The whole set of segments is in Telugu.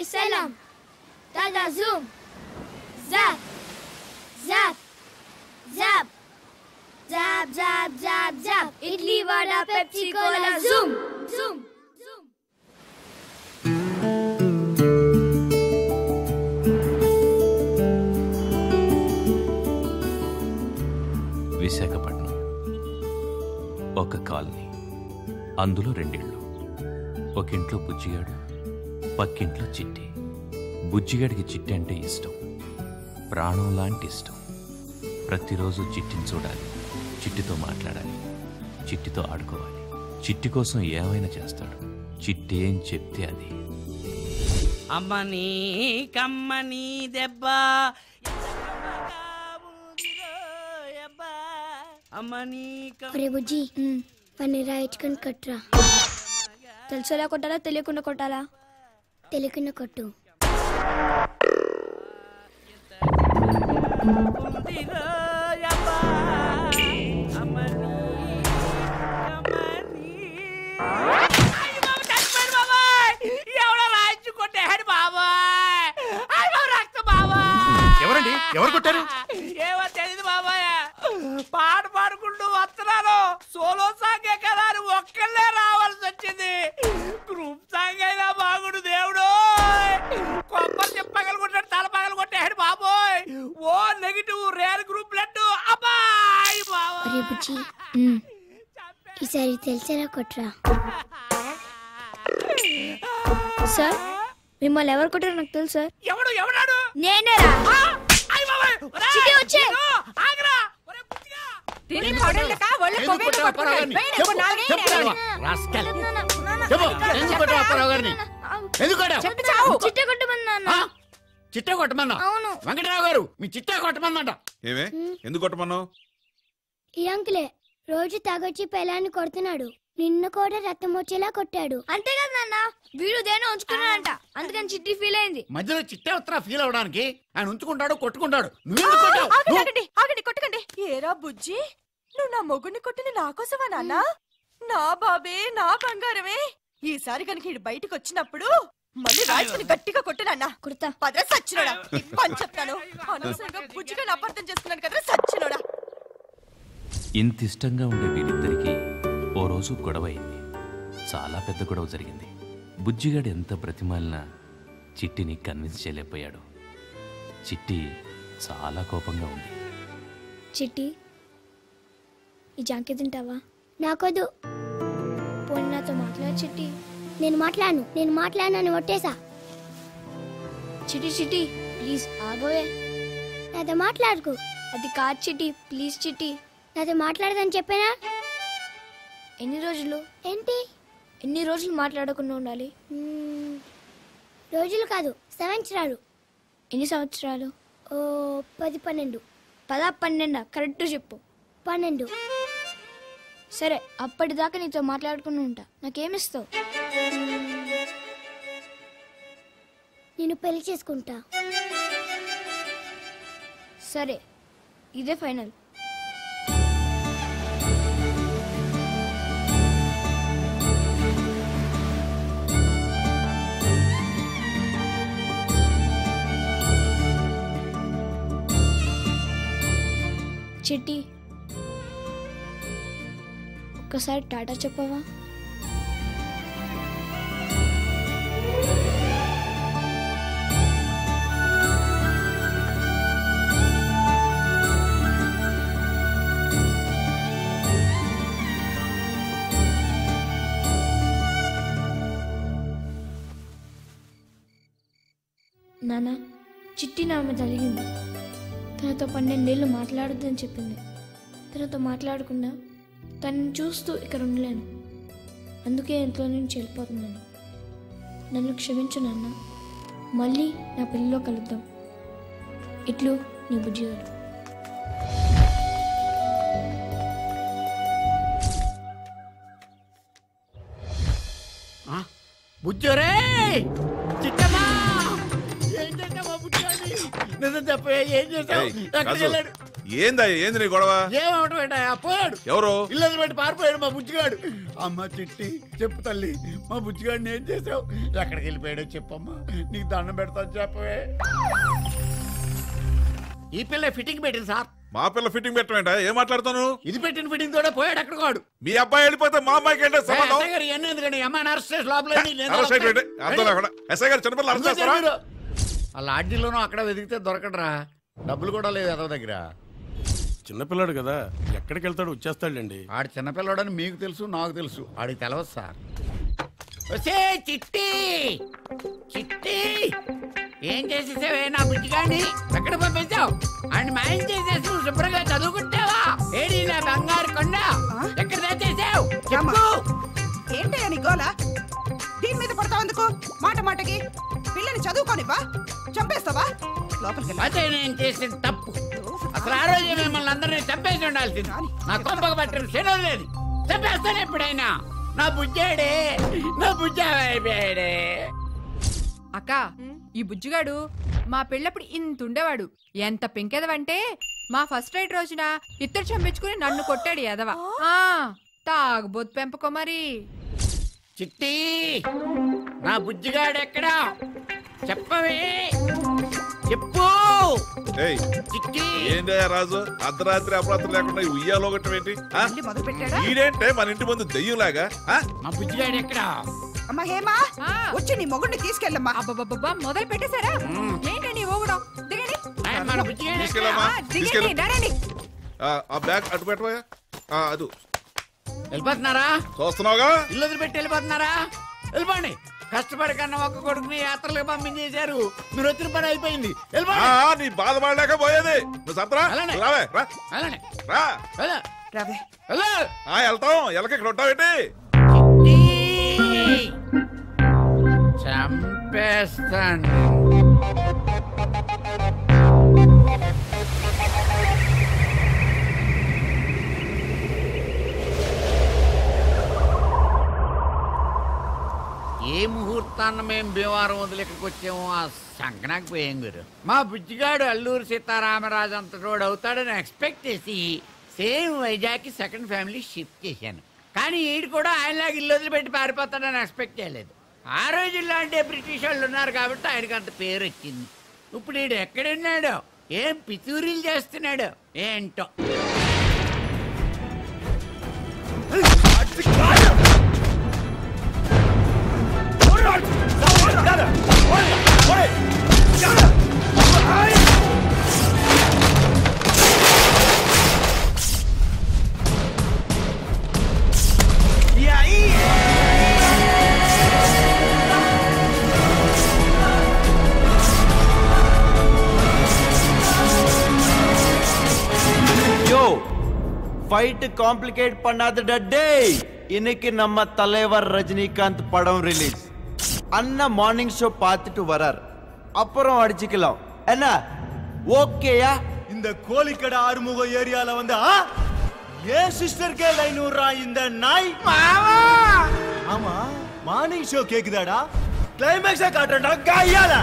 selam. Dada zoom. Zap. Zap. Zap. Zap, zap, zap, zap. Idli, vada, Pepsi, Cola, zoom. Zoom. Zoom. Visakhapatnam ఒక కాలనీ అందులో రెండిళ్ళు ఒక ఇంట్లో బుజ్జిగాడు పక్కింట్లో చిట్టి బుజ్జిగాడికి చిట్టి అంటే ఇష్టం ప్రాణం లాంటి ఇష్టం ప్రతిరోజు చిట్టిని చూడాలి చిట్టితో మాట్లాడాలి చిట్టితో ఆడుకోవాలి చిట్టి కోసం ఏమైనా చేస్తాడు చిట్టి ఏం చెప్తే అది అమ్మని కమ్మని దెబ్బ అమ్మని ఒరే బుజ్జి పని రాయించుకొని కట్టురా తెలుసులా కొట్టాలా తెలియకుండా కొట్టాలా తెలియకుండా కొట్టు ఎవడో రాయించు కొట్టాడు బాబాయ్ అయ్యో రక్త బాబాయ్ ఎవరండి ఎవరు కొట్టారు ఏమో తెలియదు బాబాయ్ పాట పాడుకుంటూ వస్తున్నాను సోలో సాంగే కదా అని ఒక్కళ్ళే రావాల్సి వచ్చింది గ్రూప్ సాంగ్ అయినా బాగుడు దేవుడు కొబ్బరి చెప్ప పగలగొట్టాడు తల పగలగొట్టాడు బాబోయ్ O negative rare group blood అబ్బాయ్ బాబోయ్ ఒరే బుజ్జి ఈసారి తెలిసేలా కొట్టురా సార్ మిమ్మల్ని ఎవరు కొట్టారో నాకు తెలుసు సార్ ఎవడు ఎవడాడు నేనేరా ఆ! అయ్ బాబాయ్! ఒరేయ్! చిట్టి వచ్చే. ఇదిగో, ఆగ్రా! ఒరేయ్ బుచ్చిగా! తిని పడలేక ఒళ్ళు ఎందుకు కొవ్వెత్తి కొట్టావు అప్పారావు పట్టుకుని గారిని? వేడి చెప్పు, నాలుగే చెప్పు నేనే. రావా. రాస్కెల్. చెప్పు, ఎందుకు కొట్టావు అప్పారావు గారిని? ఎందుకు కొట్టావు? చెప్పి చావు చిట్ట కొట్టమన్నాను ఆ? చిట్టా కొట్టమన్నా అవును. వెంకటరావు గారు మీ చిట్టా కొట్టమందంట ఏమే ఎందుకు కొట్టమన్నావు ఈ అంకులే రోజు తాగొచ్చి పెళ్ళాన్ని కొడుతున్నాడు నిన్ను కూడా రక్తం వచ్చేలా కొట్టాడు అంతే కదా నాన్న వీడు దేనో ఉంచుకున్నాడంట అందుకని చిట్టి ఫీల్ అయింది మధ్యలో చిట్టా ఉత్తరా ఫీల్ అవడానికి ఆయన ఉంచుకుంటాడు కొట్టుకుంటాడు నువ్వెందుకు కొట్టావు ఆగండి నువ్వు- ఆగండి ఆగండి కొట్టకండి ఏరా బుజ్జి నువ్వు నా మొగుడిని కొట్టిన నా కోసమా నాన్న నా బాబే నా బంగారమే ఈసారి కనుక ఇడు బయటికి వచ్చినప్పుడు మళ్ళీ రాజుని గట్టిగా కొట్టు నాన్న కుర్తా పదరా సచ్చినోడా పని చెప్తాను అనవసరంగా బుజ్జిగా అపార్థం చేసుకున్నాను కదరా సచ్చినోడా ఇంత ఇష్టంగా ఉండే వీరిద్దరికీ ఓ రోజు గొడవ అయింది చాలా పెద్ద గొడవ జరిగింది బుజ్జిగాడు ఎంత బ్రతిమాలినా చిట్టిని కన్విన్స్ చేయలేకపోయాడు చిట్టి చాలా కోపంగా ఉంది చిట్టి ఈ జాంకి తింటావా నాకొద్దు పోనీ నాతో మాట్లాడు చిట్టి నేను మాట్లాడను నేను మాట్లాడనని ఒట్టేసా చిట్టి చిట్టి ప్లీజ్ ఆగోయే నాతో మాట్లాడుకు అది కాదు చిట్టి ప్లీజ్ చిట్టి నాతో మాట్లాడదని చెప్పానా ఎన్ని రోజులు ఏంటి ఎన్ని రోజులు మాట్లాడకుండా ఉండాలి మ్మ్, రోజులు కాదు సంవత్సరాలు ఎన్ని సంవత్సరాలు ఓ పది పన్నెండు పదా పన్నెండా కరెక్ట్ చెప్పు పన్నెండు సరే అప్పటిదాకా నీతో మాట్లాడుకుని ఉంటా నాకేమిస్తావు నేను పెళ్లి చేసుకుంటా సరే ఇదే ఫైనల్ చిట్టి ఒక్కసారి టాటా చెప్పవా నాన్న చిట్టి నామె జరిగింది తనతో పన్నెండేళ్ళు మాట్లాడొద్దని చెప్పింది తనతో మాట్లాడకుండా తనని చూస్తూ ఇక్కడ ఉండలేను అందుకే ఇంట్లో నుంచి వెళ్ళిపోతున్నాను నన్ను క్షమించు నాన్న మళ్ళీ నా పెళ్ళిలో కలుద్దాం ఇట్లు నీ బుజ్జిగాడు ఆ? బుజ్జోరే చిట్టమ్మా ఏం చేసావా బుజ్జోని నిజం చెప్పే ఏం చేసావు ఏయ్, ఎక్కడికి రాజు. వెళ్ళాడు ఏందా ఏంది నీ గొడవ ఏమవటం ఏంటయ్యా పోయాడు ఎవరు ఇల్లు పెట్టి పారిపోయాడు మా బుజ్జిగాడు అమ్మ చిట్టి చెప్పు తల్లి మా బుజ్జిగాడిని ఏం చేసావు ఎక్కడికి వెళ్ళిపోయాడో చెప్పమ్మా నీకు దండం పెడతాను చెప్పవే ఈ పిల్ల ఫిట్టింగ్ పెట్టింది సార్ మా పిల్ల ఫిట్టింగ్ పెట్టమేంట ఏం మాట్లాడుతాను ఇది పెట్టిన ఫిట్టింగ్ తోడే పోయాడు ఎక్కడ వాడు మీ అబ్బాయి వెళ్ళిపోతే మా అమ్మాయికి ఏంటో సంబంధం ఎస్ఐ గారు ఇవన్నీ ఎందుకండి అమ్మాయిని అరెస్ట్ చేసి లోపల వేయండి, నేను అరెస్ట్ వస్తాను. అయిపోయింది అర్థం లేకుండా ఎస్ఐ గారు చిన్నపిల్లలు అరెస్ట్ ఎందుకు చేస్తారా మీరు? ఆ లాడ్జీలోనూ అక్కడ వెతికితే దొరకడరా డబ్బులు కూడా లేదు అతని దగ్గర చిన్నపిల్లాడు కదా ఎక్కడికి వెళ్తాడు వచ్చేస్తాడులేండి ఆడు చిన్నపిల్లడని మీకు తెలుసు నాకు తెలుసు ఆడికి తెలవదు సార్ వచ్చే చిట్టి చిట్టి ఏం చేసేసావే నా బుజ్జిగాని ఎక్కడ పంపించావు ఆయన మాయం చేసేసి నువ్వు శుభ్రంగా చదువుకుంటావా ఏడి నా బంగారు కొండ ఎక్కడ తెచ్చేసావు చెప్పు ఏంటయ్యా నీ గోల దీని మీద పడతావు ఎందుకు మాట మాటకి పిల్లని చదువుకోనివ్వా చంపేస్తావా లోపలికి వెళ్ళు. అదే నేను చేసిన తప్పు అసలు ఆ రోజు మిమ్మల్ని అందరినీ చంపేసి ఉండాల్సింది నా కొంపకు పట్టిన శనం లేదు చంపేస్తాను ఎప్పుడైనా నా బుజ్జాడే నా బుజ్జాడే అక్క ఈ బుజ్జిగాడు మా పెళ్ళప్పుడు ఇంత ఉండేవాడు ఎంత పెంకెదవంటే మా ఫస్ట్ రైట్ రోజున ఇద్దరు చంపించుకుని నన్ను కొట్టాడు ఎదవ ఆ తాగుబోతు పెంపకో మరి చిట్టి నా బుజ్జిగాడు ఎక్కడా చెప్పవే చెప్పు ఏయ్ చిట్టి ఏంటయ్యా రాజు అర్ధరాత్రి అపరాత్రి లేకుండా ఈ ఉయ్యాలో ఒకటి ఏంటి ఆ? మళ్ళీ మొదలు పెట్టాడా ఈడేంటే మన ఇంటి ముందు దెయ్యంలాగా ఆ? మా బుజ్జిగాడు ఎక్కడా అమ్మా హేమా ఆ. వచ్చి నీ మొగుడిని తీసుకెళ్ళమ్మా అబ్బబ్బబ్బబ్బా మొదలు పెట్టేశారా ఏంటండి ఊగడం దిగండి ఆ, మన బుజ్జిగాడు ఎక్కడా? తీసుకెళ్ళమ్మా ఆ, దిగండి తీసుకెళ్ళు నడండి ఆ, ఆ బ్యాగ్ అటు పెట్టవా ఆ, అదు వెళ్ళిపోతున్నారా చూస్తున్నావుగా ఇల్లు వదిలిపెట్టి వెళ్ళిపోతున్నారా వెళ్ళిపోండి కష్టపడి కన్నా ఒక్క కొడుకుని యాత్రలకు పంపించేశారు మీరు వచ్చిన పని అయిపోయింది ఆ, వెళ్ళిపోండి ఆ, నీ బాధపడలేక పోయేది నువ్వు సత్రా అలానే. రావే రా వెళ్ళండి రా వెళ్ళు. రవే వెళ్ళు. ఆ, వెళ్తాం ఎలక ఇక్కడ ఉంటావేంటి చిట్టి. చంపేస్తాను ఏ ముహూర్తాన్న మేము భీమవరం వదిలి ఇక్కడికి వచ్చామో ఆ సంకనాకి పోయాం గురు మా బుజ్జిగాడు అల్లూరు సీతారామరాజు అంత రోడ్ అవుతాడని ఎక్స్పెక్ట్ చేసి సేమ్ వైజాగ్కి సెకండ్ ఫ్యామిలీ షిఫ్ట్ చేశాను కానీ ఈడు కూడా ఆయనలాగా ఇల్లు వదిలిపెట్టి పారిపోతాడని ఎక్స్పెక్ట్ చేయలేదు ఆ రోజుల్లో అంటే బ్రిటిష్ వాళ్ళు ఉన్నారు కాబట్టి ఆయనకి అంత పేరు వచ్చింది ఇప్పుడు ఈడు ఎక్కడున్నాడో ఏం పితూరీలు చేస్తున్నాడో ఏంటో யோ ஃபைட் காம்ப்ளிகேட் பண்ணாதடா டேய் இன்னைக்கு நம்ம தலைவர் ரஜினிகாந்த் படம் ரிலீஸ் அண்ணா மார்னிங் ஷோ பார்த்துட்டு வரார் அப்புறம் அடிச்சுக்கலாம் என்ன ஓகேயா இந்த கோழிக்கடை ஆறுமுகம் ஏரியால வந்து ஆ? ஏன் சிஸ்டருக்கே லைன் விடுறான் இந்த நாய் ஆமா மார்னிங் ஷோ கேக்குதாடா கிளைமேக்ஸா காட்டுறா கையால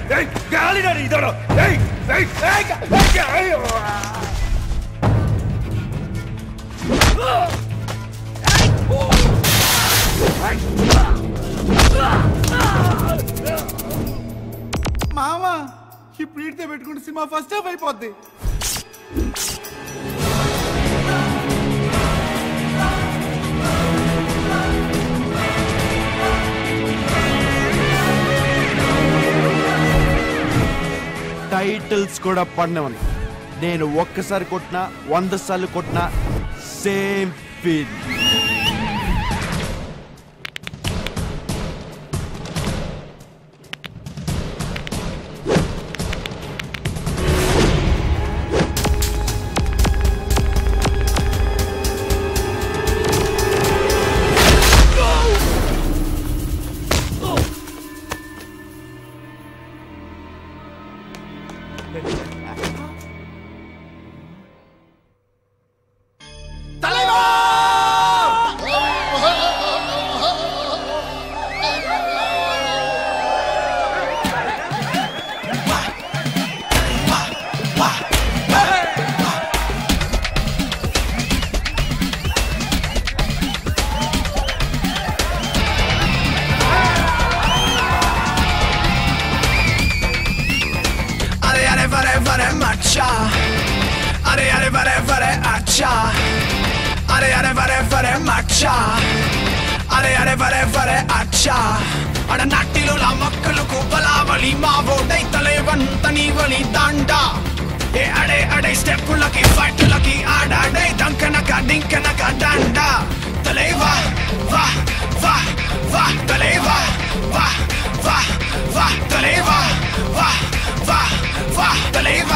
ఏయ్ గాలిడా ఇదోడు ఏయ్ ఏయ్ ఏయ్ ఏయ్ మామ ఇప్పుడు ఈడితే పెట్టుకుంటే సినిమా ఫస్ట్ హాఫ్ అయిపోద్ది టైటిల్స్ కూడా పడినవని నేను ఒక్కసారి కొట్టినా వంద సార్లు కొట్టినా సేమ్ ఫీల్ अरे अरे वरे वरे मच्छा अरे अरे वरे वरे अच्छा अरे अरे वरे वरे మచ్చా అరే అరే వరే వరే అచ్చా అడ నట్టిలో లా మొక్కలకు బలావళి మా ఓటైతలే వంత నీవలి దండ ఏ అడే అడే స్టెప్పులకి ఫైట్లకి ఆడాడే దంకనక డింకనక దండ తలేవా వా వా వా తలేవా వా వా వా తలేవా వా వా వా తలేవా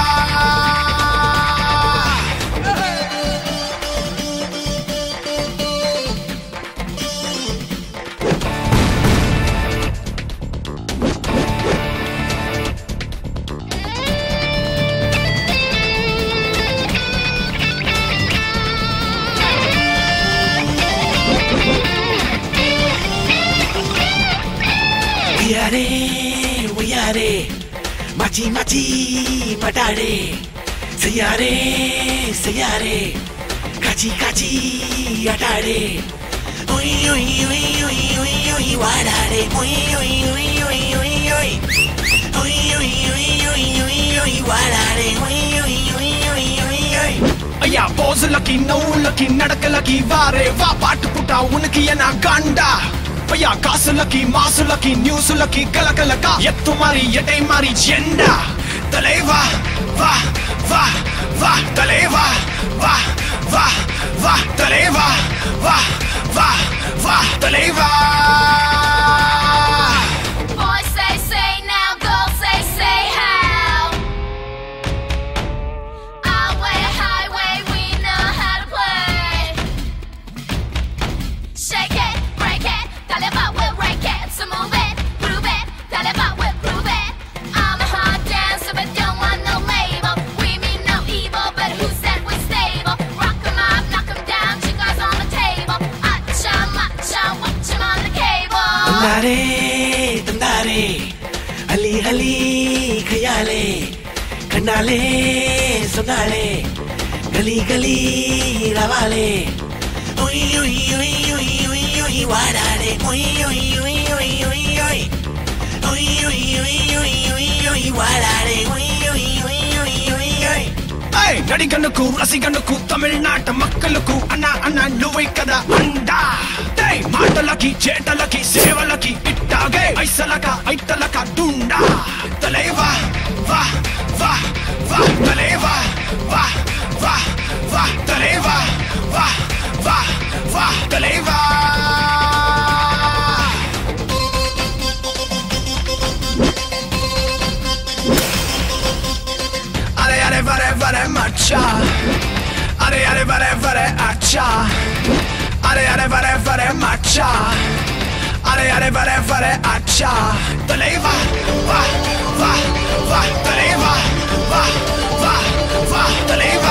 ఉయ్యారే ఉయ్యారే మచి మచి పటాడే సయ్యారే సయ్యారే కాచి కాచి అటాడే ఉయ్ ఉయ్ ఉయ్ ఉయ్ ఉయ్ ఉయ్ వాడాడే ఉయ్ ఉయ్ ఉయ్ ఉయ్ ఉయ్ ఉయ్ ఉయ్ ఉయ్ ఉయ్ ఉయ్ ఉయ్ ఉయ్ వాడాడే ఉయ్ ఉయ్ ఉయ్ ఉయ్ ఉయ్ ఉయ్ అయ్యా పోజులకి నవ్వులకి నడకలకి వారే వా పాటుపుట ఉనికి ఎన గండ అయ్యా కాసులకి మాసులకి న్యూసులకి కలకలక ఎత్తు మరి ఎటై మరి జెండా తలేవా వా వా వా తలేవా వా వా వా తలేవా వా వా వా తలేవా Boys say say now, girls say say how. Our way, highway, we know how to play. Shake it, break it, dale but we'll break it. So move it, prove it, dale but we'll prove it. I'm a hot dancer, but don't want no label. We mean no evil, but who said we're stable? Rock 'em up, knock 'em down, chicas on the table. Acha, macha, watch 'em on the cable. తందారే తందారే అలి అలి ఖయాలే కన్నాలే సునాలే గలీ గలీ రవాలే ఉయ్ ఉయ్ ఉయ్ ఉయ్ ఉయ్ ఉయ్ వాడాడే ఉయ్ ఉయ్ ఉయ్ ఉయ్ ఉయ్ ఉయ్ ఉయ్ ఉయ్ ఉయ్ ఉయ్ ఉయ్ ఉయ్ వాడాడే ఉయ్ ఉయ్ ఉయ్ ఉయ్ ఉయ్ ఉయ్ ఏయ్ నడిగనుకు రసిగనుకు తమిళనాట మక్కలకు అన్న అన్న నువ్వే కదా అండా ఏయ్ మాటలకి చేటలకి సేవలకి ఇట్టాగే ఐసలక ఐతలక దుండా తలేవా వా వా వా తలేవా వా వా వా తలేవా వా వా వా తలేవా అరే అరే వరే వరే మచ్చా అరే అరే వరే వరే అచ్చా అరే అరే వరే వరే మచ్చా అరే అరే వరే వరే అచ్చా తలేవా వా వా వా తలేవా వా వా వా తలేవా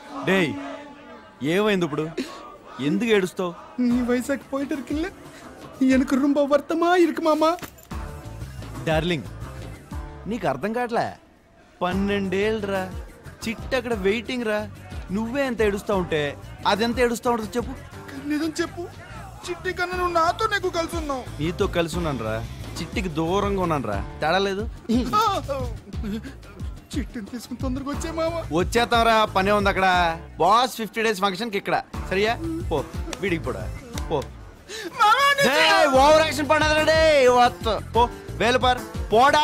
డేయ్ ఏమైంది ఇప్పుడు ఎందుకు ఏడుస్తావు நீ வயசாக்கு போயிட்டு இருக்குல்ல எனக்கு ரொம்ப வருத்தமா இருக்கு மாமா డార్లింగ్ నీకు అర్థం కావట్లే పన్నెండేళ్ళు రా చిట్టు అక్కడ వెయిటింగ్ రా నువ్వే ఎంత ఏడుస్తా ఉంటే అదెంత ఏడుస్తా ఉంటుంది చెప్పు నిజం చెప్పు చిట్టి కన్నా నువ్వు నాతో నీకు కలిసి ఉన్నావు నీతో కలిసి ఉన్నాను రా చిట్టికి దూరంగా ఉన్నాను రా తేడా లేదు చిట్టిని తీసుకుని తొందరగా వచ్చే మామ వచ్చేస్తాం రా పనే ఉంది అక్కడ బాస్ ఫిఫ్టీ డేస్ ఫంక్షన్ కి ఇక్కడ సరియా పో వీడికి పోడా పో ఓవర్ యాక్షన్ పడదే వత్త పో వేలు పార్ పోడా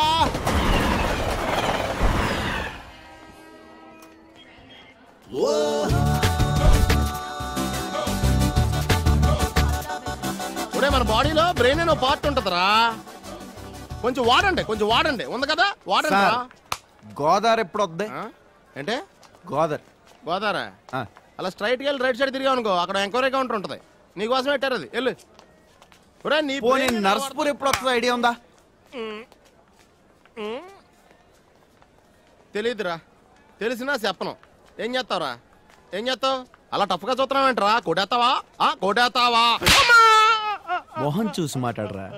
ఒరే మన బాడీలో బ్రెయిన్ అనే పార్ట్ ఉంటదిరా కొంచెం వాడండి కొంచెం వాడండి ఉంది కదా వాడండి రా. సార్ గోదావరి ఎప్పుడు వద్దాయి అంటే గోదావరి గోదావరా అలా స్ట్రైట్ గా రైట్ సైడ్ తిరిగావు అనుకో అక్కడ ఎంక్వైరీ కౌంటర్ ఉంటది నీకోసం పెట్టారు అది వెళ్ళు ఒరే నీ పోనీ brain నర్స్పూర్ ఎప్పుడు వస్తుంది ఐడియా ఉందా తెలీదురా తెలిసినా చెప్పను ఏం చేస్తావురా ఏం చేస్తావు అలా టఫ్గా చూస్తున్నావేంట్రా కొడేస్తావా ఆ కొడేస్తావా మొహం చూసి మాట్లాడరా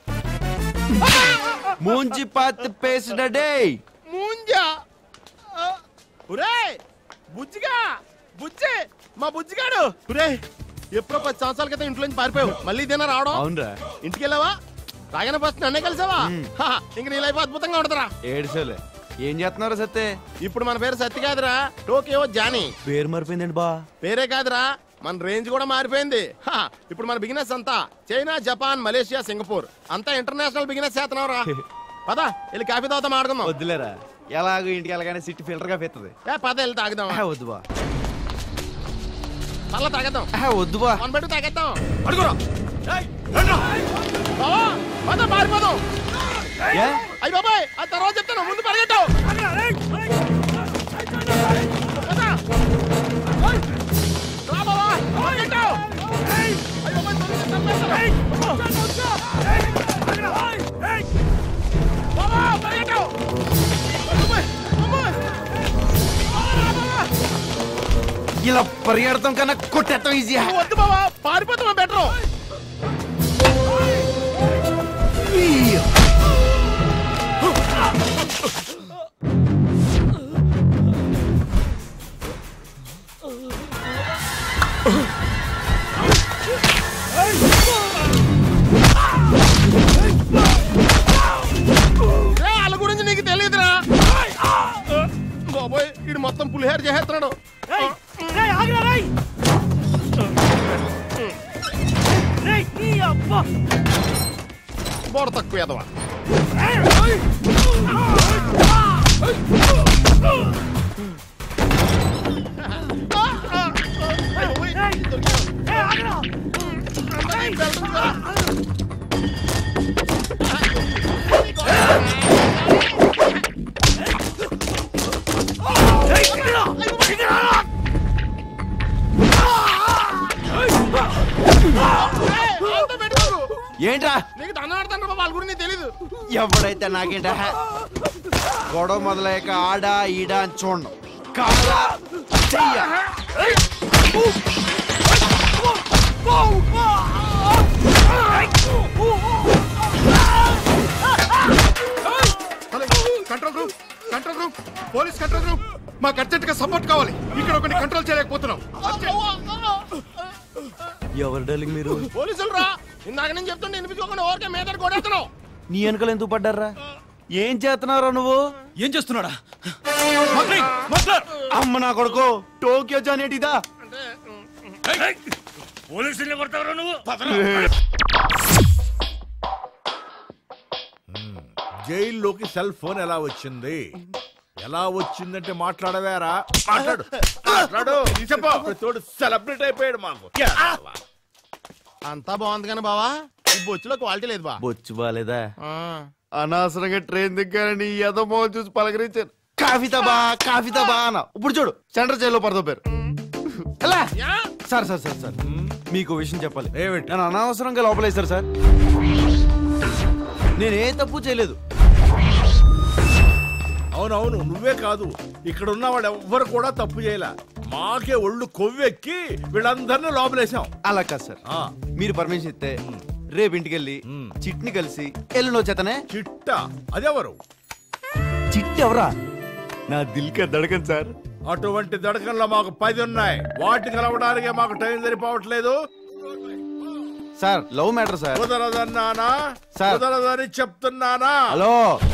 మూంచి పాతి పేసిడే మూంజా ఆ, ఒరే బుజ్జిగా బుజ్జి మా బుజ్జిగాడు ఒరే ఎప్పుడో పది సంవత్సరాల క్రితం ఇంట్లో నుంచి పారిపోయావు మళ్ళీ ఇదేనా రావడం అవునరా ఇంటికి వెళ్ళావా రాగానే ఫస్ట్ నన్నే కలిసావా హా, ఇంక నీ లైఫ్ అద్భుతంగా ఉంటదిరా ఏడుసోలే ఏం చేస్తున్నారు సత్తే ఇప్పుడు మన పేరు సత్తి కాదురా టోకియో జానీ పేరు మరిపోయిందండి బా పేరే కాదురా మన రేంజ్ కూడా మారిపోయింది హా, ఇప్పుడు మన బిజినెస్ అంతా చైనా జపాన్ మలేషియా సింగపూర్ అంతా ఇంటర్నేషనల్ బిజినెస్ చేస్తున్నావురా పద వెళ్ళి కాఫీ తాగుతాం ఆడుకుందాం వద్దులేరా ఎలాగో ఇంటికి వెళ్ళగానే సిట్టి ఫిల్టర్ గా పెత్తది ఏ పద వెళ్ళి తాగుదాం ఆ, వద్దు బా పల్ల తాగేద్దాం ఆ, వద్దు బా వన్ బెడ్ తాగేద్దాం అడుగురా బావా పద పారిపోదాం ఏ? అయ్యి బాబాయ్ ఆ తర్వాత చెప్తాను ముందు పరిగెట్టావు రా బావా పరిగెట్టావు అయ్యి బాబాయ్ తొందరగా చంపేస్తాను. బావా పరిగెట్టావు అమ్మాయి, అమ్మాయి. ఇలా పరిగెడతాం కన్నా కొట్టేస్తాం ఈజీ నువ్వు వద్దు బావా పారిపోతాం బెటర్ రే, వాళ్ళ గురించి నీకు తెలియదురా బాబోయ్ ఇది మొత్తం పులిహేర చేసేస్తున్నాడు బోర తక్కువ ఎదవా ఏంట్రా నీకు దండం ఆడతాను బాబా వాళ్ళ గురించి నీకు తెలీదు ఎవడైతే నాకేంట గొడవ మొదలయ్యాక ఆడా ఈడా అని చూడను కాలా చెయ్య control room control room police control room మాకు అర్జెంట్ గా సపోర్ట్ కావాలి ఇక్కడ ఒకటి కంట్రోల్ చేయలేకపోతున్నాం ఎవరు డార్లింగ్ మీరు పోలీసులు రా ఇందాక నేను చెప్తుంటే వినిపించుకోకుండా ఓరికే మీద కొడేస్తున్నావు నీ వెనకలు ఎందుకు పడ్డారా ఏం చేస్తున్నారా నువ్వు ఏం చేస్తున్నాడా అమ్మ నా కొడుకు టోక్యో జానేటిదా పోలీసుల్ని కొడతావు నువ్వు జైల్లోకి సెల్ ఫోన్ ఎలా వచ్చింది ఎలా వచ్చిందంటే మాట్లాడవేరా మాట్లాడు మాట్లాడు చెప్పు తోడు సెలబ్రేట్ అయిపోయాడు మాకు అంతా బాగుంది కానీ బావా ఈ బొచ్చులో క్వాలిటీ లేదు బా బొచ్చు బాలేదా ఆ. అనవసరంగా ట్రైన్ దిగ్గారని ఏదో మోహన్ చూసి పలకరించాను కాఫీతా బా కాఫీతా బా అన్న ఇప్పుడు చూడు సెంటర్ జైల్లో పడతా పేరు ఎలా సార్ సార్ సార్ సార్ మీకు ఓ విషయం చెప్పాలి నేను అనవసరంగా లోపలేశారు సార్ నేను ఏ తప్పు చేయలేదు అవునవును నువ్వే కాదు ఇక్కడ ఉన్న వాళ్ళు ఎవ్వరు కూడా తప్పు చేయలే మాకే ఒళ్ళు కొవ్వెక్కి వీళ్ళందరినీ లోపలేసాం అలా కాదు సార్ మీరు పర్మిషన్ ఇస్తే రేపు ఇంటికెళ్ళి చిట్ని కలిసి ఎల్లుండి వచ్చేతనే చిట్ట అదెవరు చిట్టి ఎవరా నా దిల్క దడకన్ సార్ అటువంటి దడకల్లో మాకు పది ఉన్నాయి వాటి కలవడానికే మాకు టైం సరిపోవట్లేదు సార్ లవ్ మ్యాటర్ సార్ కుదరదన్నానా సార్. కుదరదని చెప్తున్నానా హలో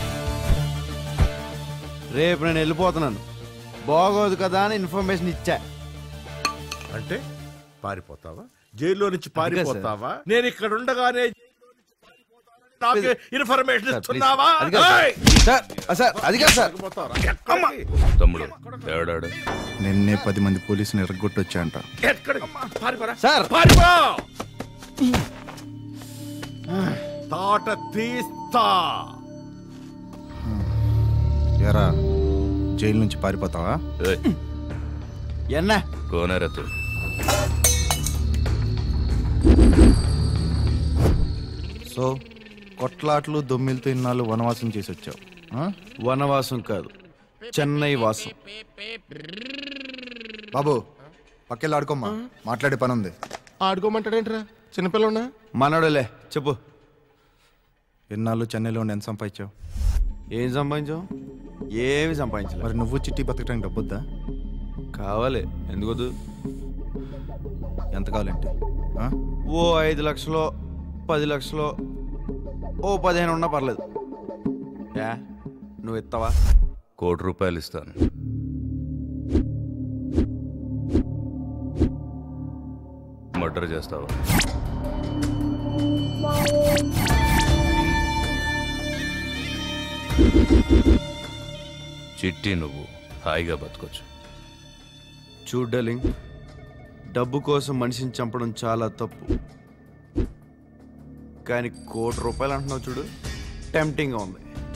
రేపు నేను వెళ్ళిపోతున్నాను బాగోదు కదా అని ఇన్ఫర్మేషన్ ఇచ్చా అంటే పారిపోతావా జైల్లో నుంచి అది కాదు సార్. పారిపోతావా నేను ఇక్కడ ఉండగానే నాకు ఇన్ఫర్మేషన్ సార్, ప్లీజ్. ఇస్తున్నావా అది కాదు సార్. ఏయ్! సార్, ఆ, సార్, అది కాదు సార్. ఎక్కడికి? తమ్ముడు ఏడాడు నిన్నే పది మంది పోలీసుని ఎరగొట్టొచ్చా అంట ఎక్కడికి? పారిపోరా. సార్. పారిపో తాట తీస్తా ఎరా జైలు నుంచి పారిపోతావా ఎన్న కోనరతు సో కొట్లాట్లు దొమ్మిలతో ఇన్నాళ్ళు వనవాసం చేసి వచ్చావు ఆ? వనవాసం కాదు చెన్నై వాసం బాబు పక్కెళ్ళి ఆడుకోమ్మా మాట్లాడే పని ఉంది ఆడుకోమంటాడేంట్రా చిన్నపిల్లన్నా మనోడలే చెప్పు ఎన్నాళ్ళు చెన్నైలో ఉండి ఎంత సంపాదించావు ఏం సంపాదించావు ఏమి సంపాదించలేదు మరి నువ్వు చిట్టి బతకడానికి డబ్బొద్దా కావాలి ఎందుకొద్దు ఎంత కావాలంటే ఆ? ఓ ఐదు లక్షలో పది లక్షలో ఓ పదిహేను ఉన్నా పర్లేదు యా నువ్వు ఇస్తావా కోటి రూపాయలు ఇస్తాను మర్డర్ చేస్తావా చిట్టి నువ్వు హాయిగా బతకొచ్చు చూడు డార్లింగ్ డబ్బు కోసం మనిషిని చంపడం చాలా తప్పు కానీ కోటి రూపాయలు అంటున్నావు చూడు టెంప్టింగ్గా ఉంది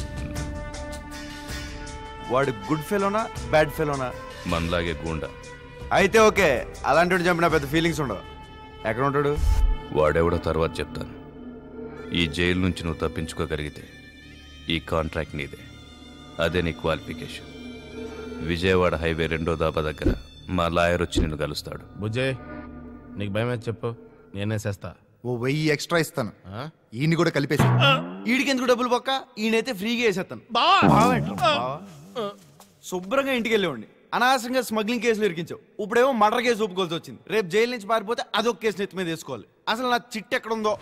వాడు గుడ్ ఫెలోనా బ్యాడ్ ఫెలోనా మనలాగే గూండా అయితే ఓకే అలాంటి వాడిని చంపిన పెద్ద ఫీలింగ్స్ ఉండవు ఎక్కడ ఉంటాడు వాడెవడో తర్వాత చెప్తాను ఈ జైలు నుంచి నువ్వు తప్పించుకోగలిగితే ఈ కాంట్రాక్ట్ నీదే అదే నీ క్వాలిఫికేషన్ విజయవాడ హైవే రెండో దాబా దగ్గర మా లాయర్ వచ్చి నిన్ను కలుస్తాడు బుజ్జే నీకు భయం అయితే చెప్పు నేనే చేస్తా ఓ వెయ్యి ఎక్స్ట్రా ఇస్తాను ఈయన్ని కూడా కలిపేసి వీడికి ఎందుకు డబ్బులు పక్క ఈయనైతే ఫ్రీగా వేసేస్తాను బావా! బావేంట్రా, బావా? శుభ్రంగా ఇంటికి వెళ్ళేవాడిని అనవసరంగా స్మగ్లింగ్ కేసులు ఇరికించావు ఇప్పుడేమో మర్డర్ కేసు ఒప్పుకోవాల్సి వచ్చింది రేపు జైలు నుంచి పారిపోతే అదొక కేసు నెత్తి మీద వేసుకోవాలి అసలు నా చిట్టి ఎక్కడ ఉందో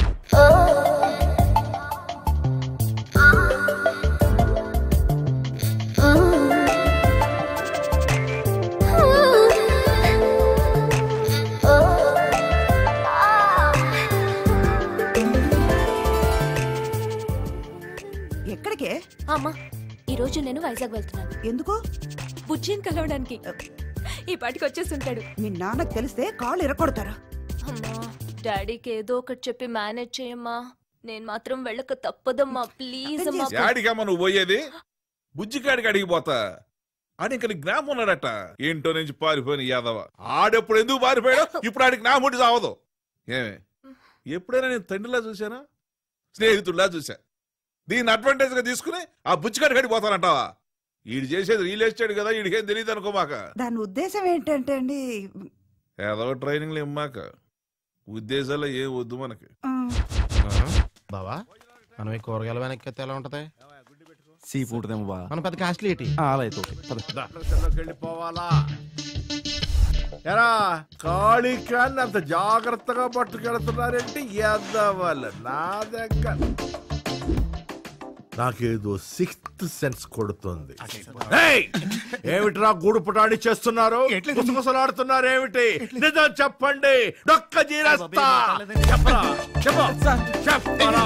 ఎక్కడికే అమ్మా ఈ రోజు నేను వైజాగ్ వెళ్తున్నాను ఎందుకు బుజ్జిని కలవడానికి ఈ పాటికి వచ్చేసి ఉంటాడు మీ నాన్నకు తెలిస్తే కాళ్ళు ఇరకొడతారు అమ్మా డాడీకి ఏదో ఒకటి చెప్పి మేనేజ్ చేయమ్మా నేను మాత్రం వెళ్ళక తప్పదమ్మా ప్లీజ్ అమ్మా యాడికమ్మా నువ్వు పోయేది బుజ్జికాడికి అడిగిపోతా ఆడి ఇంక నీకు జ్ఞాపం ఉన్నాడట ఏంటో నుంచి పారిపోయిన యాదవ ఆడెప్పుడు ఎందుకు పారిపోయాడు ఇప్పుడు ఆడికి నా ముట్టి సావదు ఏమే ఎప్పుడైనా నేను తండ్రిలా చూశానా స్నేహితుడిలా చూశా దీన్ని అడ్వాంటేజ్ గా తీసుకుని ఆ బుజ్జికాడికి అడిగిపోతానంటావా ఈడు చేసేది రియల్ ఎస్టేట్ కదా ఈడికేం తెలియదు అనుకోమాక దాని ఉద్దేశం ఏంటంటే అండి ఏదో ట్రైనింగ్లు ఇమ్మాక ఉద్దేశాలు ఏ వద్దు మనకి బావా మనం ఈ కూరగాయల వెనక్కి ఎలా ఉంటది సీ ఫుడ్ బా మన పెద్ద కాస్ట్లీ ఏంటి అలా అయితే ఓకే పద. ప్రశ్నలోకి వెళ్ళిపోవాలా ఎరా కాళికాన్ని అంత జాగ్రత్తగా పట్టుకెళ్తున్నారంటే ఎద్దవాళ్ళు నా దగ్గర నాకేదో సిక్స్త్ సెన్స్ కొడుతుంది ఏయ్! ఏమిట్రా గూడు పుటాడి చేస్తున్నారు గుసగుసలాడుతున్నారు ఏమిటి నిజం చెప్పండి డొక్క జీరస్తా చెప్పరా చెప్పు చెప్పరా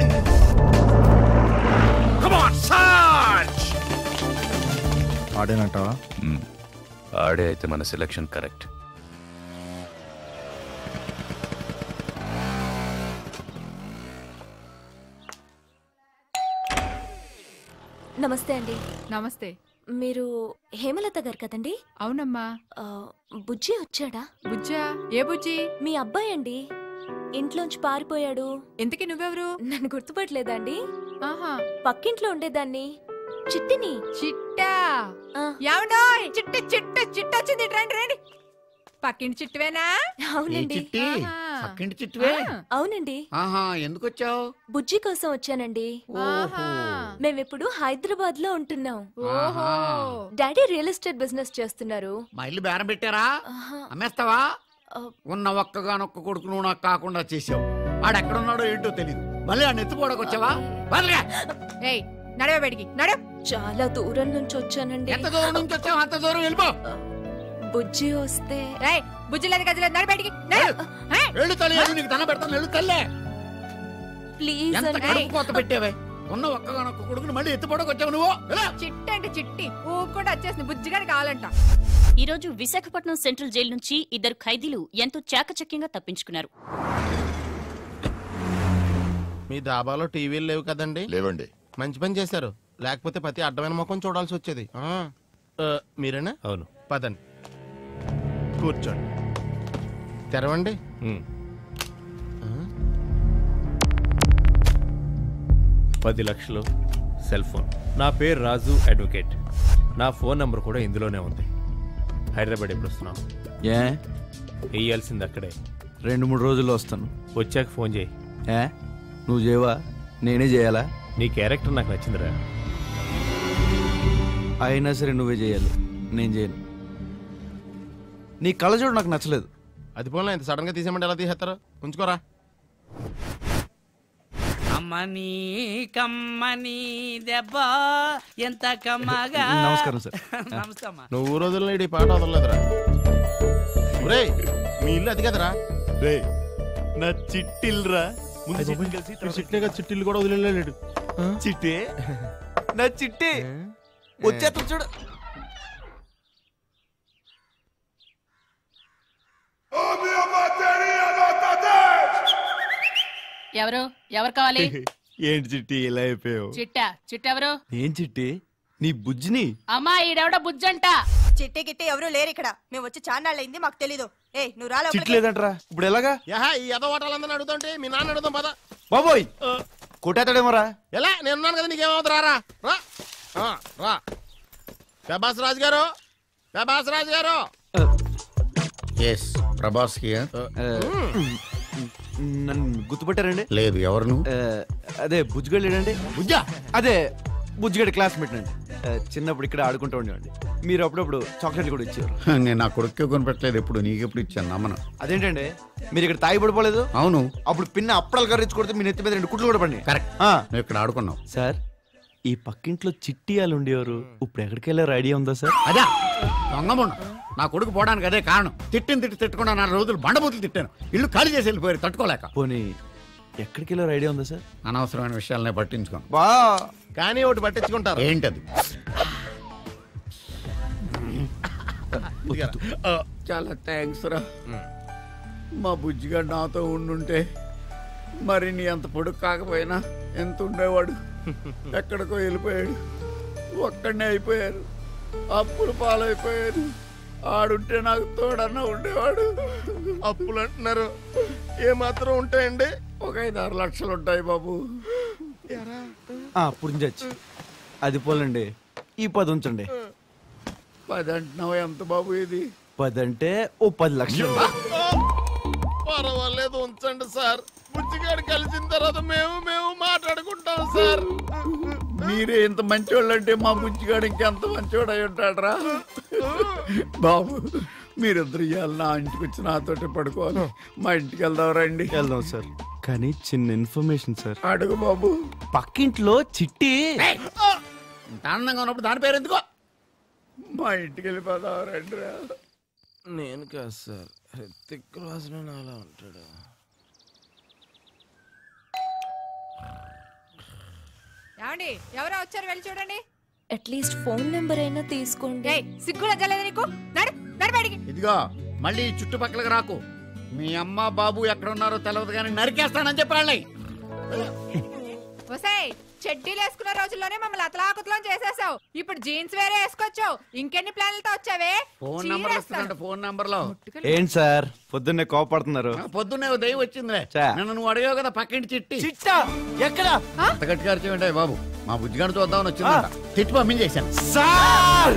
Come on, search! ఆడేనంటావా మ్మ్. ఆడే అయితే మన సెలక్షన్ కరెక్ట్ నమస్తే అండి నమస్తే మీరు హేమలత గారు కదండి అవునమ్మా ఆ, బుజ్జి వచ్చాడా బుజ్జా ఏ బుజ్జి మీ అబ్బాయి అండి ఇంట్లోంచి పారిపోయాడు ఇంతకీ నువ్వెవరు నన్ను గుర్తుపట్టలేదండి ఆహా పక్కింట్లో ఉండేదాన్ని చిట్టిని చిట్టా ఏమండోయ్ చిట్ట చిట్ట చిట్ట వచ్చింది రండి రండి పక్కింటి చిట్టువేనా అవునండి చిట్టి ఆహా. పక్కింటి చిట్టువే అవునండి ఆహా ఎందుకు వచ్చావు బుజ్జి కోసం వచ్చానండి మేమిప్పుడు హైదరాబాద్ లో ఉంటున్నాం ఓహో. డాడీ రియల్ ఎస్టేట్ బిజినెస్ చేస్తున్నారు మా ఇల్లు బేరం పెట్టారా అమ్మేస్తావా ఉన్న ఒక్కగానొక్క కొడుకు నువ్వు నాకు కాకుండా చేసావు ఆడు ఎక్కడున్నాడో ఏంటో తెలియదు మళ్ళీ ఆ నెత్తిపోడకు వచ్చావా వాళ్ళగా ఏయ్ నడవ బయటికి నడవ చాలా దూరం నుంచి వచ్చానండి ఎంత దూరం నుంచి వచ్చావు అంత దూరం వెళ్ళిపో బుజ్జి వస్తే ఏయ్ బుజ్జి లేదు గజ్జలేదు నడు బయటికి నడు ఏయ్, వెళ్ళు తల్లి వెళ్ళు, నీకు దండం పెడతాను వెళ్ళు తల్లే ప్లీజ్ ఎంత అండి కడుపు కోత పెట్టావే ఉన్న ఒక్కగానొక్క కొడుకుని మళ్ళీ ఎత్తిపోడకు వచ్చావు నువ్వు వెళ్ళు. చిట్టి అంటే చిట్టి ఊకుండా వచ్చేసింది బుజ్జిగాని కావాలంట ఈరోజు విశాఖపట్నం సెంట్రల్ జైలు నుంచి ఇద్దరు ఖైదీలు ఎంతో చాకచక్యంగా తప్పించుకున్నారు మీ దాబాలో టీవీలు లేవు కదండి లేవండి మంచి పని చేశారు లేకపోతే ప్రతి అడ్డమైన ముఖం చూడాల్సి వచ్చేది ఆ. ఆ, మీరేనా అవును పదండి కూర్చోండి తెరవండి పది లక్షలు సెల్ ఫోన్ నా పేరు రాజు అడ్వకేట్ నా ఫోన్ నంబర్ కూడా ఇందులోనే ఉంది హైదరాబాద్ ఎప్పుడు వస్తున్నావు ఏ వేయాల్సింది అక్కడే రెండు మూడు రోజుల్లో వస్తాను వచ్చాక ఫోన్ చేయి ఏ నువ్వు చేయవా నేనే చేయాలా నీ క్యారెక్టర్ నాకు నచ్చిందిరా అయినా సరే నువ్వే చేయాలి నేను చేయను నీ కళ్ళజోడు నాకు నచ్చలేదు అది పోలే ఇంత సడన్ గా తీసేయమంటే ఎలా తీసేస్తారు ఉంచుకోరా అమ్మని కమ్మని దెబ్బ ఎంత కమ్మగా నమస్కారం సార్. నమస్తే అమ్మా నువ్వు ఊరు వదిలినాడు ఈ పాట వదలలేదురా ఒరేయ్ మీ ఇల్లు అది కదరా రే నా చిట్టిల్రా ముందు చిట్టిని కలిసి తర్వాత చిట్టిగా చిట్టిల్లు కూడా వదిలేలేడు చిట్టి నా చిట్టి వచ్చేస్తా చూడు ఎవరు ఎవరు కావాలి ఏంటి చిట్టి ఇలా అయిపోయావు చిట్టా చిట్టెవరు ఏం చిట్టి నీ బుజ్జిని అమ్మా ఈడెవడ బుజ్జంట చిట్టి గిట్టి ఎవరు లేరు ఇక్కడ మేము వచ్చి చాన్నాళ్ళైంది మాకు తెలీదు ఏ నువ్వు రాలే చిట్టి లేదంటరా ఇప్పుడు ఎలాగా యహా ఈ ఎదో ఓటాలందరిని అడుగుతుంటే మీ నాన్న అడుగుతాం పద బాబోయ్ కొట్టేస్తాడేమోరా ఎలా నేను ఉన్నాను కదా నీకేమవుతుంది రారా రా ఆ, రా ప్రభాస్ రాజు గారు ప్రభాస్ రాజు గారు ఎస్ ప్రభాస్ హియర్ నన్ను గుర్తుపట్టారండి లేదు ఎవరు నువ్వు ఆ, అదే బుజ్జిగడు లేడండి బుజ్జా అదే బుజ్జిగడి క్లాస్మేట్ అండి ఆ, చిన్నప్పుడు ఇక్కడ ఆడుకుంటూ ఉండేవాడి మీరు అప్పుడప్పుడు చాక్లెట్లు కూడా ఇచ్చేవారు నేను నా కొడుకు కొనిపెట్టలేదు ఎప్పుడు నీకెప్పుడు ఇచ్చాను నమ్మను అదేంటండి మీరు ఇక్కడ తాగి పడిపోలేదు అవును అప్పుడు పిన్న అప్పడాలు కర్రీ కొడితే మీ నెత్తి మీద రెండు కుట్లు కూడా పడినాయి కరెక్ట్ నువ్వు ఇక్కడ ఆడుకున్నావు సార్ ఈ పక్కింట్లో చిట్టి వాళ్ళు ఉండేవారు ఇప్పుడు ఎక్కడికి వెళ్ళారు ఐడియా ఉందా సార్ అదా దొంగముండ నా కొడుకు పోవడానికి అదే కారణం తిట్టిన తిట్టి తిట్టకుండా నాలుగు రోజులు బండబూతులు తిట్టాను ఇల్లు ఖాళీ చేసి వెళ్ళిపోయారు తట్టుకోలేక పోనీ ఎక్కడికి వెళ్ళారు ఐడియా ఉందా సార్ అనవసరమైన విషయాలనే పట్టించుకోను బా కానీ ఒకటి పట్టించుకుంటారు ఏంటది ఆ, చాలా థ్యాంక్స్ రా మా బుజ్జిగాడు నాతో ఉండుంటే మరి నీ అంత పొడుగు కాకపోయినా ఎంత ఉండేవాడు ఎక్కడికో వెళ్ళిపోయాడు ఒక్కడనే అయిపోయారు అప్పులు పాలైపోయారు ఆడుంటే నాకు తోడన్నా ఉండేవాడు అప్పులు అంటున్నారు ఏ మాత్రం ఉంటాయండి ఒక ఐదు ఆరు లక్షలు ఉంటాయి బాబు ఆ, పురించచ్చు అది పోలండి ఈ పది ఉంచండి పది అంటున్నావు ఎంత బాబు ఇది పది అంటే ఓ పది లక్షలు పర్వాలేదు ఉంచండి సార్ బుజ్జిగాడు కలిసిన తర్వాత మేము మేము మాట్లాడుకుంటాం సార్ మీరే ఇంత మంచోళ్ళు అంటే మా బుజ్జిగాడు ఇంకెంత మంచోడు అయి ఉంటాడరా బాబు మీరిద్దరు ఇవాళ నా ఇంటికి వచ్చి నాతోటి పడుకోవాలి మా ఇంటికి వెళ్దాం రండి వెళ్దాం సార్ కానీ చిన్న ఇన్ఫర్మేషన్ సార్ అడుగు బాబు పక్కింట్లో చిట్టి ఇంత ఆనందంగా ఉన్నప్పుడు దాని పేరు ఎందుకో మా ఇంటికి వెళ్ళిపోదాం రండి రా నేను కాదు సార్ హృతిక్ రోషన్ అలా ఉంటాడు ఏమండి ఎవరో వచ్చారు వెళ్ళి చూడండి అట్లీస్ట్ ఫోన్ నెంబర్ అయినా తీసుకోండి ఏయ్ సిగ్గు లజ్జలేదు నీకు నడు నడు బయటికి ఇదిగో మళ్ళీ ఈ చుట్టుపక్కలకు రాకు మీ అమ్మ బాబు ఎక్కడ ఉన్నారో తెలియదు కానీ నరికేస్తానని చెప్పాలి ఒసేయ్ చెడ్డీలు వేసుకున్న రోజుల్లోనే మమ్మల్ని అతలాకుతలం చేసేసావు ఇప్పుడు జీన్స్ వేరే వేసుకొచ్చావు ఇంకెన్ని ప్లాన్లతో వచ్చావే ఫోన్ నంబర్ వస్తుందంట ఫోన్ నంబర్ లో ఏంటి సార్ పొద్దున్నే కోపడుతున్నారు పొద్దున్నే ఓ దయ్యం వచ్చిందిలే చా. నన్ను నువ్వు అడిగావు కదా పక్కింటి చిట్టి చిట్టా ఎక్కడ అంత గట్టిగా అరిచేయండి బాబు మా బుజ్జిగాడు చూద్దామని వచ్చిందంట తిట్టి పంపించేశాను సార్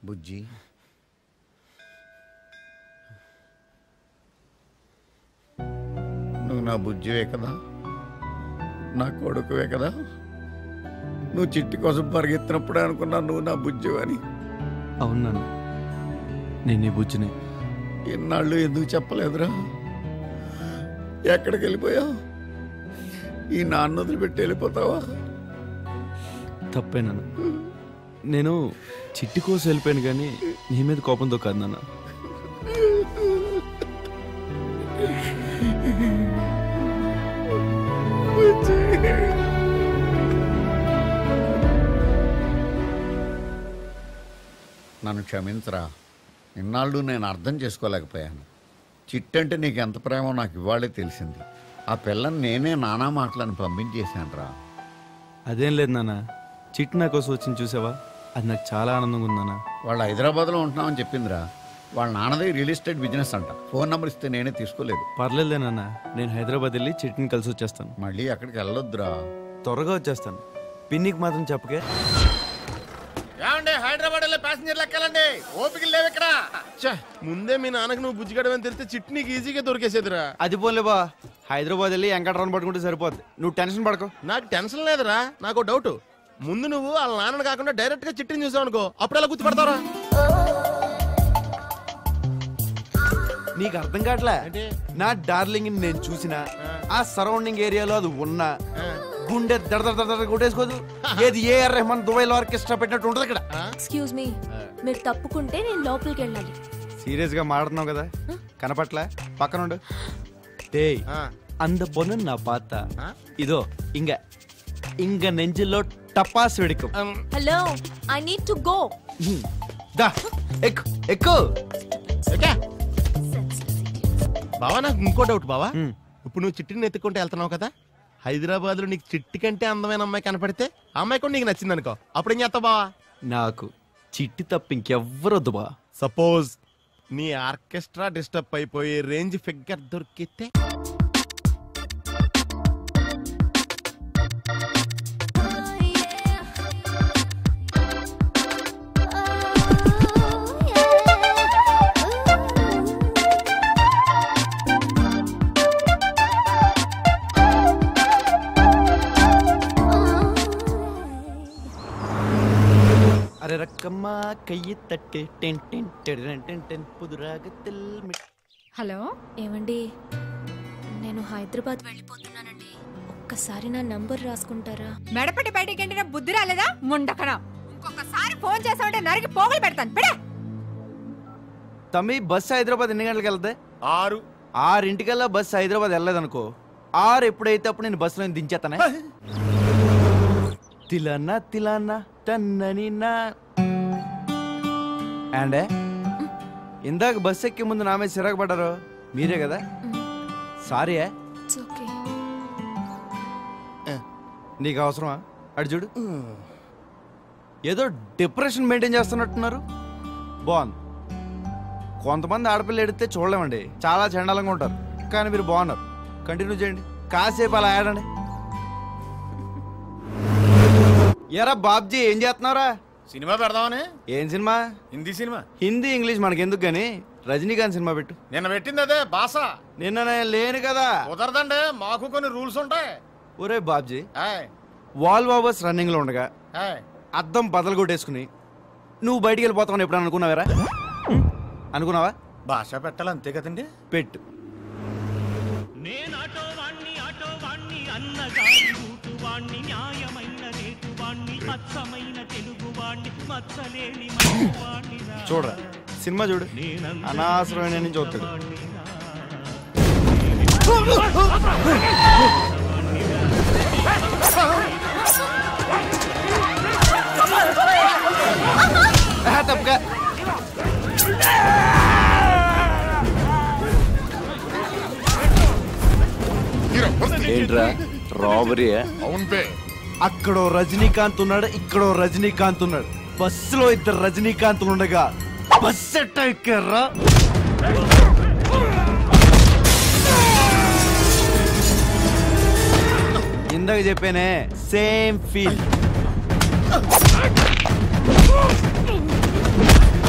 బుజ్జి నువ్వు నా బుజ్జివే కదా నా కొడుకువే కదా నువ్వు చిట్టి కోసం పరిగెత్తినప్పుడే అనుకున్నా నువ్వు నా బుజ్జివని అవును నాన్న నేను నీ బుజ్జిని ఇన్నాళ్ళు ఎందుకు చెప్పలేదురా ఎక్కడికి వెళ్ళిపోయావు ఈ నాన్న వదిలిపెట్టి వెళ్ళిపోతావా తప్పే నాన్న నేను చిట్టి కోసం వెళ్ళిపోయాను కానీ నీ మీద కోపంతో కాదు నాన్న నన్ను క్షమించరా ఇన్నాళ్ళు నేను అర్థం చేసుకోలేకపోయాను చిట్టంటే నీకు ఎంత ప్రేమో నాకు ఇవాళే తెలిసింది ఆ పిల్లని నేనే నానా మాటలను పంపించేశాను రా అదేం లేదు నాన్న చిట్టి నా కోసం వచ్చింది చూసావా అది నాకు చాలా ఆనందంగా ఉంది నాన్న వాళ్ళు హైదరాబాద్లో ఉంటున్నామని చెప్పిందిరా వాళ్ళ నాన్నదే రియల్ ఎస్టేట్ బిజినెస్ అంట ఫోన్ నెంబర్ ఇస్తే నేనే తీసుకోలేదు పర్లేదులే నాన్న నేను హైదరాబాద్ వెళ్ళి చిట్టిని కలిసి వచ్చేస్తాను మళ్ళీ అక్కడికి వెళ్ళొద్దురా త్వరగా వచ్చేస్తాను పిన్నికి మాత్రం చెప్పకే ఏమండి హైదరాబాద్ వెళ్ళే ప్యాసింజర్లు ఎక్కాలండి ఓపిక లేవు ఇక్కడ ఛే, ముందే మీ నాన్నకి నువ్వు బుజ్జిగడమని తెలిస్తే చిట్టి నీకు ఈజీగా దొరికేసేదిరా అది పోలే బా హైదరాబాద్ వెళ్ళి వెంకటరావు పట్టుకుంటే సరిపోద్ది నువ్వు టెన్షన్ పడకు నాకు టెన్షన్ లేదురా నాకు డౌట్ ముందు నువ్వు వాళ్ళ నాన్నని కాకుండా డైరెక్ట్ గా చిట్టిని చూసావు అనుకో అప్పుడు ఎలా గుర్తుపడతారా నీకు అర్థం కావట్లే నా డార్లింగ్ నేను చూసిన ఆ సరౌండింగ్ ఏరియాలో అది ఉన్నా గుండె దడ దడ దడ కొట్టేసుకోదు ఏది ఏ ఆర్ రెహమాన్ దుబాయ్ లో ఆర్కెస్ట్రా పెట్టినట్టు ఉంటుంది ఇక్కడ ఎక్స్క్యూజ్ మీ మీరు తప్పుకుంటే నేను లోపలికి వెళ్ళాలి సీరియస్ గా మాట్లాడుతున్నావు కదా కనపట్ల పక్కనుండు டேய் அந்த பொண்ணு நான் பார்த்தா இதோ இங்க இங்க நெஞ்சிலோ டப்பாஸ் வெடிக்கும் hello I need to go ம். దా ఎక్కు ఎక్కు బావా నాకు ఇంకో డౌట్ బావా ఇప్పుడు నువ్వు చిట్టిని ఎత్తుకుంటే వెళ్తున్నావు కదా హైదరాబాద్ లో నీకు చిట్టి కంటే అందమైన అమ్మాయి కనపడితే ఆ అమ్మాయి కూడా నీకు నచ్చింది అనుకో అప్పుడు ఏం చేస్తావు బావా నాకు చిట్టి తప్ప ఇంకెవ్వరొద్దు బా సపోజ్ నీ ఆర్కెస్ట్రా డిస్టర్బ్ అయిపోయి రేంజ్ ఫిగర్ దొరికితే అరే రక్కమ్మ కయ్యి తట్టే ten ten ten ten ten పుదు రాగத்தில் మిట్ హలో ఏమండి నేను హైదరాబాద్ వెళ్ళిపోతున్నానండి ఒక్కసారి నా నంబర్ రాసుకుంటారా మెడపట్టి బయటికి ఎండిన బుద్ధి రాలేదా ముండకన ఇంకొకసారి ఫోన్ చేసామంటే నరికి పోగులు పెడతాను పెడే తమ్మి బస్సు హైదరాబాద్ ఎన్ని గంటలకు వెళ్తే ఆరు ఆరింటికల్లా బస్సు హైదరాబాద్ వెళ్ళలేదనుకో ఆరు ఎప్పుడైతే అప్పుడు నేను బస్సులో దించేస్తానే తిలన్నా తిలన్నా తన్నని నా అండే ఇందాక బస్ ఎక్కే ముందు నా మీద చిరాకు పడ్డారు మీరే కదా సారీ ఓకే నీకు అవసరమా అడు చూడు ఏదో డిప్రెషన్ మెయింటైన్ చేస్తున్నట్టున్నారు బాగుంది కొంతమంది ఆడపిల్ల ఎడితే చూడలేమండి చాలా చండాలంగా ఉంటారు కానీ మీరు బాగున్నారు కంటిన్యూ చేయండి కాసేపు అలా ఆడండి ఎరా బాబ్జీ ఏం చేస్తున్నావురా సినిమా పెడదామని ఏం cinema Hindi cinema Hindi English మనకి ఎందుకు గానీ రజనీకాంత్ సినిమా పెట్టు నిన్న పెట్టింది అదే బాస నిన్న నేను లేను కదా కుదరదండి మాకు కొన్ని రూల్స్ ఉంటాయి ఒరే బాబ్జీ ఆయ్, వాల్ వాబర్స్ రన్నింగ్ లో ఉండగా ఆయ్. అద్దం బదలు కొట్టేసుకుని నువ్వు బయటికి వెళ్ళిపోతావని ఎప్పుడైనా అనుకున్నావారా హ్మ్? అనుకున్నావా భాష పెట్టాలి అంతే కదండి పెట్టు అన్నగారి ఊటు వాణ్ణి న్యాయమైన రేటు వాణ్ణి అచ్చమైన తెలుగు వాణ్ణి మచ్చలేని వాణ్ణి చూడరా సినిమా చూడు అనవసరమైన నుంచి చూస్తాడు ఆహా, తప్పుగా ఏంట్రా రాబరీ అవును బే అక్కడో రజనీకాంత్ ఉన్నాడు ఇక్కడో రజనీకాంత్ ఉన్నాడు బస్సులో ఇద్దరు రజనీకాంత్లు ఉండగా బస్సు ఎట్ట ఎక్కారా ఇందాక చెప్పానే సేమ్ ఫీల్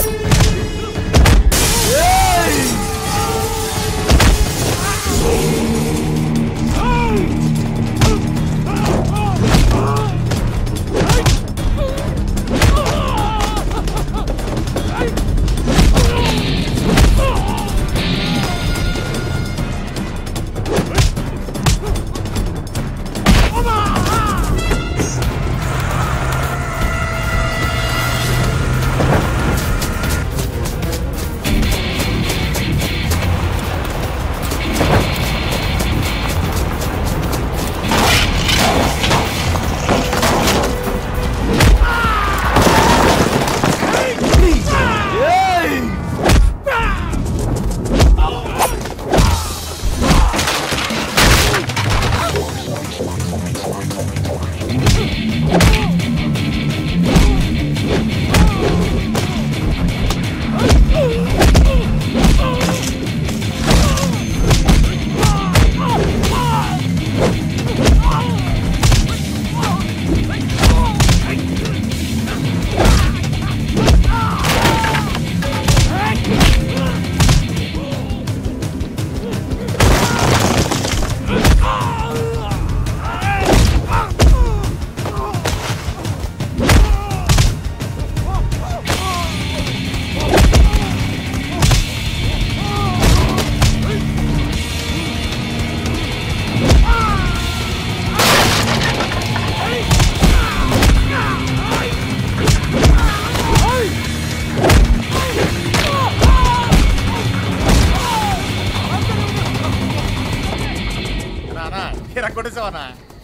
కొట్టేసావనా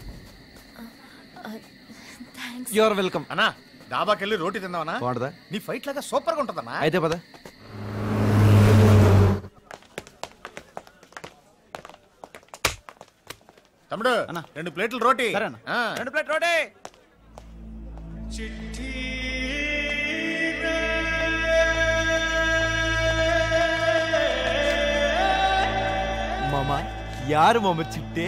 యు ఆర్ వెల్కమ్ అన్నా డాబాకెళ్ళి రోటీ తిందామనా బాగుంటుందా నీ ఫైట్ లాగా సూపర్ గా ఉంటదన్నా అయితే పద తమ్ముడు రెండు ప్లేట్లు రోటీ ఆ. రెండు ప్లేట్ రోటీ మామ యారు మామ చిట్టే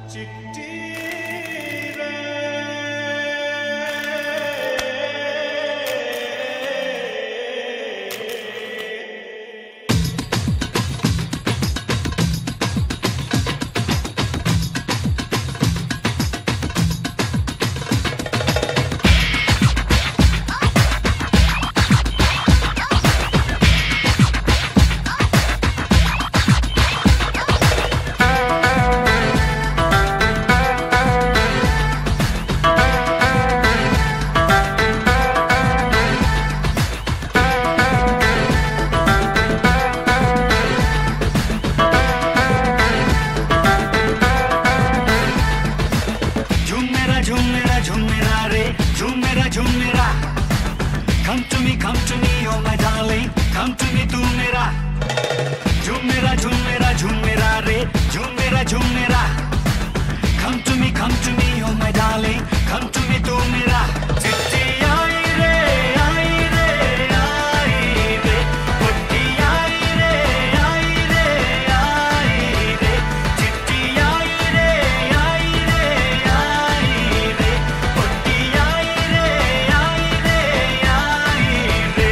झूम मेरा झूम मेरा झूम मेरा रे झूम मेरा झूम मेरा come to me come to me oh my darling come to me तू मेरा झूम मेरा झूम मेरा झूम मेरा रे झूम मेरा झूम मेरा come to me come to me oh my darling come to me तू मेरा चिट्ठी आई रे आई रे आई रे पुट्टी आई रे आई रे आई रे चिट्ठी आई रे आई रे आई रे पुट्टी आई रे आई रे आई रे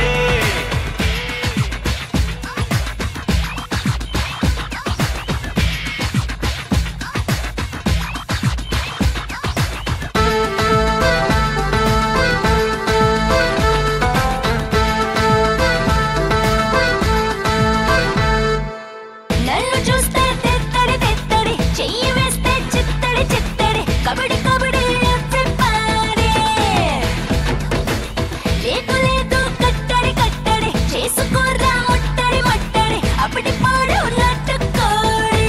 నన్ను చూస్తే తెత్తడి తెత్తడి చెయ్యి వేస్తే చిత్తడి చిత్తడి కబడి కబడి everybody. లేకు లేదు కట్టడి కట్టడి చేసుకోరా ముట్టడి మట్టడి అప్పటి పాడు నాటుకోడి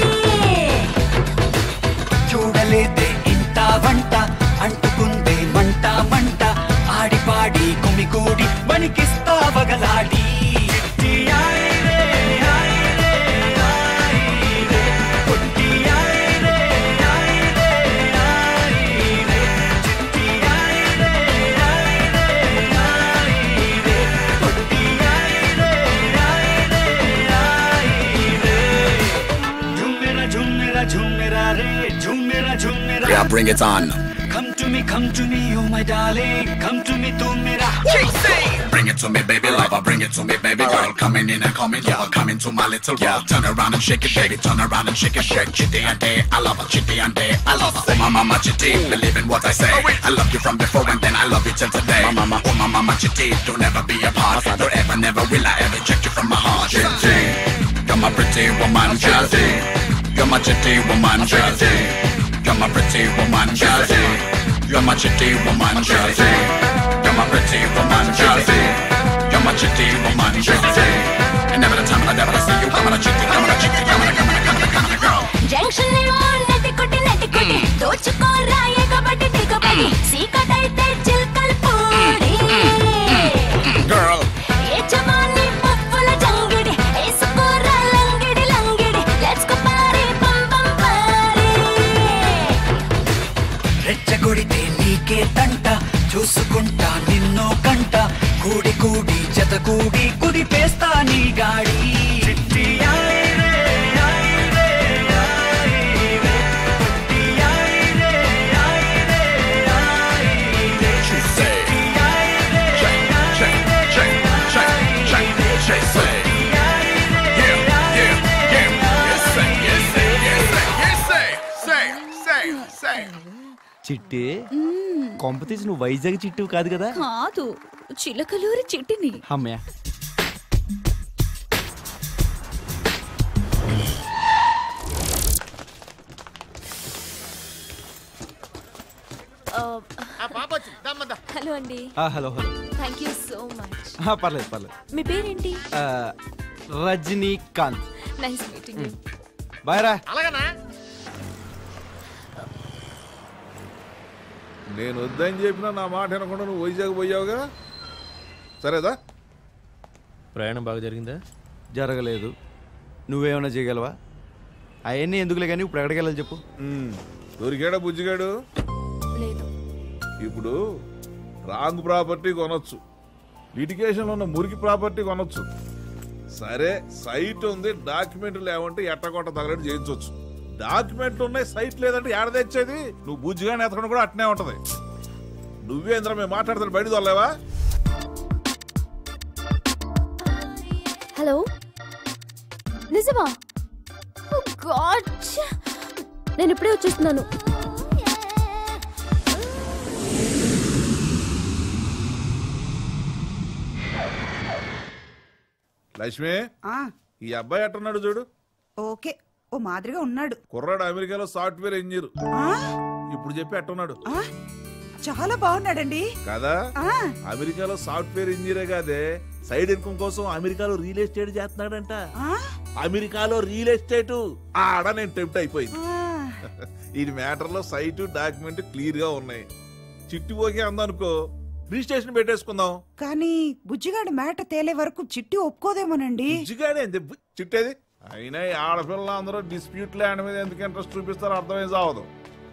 చూడలేదే ఇంత వంట అంటుకుందే మంట మంట ఆడి పాడి కుమికూడి బణికిస్తా వగలాడి చిట్టి ఆయ్ రే, ఆయ్ రే, ఆయ్ రే. పుట్టి ఆయ్ రే, ఆయ్ రే, ఆయ్ రే. చిట్టి ఆయ్ రే, ఆయ్ రే, ఆయ్ రే. పుట్టి ఆయ్ రే, ఆయ్ రే, ఆయ్ రే. झूम मेरा झूम मेरा झूम मेरा रे झूम मेरा झूम मेरा Yeah, bring it on. Come to me, come to me, oh my darling. Come to me, tu mera. Bring it to me, baby lover. Bring it to me, baby girl. Coming in and coming, girl. Coming to my little world. Turn around and shake it, baby. Turn around and shake it, shake chitty and day. I love her, chitty and day. I love her. Oh my mama chitty, believe in what I say. I love you from before and then I love you till today. My mama, oh my mama chitty, don't ever be apart. Don't ever, never will I ever reject you from my heart. Chitty, you're my pretty woman, chitty. You're my chitty woman, chitty. You're my pretty woman, chitty. You're my chitty woman, chitty. You're my pretty woman, chitty. You're my chitty woman, chitty. And never the time and I never see you. Come on, chitty, come on, chitty, come on, come on, come on, come on, girl. Junction ఏమో నెట్టి కొట్టి నెట్టి కొట్టి దోచుకోరా ఎగబడి దిగబడి సీకటైతే చిల్కల్ పూడి Girl, యజమాని పువ్వుల జంగిడి వేసుకోరా లంగిడి లంగిడి లెట్స్ గో పారీ పం పం పారీ రెచ్చగొడితే నీకే తంట చూసుకుంటా నిన్నో కంట కూడి కూడి జత కూడి కుదిపేస్తా నీ గాడి చిట్టి ఆయ్ రే, ఆయ్ రే, ఆయ్ రే. చిట్టి ఆయ్ రే, ఆయ్ రే, ఆయ్ రే. చిట్టి ఆయ్ రే, shake, shake, shake, shake, shake, shake, say. Yeah, yeah, yeah. Yes, say, yes, say, yes, say, yes, say. Say, say, say. చిట్టి కొంప తీసి నువ్వు వైజాగ్ చిట్టు కాదు కదా కాదు చిలకలూరి చిట్టిని అమ్మయ్య హలో అండి ఆ, hello hello thank you so much ఆ, పర్లేదు పర్లేదు మీ పేరేంటి ఆ, రజనీకాంత్ నైస్ మీటింగ్ బాయ్ రా అలాగనా నేను వద్దని చెప్పినా నా మాట వినకుండా నువ్వు వైజాగ్ పోయావుగా సరేదా ప్రయాణం బాగా జరిగిందా జరగలేదు నువ్వేమైనా చేయగలవా అవన్నీ ఎందుకులే కానీ ఇప్పుడు ఎక్కడికి వెళ్ళాలి చెప్పు దొరికాడా బుజ్జిగాడు లేదు ఇప్పుడు రాంగ్ ప్రాపర్టీ కొనొచ్చు లిటిగేషన్లో ఉన్న మురికి ప్రాపర్టీ కొనొచ్చు సరే సైట్ ఉంది డాక్యుమెంట్ లేవంటే ఎట్టకొట్ట తగలట్టు చేయించవచ్చు డాక్యుమెంట్లు ఉన్నాయి సైట్ లేదంటే ఏడ తెచ్చేది నువ్వు బుజ్జిగాని ఎతకడం కూడా అట్నే ఉంటది నువ్వేంద్ర మేము మాట్లాడతాను బయట తోలేవా హలో నిజమా ఓ గాడ్ నేను ఇప్పుడే వచ్చేస్తున్నాను లక్ష్మి ఆ, ఈ అబ్బాయి ఎట్టున్నాడు చూడు ఓకే ఓ మాదిరిగా ఉన్నాడు కుర్రాడు అమెరికాలో సాఫ్ట్వేర్ ఇంజనీర్ ఆ, ఇప్పుడు చెప్పి ఎట్టున్నాడు ఆ, చాలా బాగున్నాడండి కదా ఆ, అమెరికాలో సాఫ్ట్వేర్ ఇంజనీరే కాదే సైడ్ ఇన్కమ్ కోసం అమెరికాలో రియల్ ఎస్టేట్ చేస్తున్నాడంట ఆ, అమెరికాలో రియల్ ఎస్టేట్ ఆడ నేను టెంప్ట్ అయిపోయింది ఆ. ఈ మ్యాటర్ లో సైట్ డాక్యుమెంట్ క్లియర్ గా ఉన్నాయి చిట్టి పోకే అందనుకో రిజిస్ట్రేషన్ పెట్టేసుకుందాం కానీ బుజ్జిగాడు మేట తేలే వరకు చిట్టి ఒప్పుకోదేమోనండి బుజ్జిగాడే అంతే బు- చిట్టేది అయినా ఈ ఆడపిల్ల అందరూ డిస్ప్యూట్ ల్యాండ్ మీద ఎందుకు ఇంట్రెస్ట్ చూపిస్తారో అర్థమే సావదు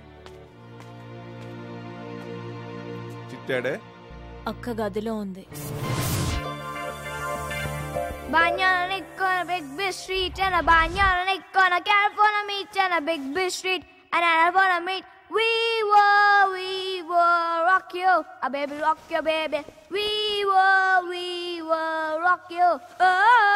చిట్టాడే అక్క గదిలో ఉంది Banana Nick on a big big street and a banana Nick on a California meet and a big big street and I wanna meet. We will, we will rock you, a baby rock you, baby. We will, we will rock you. Oh.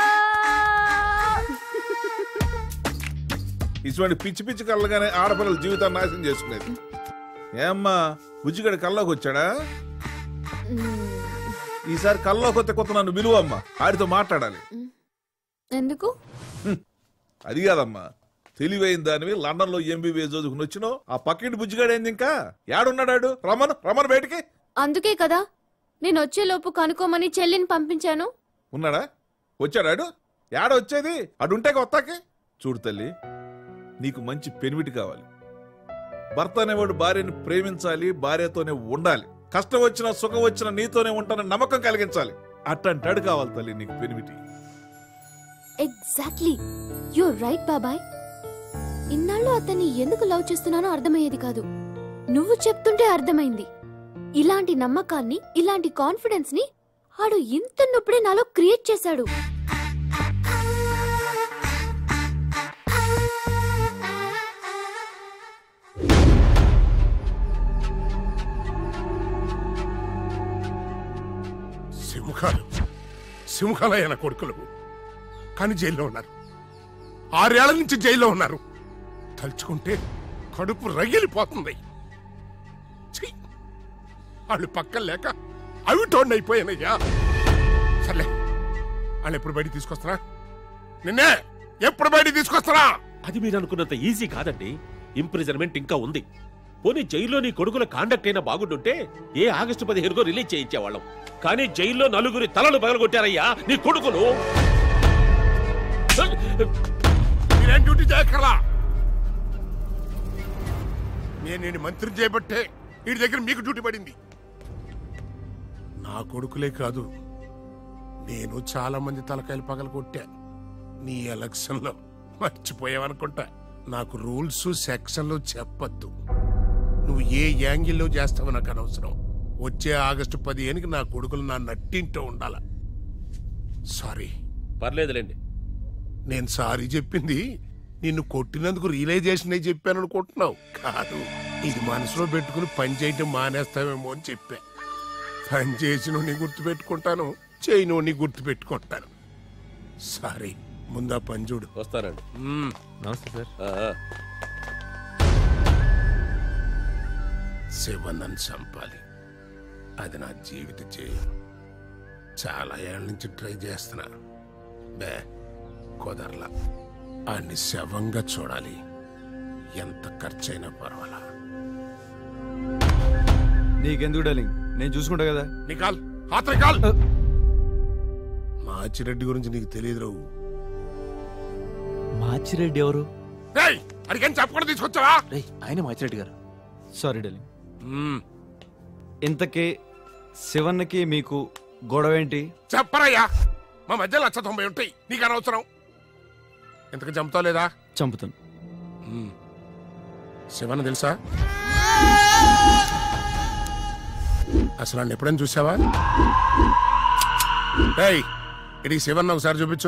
ఇటువంటి పిచ్చి పిచ్చి కళ్ళగానే ఆడపిల్లల జీవితాన్ని నాశనం చేసుకునేది ఏమ్మా బుజ్జిగడి కల్లోకి వచ్చాడా ఈసారి కల్లోకి వస్తే కొత్త నన్ను విలువమ్మా ఆడితో మాట్లాడాలి ఎందుకు అది కాదమ్మా తెలివైన దానివి లండన్ లో ఎంబీబీఎస్ చదువుకుని వచ్చినావు ఆ పక్కింటి బుజ్జిగాడు ఏంది ఇంకా యాడున్నాడాడు రమను రమను బయటికి అందుకే కదా నేను వచ్చేలోపు కనుక్కోమని చెల్లిని పంపించాను ఉన్నాడా వచ్చాడాడు యాడ వచ్చేది అడుంటే కొత్తకి చూడు తల్లి నీకు మంచి పెనిమిటి కావాలి భర్త అనేవాడు భార్యని ప్రేమించాలి భార్యతోనే ఉండాలి కష్టం వచ్చినా సుఖం వచ్చినా నీతోనే ఉంటానని నమ్మకం కలిగించాలి అట్టంటాడు కావాలి తల్లి నీకు పెనిమిటి ఎగ్జాక్ట్లీ యూర్ రైట్ బాబాయ్ ఇన్నాళ్ళు అతన్ని ఎందుకు లవ్ చేస్తున్నానో అర్థమయ్యేది కాదు నువ్వు చెప్తుంటే అర్థమైంది ఇలాంటి నమ్మకాన్ని ఇలాంటి కాన్ఫిడెన్స్ ని ఆడు ఇంత నొప్పుడే నాలో క్రియేట్ చేశాడు ముఖాలు సింహాలైన కొడుకులు కానీ జైల్లో ఉన్నారు ఆరేళ్ల నుంచి జైల్లో ఉన్నారు తలుచుకుంటే కడుపు రగిలిపోతుంది ఛీ! వాళ్ళు పక్కన లేక అవి టోన్ అయిపోయానయ్యా సర్లే వాళ్ళు ఎప్పుడు బయటికి తీసుకొస్తారా నిన్నే ఎప్పుడు బయటికి తీసుకొస్తారా అది మీరు అనుకున్నంత ఈజీ కాదండి ఇంప్రిజన్మెంట్ ఇంకా ఉంది పోనీ జైల్లో నీ కొడుకుల కాండక్ట్ అయినా బాగుంటుంటే ఏ ఆగస్టు పదిహేనుకో రిలీజ్ చేయించేవాళ్ళం కానీ జైల్లో నలుగురి తలలు పగలగొట్టారయ్యా నీ కొడుకులు మీరేం డ్యూటీ చేయక్కర్లా నేను నేను మంత్రి చేయబట్టే వీడి దగ్గర మీకు డ్యూటీ పడింది నా కొడుకులే కాదు నేను చాలా మంది తలకాయలు పగల కొట్టా నీ ఎలక్షన్ లో మర్చిపోయావనుకుంటా నాకు రూల్స్ సెక్షన్లు చెప్పొద్దు నువ్వు ఏ యాంగిల్లో చేస్తావో నాకు అనవసరం వచ్చే ఆగస్టు పదిహేనుకి నా కొడుకులు నా నట్టింటో ఉండాల సారీ పర్లేదులేండి నేను సారీ చెప్పింది నిన్ను కొట్టినందుకు రియలైజేషన్ అయి చెప్పాను అనుకుంటున్నావు కాదు ఇది మనసులో పెట్టుకుని పని చేయటం మానేస్తావేమో అని చెప్పా పని చేసిన నీ గుర్తు పెట్టుకుంటాను చేయను నీ గుర్తు పెట్టుకుంటాను సారీ ముందా పని చూడు వస్తానండి నమస్తే సార్ శివన్నను చంపాలి అది నా జీవిత చేయం చాలా ఏళ్ళ నుంచి ట్రై చేస్తున్నా బే కుదరలా అన్ని శవంగా చూడాలి ఎంత ఖర్చైనా పర్వాలా నీకెందుకు డార్లింగ్ నేను చూసుకుంటా కదా నీ కాల్ హాత్రే కాల్ మాచిరెడ్డి గురించి నీకు తెలియదు రావు మాచిరెడ్డి ఎవరు అడిగని చెప్పకుండా తీసుకొచ్చావా ఆయన మాచిరెడ్డి గారు సారీ డార్లింగ్ ఇంతకీ శివన్నకి మీకు గొడవ ఏంటి చెప్పరయ్యా మా మధ్య లక్ష తొంభై ఉంటాయి నీకు అనవసరం ఇంతకు చంపుతావు లేదా చంపుతాను శివన్న తెలుసా అసలు నన్ను ఎప్పుడైనా చూసావా ఏయ్ ఇది శివన్న ఒకసారి చూపించు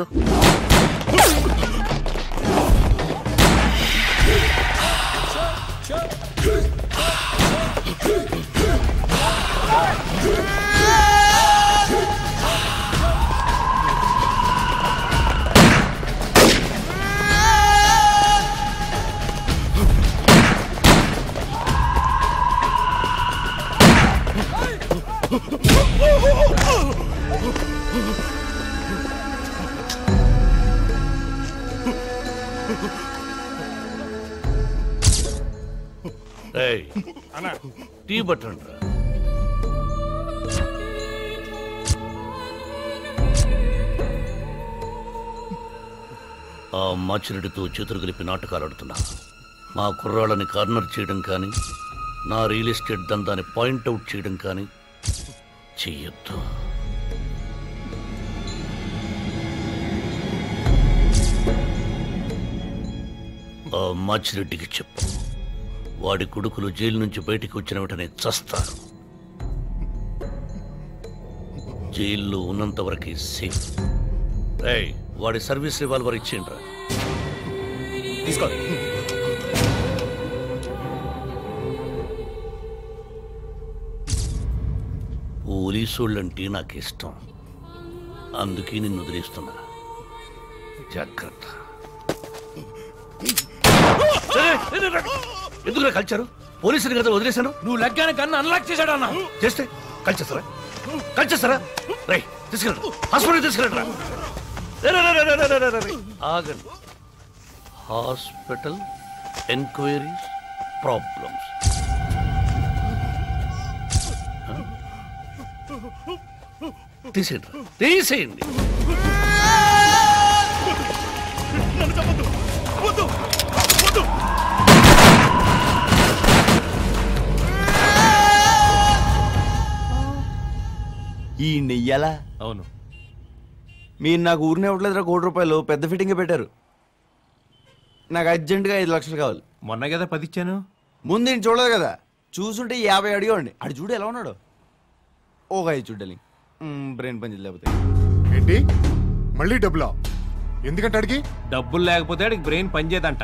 ఏయ్, టీ పట్టండి రా. ఆ మాచిరెడ్డితో చేతులు కలిపి నాటకాలు ఆడుతున్నా మా కుర్రాళ్ళని కార్నర్ చేయడం కానీ నా రియల్ ఎస్టేట్ దందాన్ని పాయింట్అవుట్ చేయడం కానీ చెయ్యొద్దు ఆ మాచిరెడ్డికి చెప్పు వాడి కొడుకులు జైలు నుంచి బయటికి వచ్చిన వెంటనే చస్తారు జైల్లో ఉన్నంత వరకే సేఫ్ రేయ్, వాడి సర్వీస్ రివాల్వర్ ఇచ్చిండ్రా తీసుకో పోలీసోళ్ళంటే నాకు ఇష్టం అందుకే నిన్ను వదిలేస్తున్నా జాగ్రత్త ఎందుకు కలిచారు పోలీసుని కదా వదిలేశాను నువ్వు లగ్గాన కన్ను అన్లాక్ చేశాడు అన్న చేస్తే కలిచేస్తారా కలిచేస్తారా రై తీసుకెళ్ళరా హాస్పిటల్ తీసుకెళ్ళరా రే, రే, రే, రే, రే, రే, రే, రే. ఆగండి హాస్పిటల్ ఎంక్వైరీస్ ప్రాబ్లమ్స్ తీసేయండి తీసేయండి ఈ నెయ్యాలా అవును మీరు నాకు ఊరినే ఇవ్వట్లేదురా కోటి రూపాయలు పెద్ద ఫిట్టింగ్ పెట్టారు నాకు అర్జెంటుగా ఐదు లక్షలు కావాలి మొన్న కదా పది ఇచ్చాను ముందు నేను చూడలేదు కదా చూసుంటే యాభై అడిగండి అడు చూడు ఎలా ఉన్నాడు ఒక ఐదు చూడాలి బ్రెయిన్ పని లేకపోతే ఏంటి మళ్ళీ డబ్బులా ఎందుకంటే అడిగి డబ్బులు లేకపోతే ఆడికి బ్రెయిన్ పనిచేయదంట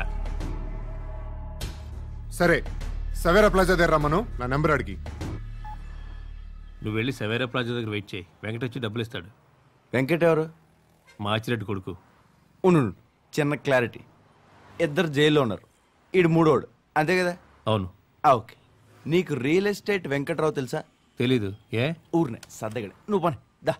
సరే సవేరా ప్లాజా దగ్గర రమ్మను నా నెంబర్ అడిగి నువ్వు వెళ్ళి సవేరా ప్లాజా దగ్గర వెయిట్ చేయి వెంకట వచ్చి డబ్బులు ఇస్తాడు వెంకట్ ఎవరు మాచిరెడ్డి కొడుకు ఉండు ఉండు. చిన్న క్లారిటీ ఇద్దరు జైల్లో ఉన్నారు ఈడు మూడోడు అంతే కదా అవును ఆ, ఓకే నీకు రియల్ ఎస్టేట్ వెంకట్రావు తెలుసా తెలీదు ఏ ఊరినే సర్దగడ నువ్వు పని దా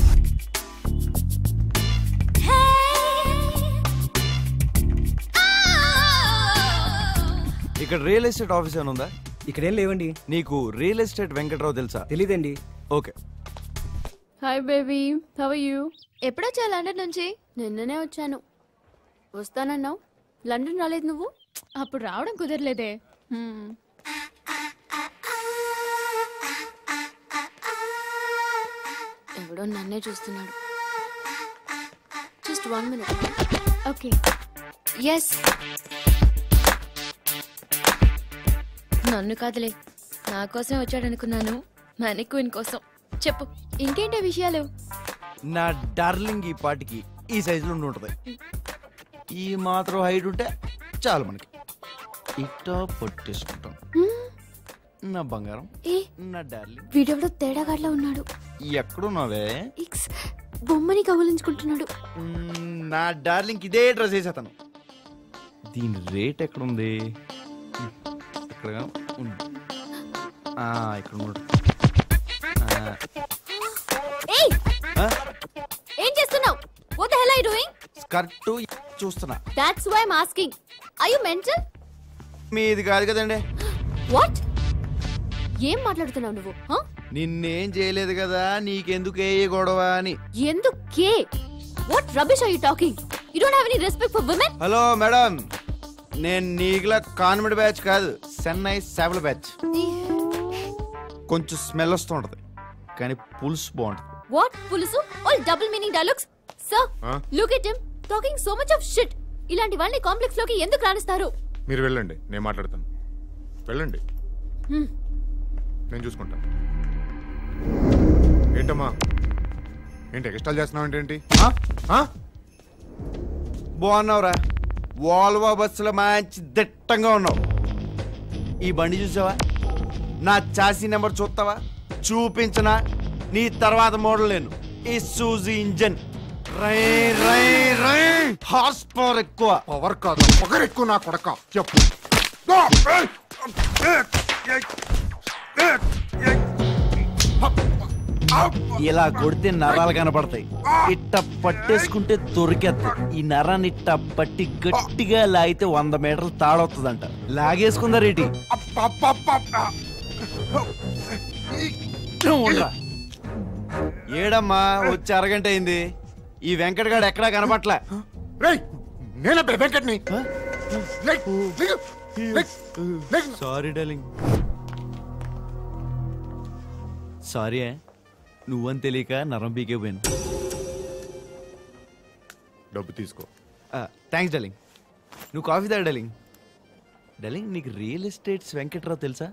ఇక్కడ రియల్ ఎస్టేట్ ఆఫీస్ ఏమైనా ఉందా ఇక్కడేం లేవండి నీకు రియల్ ఎస్టేట్ వెంకట్రావు తెలుసా తెలీదండి okay hi baby how you ఎప్పుడొచ్చా లండన్ నుంచి నిన్ననే వచ్చాను వస్తానన్నావు లండన్ రాలేదు నువ్వు అప్పుడు రావడం కుదరలేదే హ్మ్. ఎవడో నన్నే చూస్తున్నాడు just one minute okay yes నన్ను కాదులే నా కోసం వచ్చాడనుకున్నాను క్వీన్ కోసం చెప్పు ఇంకేంటి విషయాలు నా డార్లింగ్ ఈ పాటికి ఈ సైజులో ఉండి ఉంటుంది ఈ మాత్రం హైట్ ఉంటే చాలు మనకి ఇట్టా పట్టేసుకుంటాం నా బంగారం ఏ నా డార్లింగ్ వీడెవడో తేడాగాడ్లా ఉన్నాడు ఎక్కడున్నావే ఇక్స్ బొమ్మని కబులించుకుంటున్నాడు మ్మ్, నా డార్లింగ్ ఇదే డ్రెస్ వేసేతాను దీని రేట్ ఎక్కడుంది ఇక్కడ ఉంది. ఆ, ఇక్కడ ఉన్నాడు. ఆ, ఏయ్ ఆ, ఏం చేస్తున్నావు what the hell are you doing skirt చూస్తున్నా that's why I asking are you mental మీది కాదు కదండి వాట్ ఏం మాట్లాడుతున్నావు నువ్వు huh? నిన్నేం చేయలేదు కదా నీకెందుకే ఈ గొడవ అని ఎందుకే what rubbish are you talking you don't have any respect for women hello madam నేను నీకులా కాన్వెంట్ బ్యాచ్ కాదు చెన్నై సేవల బ్యాచ్ కొంచెం స్మెల్ వస్తూ ఉంటది కానీ పులుసు బాగుంటది వాట్ పులుసు all double meaning dialogues sir ఆ? Look at him talking so much of shit ఇలాంటి వాళ్ళని కాంప్లెక్స్ లోకి ఎందుకు రాణిస్తారు మీరు వెళ్ళండి నేను మాట్లాడతాను వెళ్ళండి Hmm. నేను చూసుకుంటాను ఏంటమ్మా ఏంటి ఎక్స్ట్రా చేస్తున్నావు ఏంటి బాగున్నావురా వాల్వా బస్సులో మంచి దిట్టంగా ఉన్నావు ఈ బండి చూసావా నా చాసీ నెంబర్ చూస్తావా చూపించనా నీ తర్వాత మోడల్ నేను ఈ సూజీ ఇంజన్ రై రై రై హార్స్ పవర్ ఎక్కువ పవర్ కాదు పొగర్ ఎక్కువ నా కొడక చెప్పు ఇలా కొడితే నరాలు కనపడతాయి ఇట్ట పట్టేసుకుంటే దొరికేస్తాయి ఈ నరాన్ని ఇట్ట పట్టి గట్టిగా లాగితే వంద మీటర్లు తాడొస్తుందంట లాగేసుకుందా రేటి ఉండరా. ఏడమ్మా వచ్చి అరగంట అయింది ఈ వెంకటగాడు ఎక్కడా కనపట్లే నేనే వెంకట్ని సారీ డార్లింగ్ సారీ నువ్వని తెలియక నరం పీకే పోయాను డబ్బు తీసుకో థ్యాంక్స్ డార్లింగ్ నువ్వు కాఫీ తాగు డార్లింగ్ డార్లింగ్ నీకు రియల్ ఎస్టేట్స్ వెంకట్రావు తెలుసా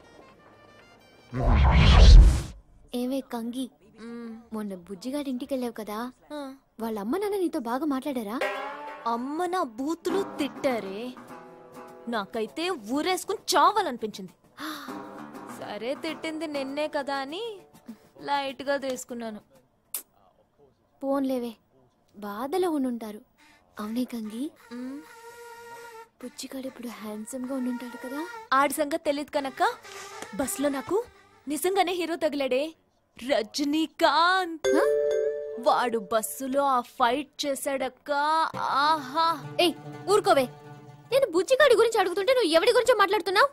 ఏవే కంగి మొన్న బుజ్జిగాడి ఇంటికి వెళ్ళావు కదా వాళ్ళ అమ్మ నాన్న నీతో బాగా మాట్లాడారా అమ్మ నా బూతులు తిట్టారే నాకైతే ఊరేసుకుని చావాలనిపించింది సరే తిట్టింది నిన్నే కదా అని లైట్ గా తీసుకున్నాను పోన్లేవే బాధలో ఉండుంటారు అవునే కంగి బుజ్జిగాడు ఇప్పుడు హ్యాండ్సమ్ గా ఉండుంటాడు కదా ఆడి సంగతి తెలియదు కనుక బస్లో నాకు నిజంగానే హీరో తగిలాడే రజనీకాంత్ వాడు బస్సులో ఆ ఫైట్ చేశాడక్క ఆహా ఏయ్ ఊరుకోవే నేను బుజ్జిగాడి గురించి అడుగుతుంటే నువ్వు ఎవడి గురించి మాట్లాడుతున్నావు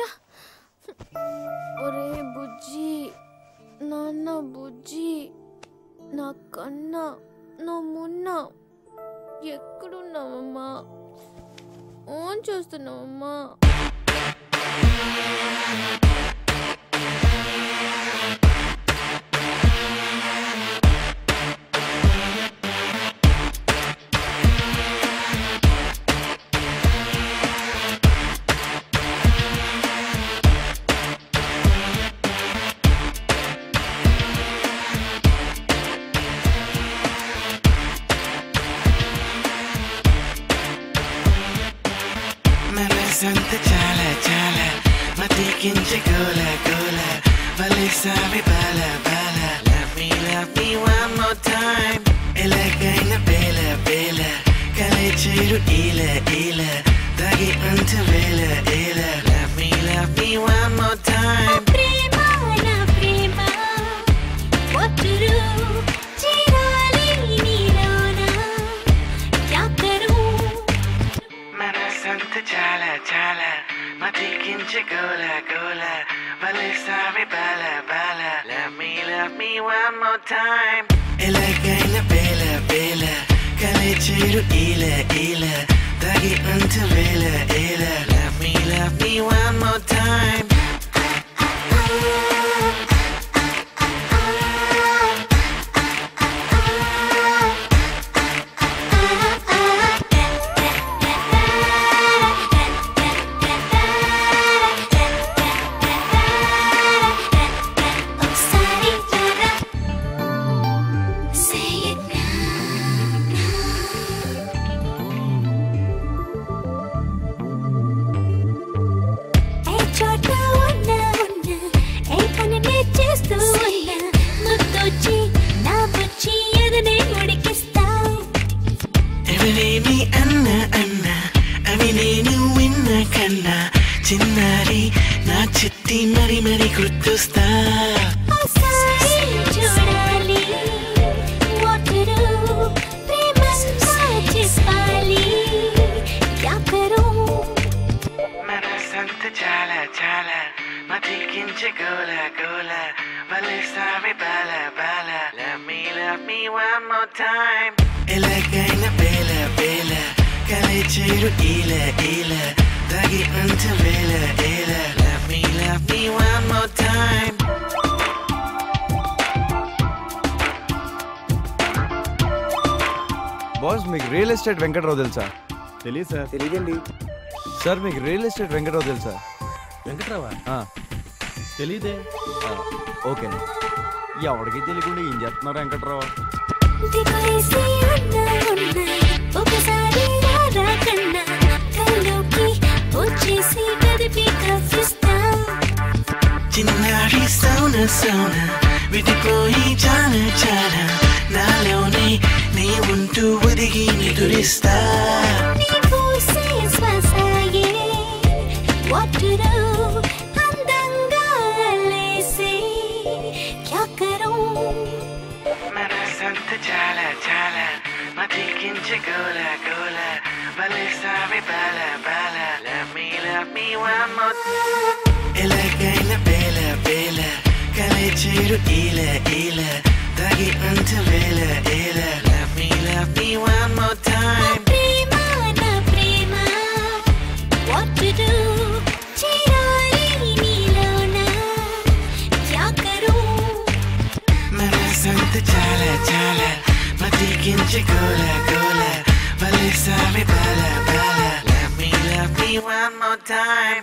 ఒరే బుజ్జి నాన్న బుజ్జి నా కన్నా నా మున్న ఎక్కడున్నావమ్మా ఓన్ చేస్తున్నావమ్మా మనసంత చాలా చాలా మతికించే గోల గోల Vale sabe bala bala Love me, love me one more time ఎలాగైన బేల బేల కలిచేరు ఈల ఈల తగి అంత వేల ఏల Love me, love me one more time ప్రేమ నా ప్రేమ ఒట్టురు చిరాలి నీలోన క్యా కరూ మనసంత చాలా చాలా మతికించే గోల గోల వలె సావి బాల బాల Love me, love me one more time ఎలాగైన బేల బేల కలిచేరు ఈల ఈల తగి అంత వేల ఏల Love me, love me one more time ఒకసారి జరా say it ఏ చోట ఉన్నా ఉన్నా ఏ పనినే చేస్తూ ఉన్నా ముద్దొచ్చి నా బుచ్చి ఎదనే ఉడికిస్తా ఎవరేమి అన్న అన్న అవి నేను విన్న కన్నా చిన్నారి నా చిట్టి మరి మరి గుర్తుస్తా ఒకసారి చూడాలి ఒట్టరు ప్రేమ చెప్పాలి క్యా కరూ మనసంత చాలా చాలా మతికించే గోల గోల వలె సావి బాల బాల Love me, love me one more time ఎలాగైన బేల బేల కలిచేరు ఈల ఈల తగి అంత వేల ఏల Love me, love me one more time boss మీకు రియల్ ఎస్టేట్ వెంకట్రావు తెలుసా తెలియదు సార్ తెలియదండి సార్ మీకు రియల్ ఎస్టేట్ వెంకట్రావు తెలుసా వెంకట్రావా ఆ, తెలీదే ఆ, ఓకే ఎవరికి తెలియకుండా ఏం చేస్తున్నారు వెంకట్రావు దిగేసి ఉన్నా ఉన్నా ఒకసారి రారా కన్నా కల్లోకి వచ్చేసి కదిపి కవ్విస్తా చిన్నారి సౌన సౌన విడిపోయి చాలా చాలా నాలోనే నీ ఉంటూ ఒదిగి నిదురిస్తా నీ పూసే శ్వాసయే ఒట్టురు అందంగా లేసి క్యా కరూ మనసంత చాలా చాలా మతికించే గోల గోల వలె సావి బాల బాల Love me, love me one more ఎలాగైన బేల బేల కలిచేరు ఈల ఈల తగి అంత వేల ఏల Love me, love me one more time ప్రేమ నా ప్రేమ ఒట్టురు చిరాలి నీలోన క్యా కరూ మనసంత చాలా చాలా మతికించే గోల గోల వలె సావి బాల బాల Love me, love me one more time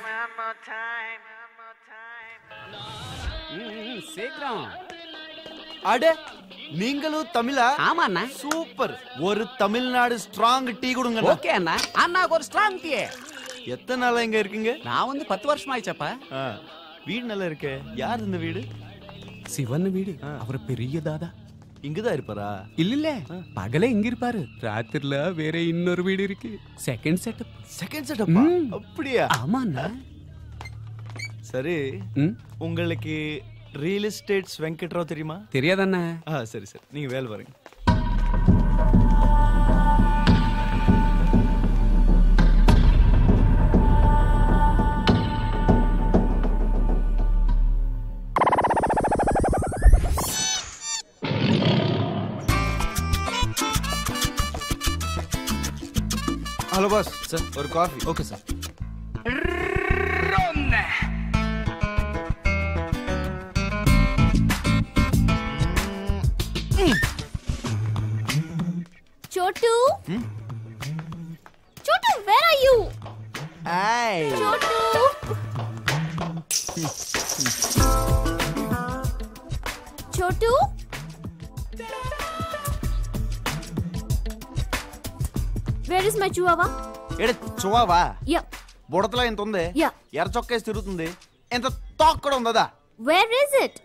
சீக்கிரம் அடே நீங்களும் தமிழா ஆமா அண்ணா சூப்பர் ஒரு தமிழ்நாடு ஸ்ட்ராங் டீ கொடுங்க ஓகே அண்ணா அண்ணாக்கு ஒரு ஸ்ட்ராங் டீ எத்தனை நாளா இங்க இருக்கீங்க நான் வந்து பத்து வருஷம் ஆயிச்சப்பா ஆ, வீடு நல்லா இருக்கே யார் இந்த வீடு சிவன் வீடு அவர் பெரிய தாதா இங்கதான் இருப்பாரா இல்ல இல்ல பகலே இங்க இருப்பாரு ராத்திரில வேற இன்னொரு வீடு இருக்கு செகண்ட் செட்டப் செகண்ட் செட்டப்பா அப்படியா ஆமா அண்ணா சரி உங்களுக்கு ரியல் எஸ்டேட்ஸ் வெங்கட்ராவ் தெரியுமா தெரியாதண்ணா ஆ சரி சரி நீங்க வேலை பாருங்க ஹலோ பாஸ் சார் ஒரு coffee okay sir Chotu Chotu wear are you Hey. చోటు Chotu where is my Chihuahua ఏడే చువావా యా బుడతలో ఎంత ఉంది యా ఎర్ర చొక్కేసి తిరుగుతుంది ఎంత తోక్క కూడా ఉందా వేర్ ఇస్ ఇట్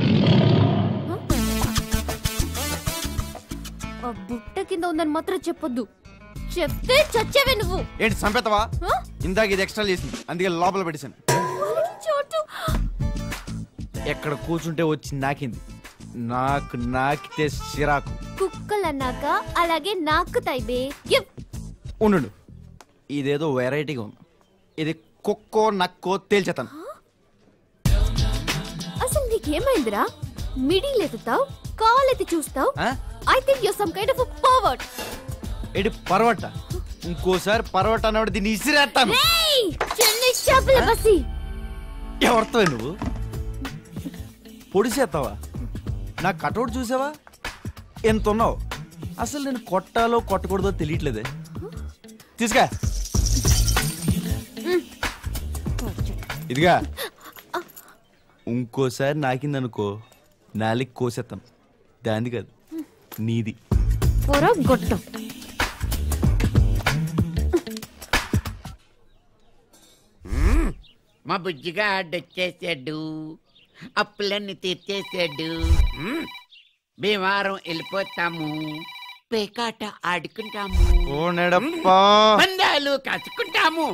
ఆ బుట్ట కింద ఉందని మాత్రం చెప్పొద్దు చెప్తే చచ్చేవే నువ్వు ఏంటి చంపేతావా ఆ? ఇందాక ఇది ఎక్స్ట్రా చేసింది అందుకే లోపల పెట్టేశాను చోటు ఎక్కడ కూర్చుంటే వచ్చి నాకింది నాకు నాకితే చిరాకు కుక్కలు అన్నాక అలాగే నాకుతాయి బే గివ్ ఉండు ఇదేదో వెరైటీగా ఉంది ఇది కుక్కో నక్కో తేల్చేతాను అసలు నీకేమైందిరా మిడిల్ ఎత్తుతావు కాల్ ఎత్తి చూస్తావు ఆ? I think you some kind of powered ఏంటి పరవట ఇంకోసారి పరవట అన్నవాడు దీన్ని ఇసిరేస్తాను రేయ్ చెన్నై చేపల బసి ఎవరితో నువ్వు పొడిసేస్తావా నా కటౌట్ చూసావా ఎంత ఉన్నావు అసలు నేను కొట్టాలో కొట్టకూడదో తెలియట్లేదే తీసుకా ఇదిగా ఇంకోసారి నాకిందనుకో నాలికి కోసేస్తాను దాన్ని కాదు నీది పొర గొట్టం మా బుజ్జిగా వచ్చేసాడు అప్పులన్నీ తీర్చేసాడు మ్మ్. భీమవరం వెళ్ళిపోతాము పేకాట ఆడుకుంటాము ఓ నెడప్పా పందాలు కాచుకుంటాము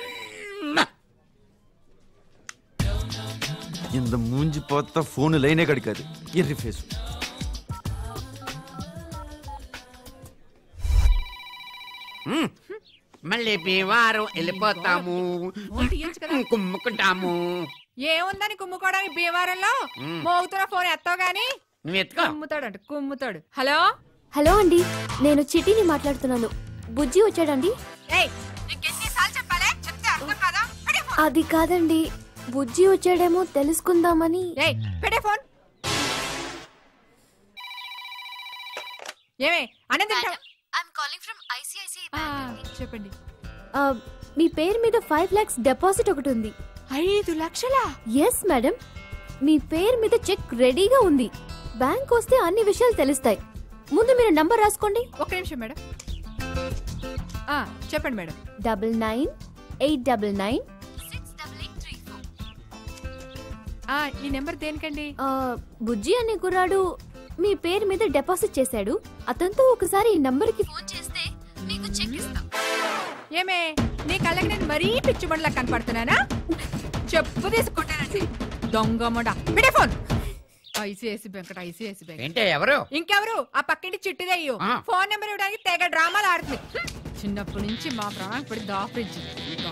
ఇంత మూంజి పోతా ఫోన్ లైనే కడికాదు ఎర్రి ఫేసు మ్మ్. మళ్ళీ భీమవరం వెళ్ళిపోతాము కుమ్ముకుంటాము ఏముందని కుమ్ముకోవడానికి భీమవరంలో మ్మ్. మోగుతున్న ఫోన్ ఎత్తావు గాని నువ్వు ఎత్తుకో కుమ్ముతాడంట కుమ్ముతాడు హలో హలో అండి నేను చిట్టిని మాట్లాడుతున్నాను బుజ్జి వచ్చాడండి ఏయ్ నీకెన్నిసార్లు చెప్పాలే చెప్తే అర్థం కాదా అది కాదండి బుజ్జి వచ్చాడేమో తెలుసుకుందామని ఏయ్ పెట్టే ఫోన్ ఏమే అన్నది చెప్పండి ఆ, మీ పేరు మీద ఫైవ్ లాక్స్ డిపాజిట్ ఒకటి ఉంది ఐదు లక్షలా ఎస్ మేడం మీ పేరు మీద చెక్ రెడీగా ఉంది బ్యాంక్ వస్తే అన్ని విషయాలు తెలుస్తాయి ముందు మీరు నంబర్ రాసుకోండి ఒక్క నిమిషం మేడం ఆ, చెప్పండి madam double nine eight double nine ఆ, ఈ నెంబర్ దేనికండి బుజ్జి అనే కుర్రాడు మీ పేరు మీద డిపాజిట్ చేశాడు అతనితో ఒకసారి ఈ నంబర్ కి ఫోన్ చేస్తే మీకు చెక్ ఇస్తాం ఏమే నీ కళ్ళకి నేను మరీ పిచ్చిమడిలా కనపడుతున్నానా చెప్పు తీసుకుంటానండి దొంగ మొండ పెట్టే phone ICICI bank ICICI bank ఏంటే ఎవరు ఇంకెవరు ఆ పక్కింటి చిట్టిదయ్యు ఆ. ఫోన్ నెంబర్ ఇవ్వడానికి తెగ డ్రామాలు ఆడుతుంది చిన్నప్పటి నుంచి మా ప్రాణం పడి దాఫ్రిడ్జ్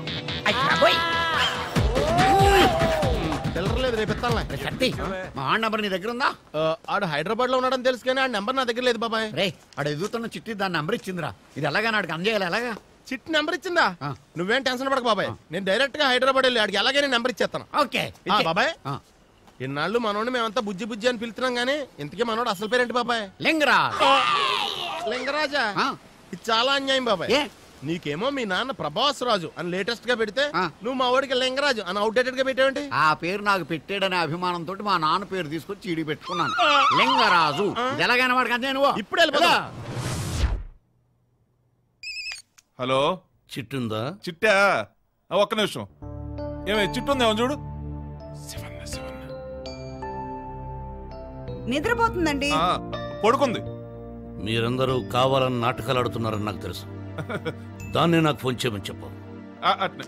తెల్లలేదు రేపు ఎత్తాలే సత్తి మా ఆడ నంబర్ నీ దగ్గర ఉందా ఆడు హైదరాబాద్ లో ఉన్నాడని తెలుసు కానీ ఆ నెంబర్ నా దగ్గర లేదు బాబాయ్ రే ఆడ ఎదుగుతున్న చిట్టి దాని నంబర్ ఇచ్చిందిరా ఇది ఎలాగా నాడికి అందజేయాలి ఎలాగా చిట్టి నెంబర్ ఇచ్చిందా నువ్వేం టెన్షన్ పడక బాబాయ్ నేను డైరెక్ట్ గా హైదరాబాద్ వెళ్ళి ఆడికి ఎలాగైనా నెంబర్ ఇచ్చేస్తాను ఓకే ఆ, బాబాయ్ ఇన్నాళ్ళు మనోడిని మేమంతా బుజ్జి బుజ్జి అని పిలుస్తున్నాం గానీ ఇంతకీ మనోడు అసలు పేరేంటి బాబాయ్ లింగరా లింగరాజా ఇది చాలా అన్యాయం బాబాయ్ నీకేమో మీ నాన్న ప్రభాస్ రాజు అని లేటెస్ట్ గా పెడితే నువ్వు మా వాడికి లింగరాజు అని అవుట్డేటెడ్ గా పెట్టావేంటి ఆ పేరు నాకు పెట్టాడనే అభిమానంతో మా నాన్న పేరు తీసుకొచ్చి చీడి పెట్టుకున్నాను లింగరాజు ఇది ఎలాగైనా వాడికి అంతే నువ్వు ఇప్పుడు వెళ్ళిపోతా హలో చిట్టుందా చిట్టా ఆ, ఒక్క నిమిషం ఏమే చిట్టు ఉందేమో చూడు నిద్రపోతుందండి ఆ, పడుకుంది మీరందరూ కావాలని నాటకాలు ఆడుతున్నారని నాకు తెలుసు దాన్నే నాకు ఫోన్ చేయమని చెప్పు ఆ, అట్నే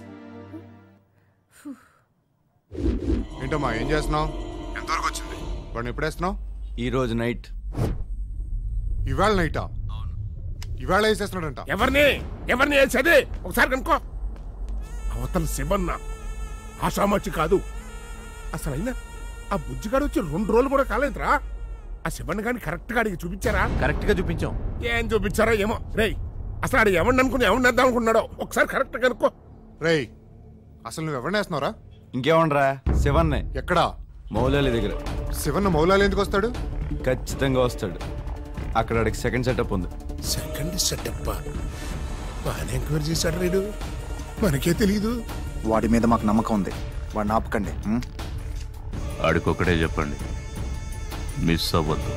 ఏంటమ్మా ఏం చేస్తున్నావు ఎంతవరకు వచ్చింది వాడిని ఎప్పుడు వేస్తున్నావు ఈ రోజు నైట్ ఇవాళ నైటా ఇవాళ వేసేస్తున్నాడంట ఎవరిని ఎవరిని వేసేది ఒకసారి కనుక్కో అవతల శివన్న ఆషామచ్చి కాదు అసలు అయినా ఆ బుజ్జిగాడు వచ్చి రెండు రోజులు కూడా కాలేదురా ఆ శివన్న గాని కరెక్ట్ గా అడిగి చూపించారా కరెక్ట్ గా చూపించాం ఏం చూపించారో ఏమో రేయ్ అసలు ఆడు ఎవరిని అనుకుని ఎవరిని వేద్దాం అనుకున్నాడో ఒకసారి కరెక్ట్ కనుక్కో రేయ్ అసలు నువ్వు ఎవరిని వేస్తున్నావురా ఇంకేమనరా శివన్నే ఎక్కడా మౌలాలి దగ్గర శివన్న మౌలాలు ఎందుకు వస్తాడు ఖచ్చితంగా వస్తాడు అక్కడ ఆడికి సెకండ్ సెటప్ ఉంది సెకండ్ సెటప్ బాగానే ఎంక్వైరీ చేశాడు రేడు మనకే తెలియదు వాడి మీద మాకు నమ్మకం ఉంది వాడిని ఆపకండి ఉం? ఆడికొక్కడే చెప్పండి మిస్ అవ్వద్దు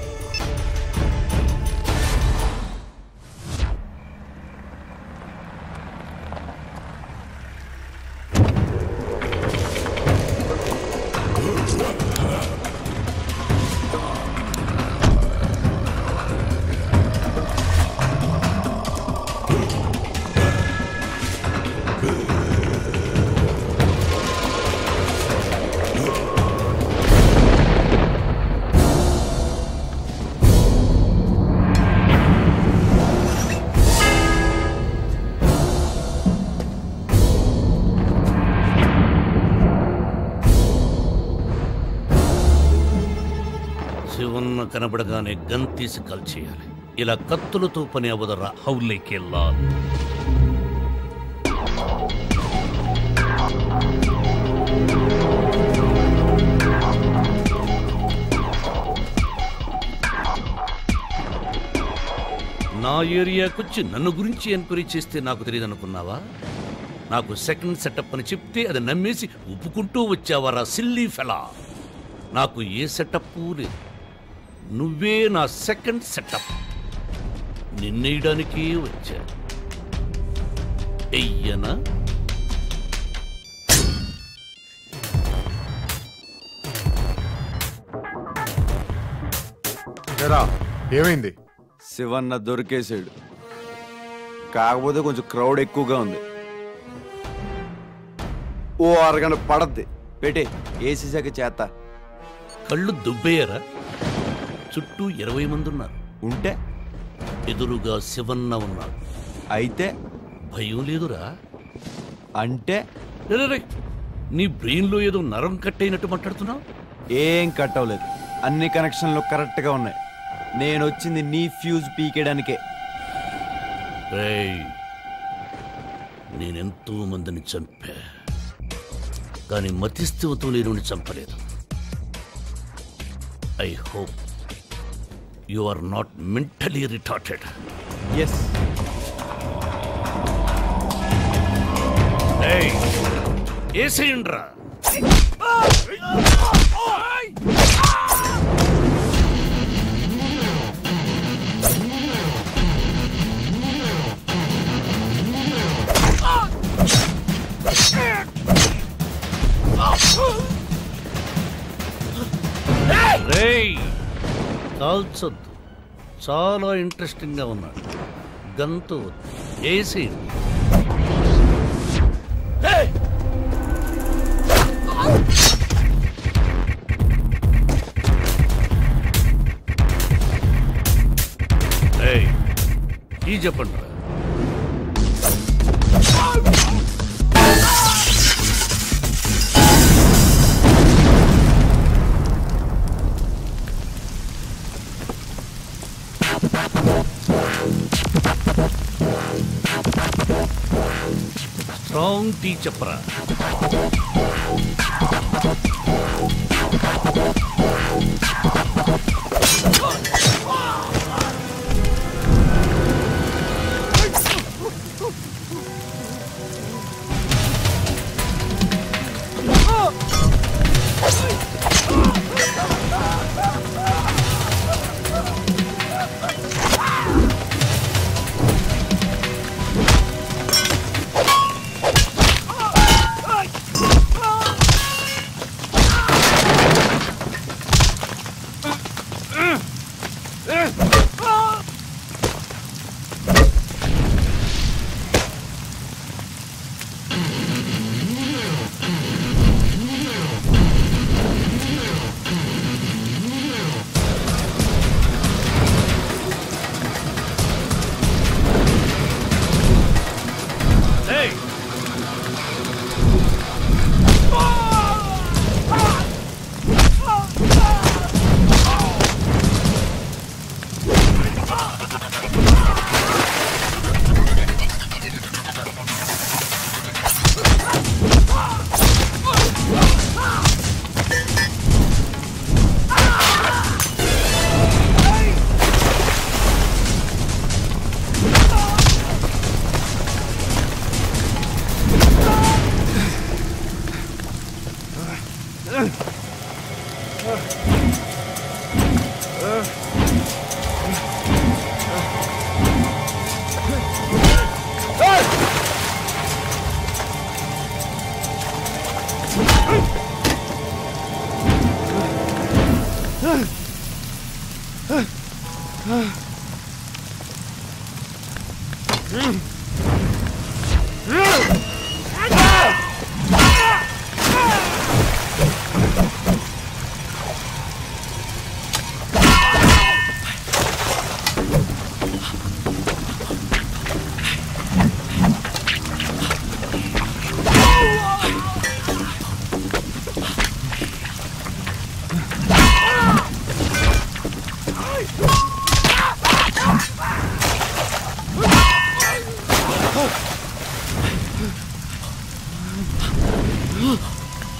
శివన్న కనబడగానే గన్ తీసి కాల్చేయాలి ఇలా కత్తులతో పని అవదరా హౌలేకే లాల్ నా ఏరియాకొచ్చి నన్ను గురించి ఎంక్వైరీ చేస్తే నాకు తెలియదు అనుకున్నావా నాకు సెకండ్ సెటప్ అని చెప్తే అది నమ్మేసి ఒప్పుకుంటూ వచ్చావరా సిల్లీ ఫెలా నాకు ఏ సెటప్ లేదు నువ్వే నా సెకండ్ సెటప్ నిన్నేయడానికే వచ్చా ఎయ్యనా ఏరా ఏమైంది శివన్న దొరికేసాడు కాకపోతే కొంచెం క్రౌడ్ ఎక్కువగా ఉంది ఓ అరగంట పడద్ది పెట్టి ఏసీసాక చేత కళ్ళు దుబ్బేయరా చుట్టూ ఇరవై మంది ఉన్నారు ఉంటే ఎదురుగా శివన్న ఉన్నాడు అయితే భయం లేదురా అంటే రే, రే, రే. నీ బ్రెయిన్లో ఏదో నరం కట్టయినట్టు మాట్లాడుతున్నావు ఏం కట్ అవ్వలేదు అన్ని కనెక్షన్లు కరెక్ట్గా ఉన్నాయి నేను వచ్చింది నీ ఫ్యూజ్ పీకేయడానికే రేయ్ నేనెంతో మందిని చంపా కానీ మతిస్థివతో లేనుని చంపలేదు I hope you are not mentally retarded yes ఏసేయండ్రా రేయ్ కాల్చొద్దు చాలా ఇంట్రెస్టింగ్ గా ఉన్నాడు గంతు ఏసీ ఏయ్, ఈ చెప్పండి రా. స్ట్రాంగ్ టీ చెప్పరా ఏయ్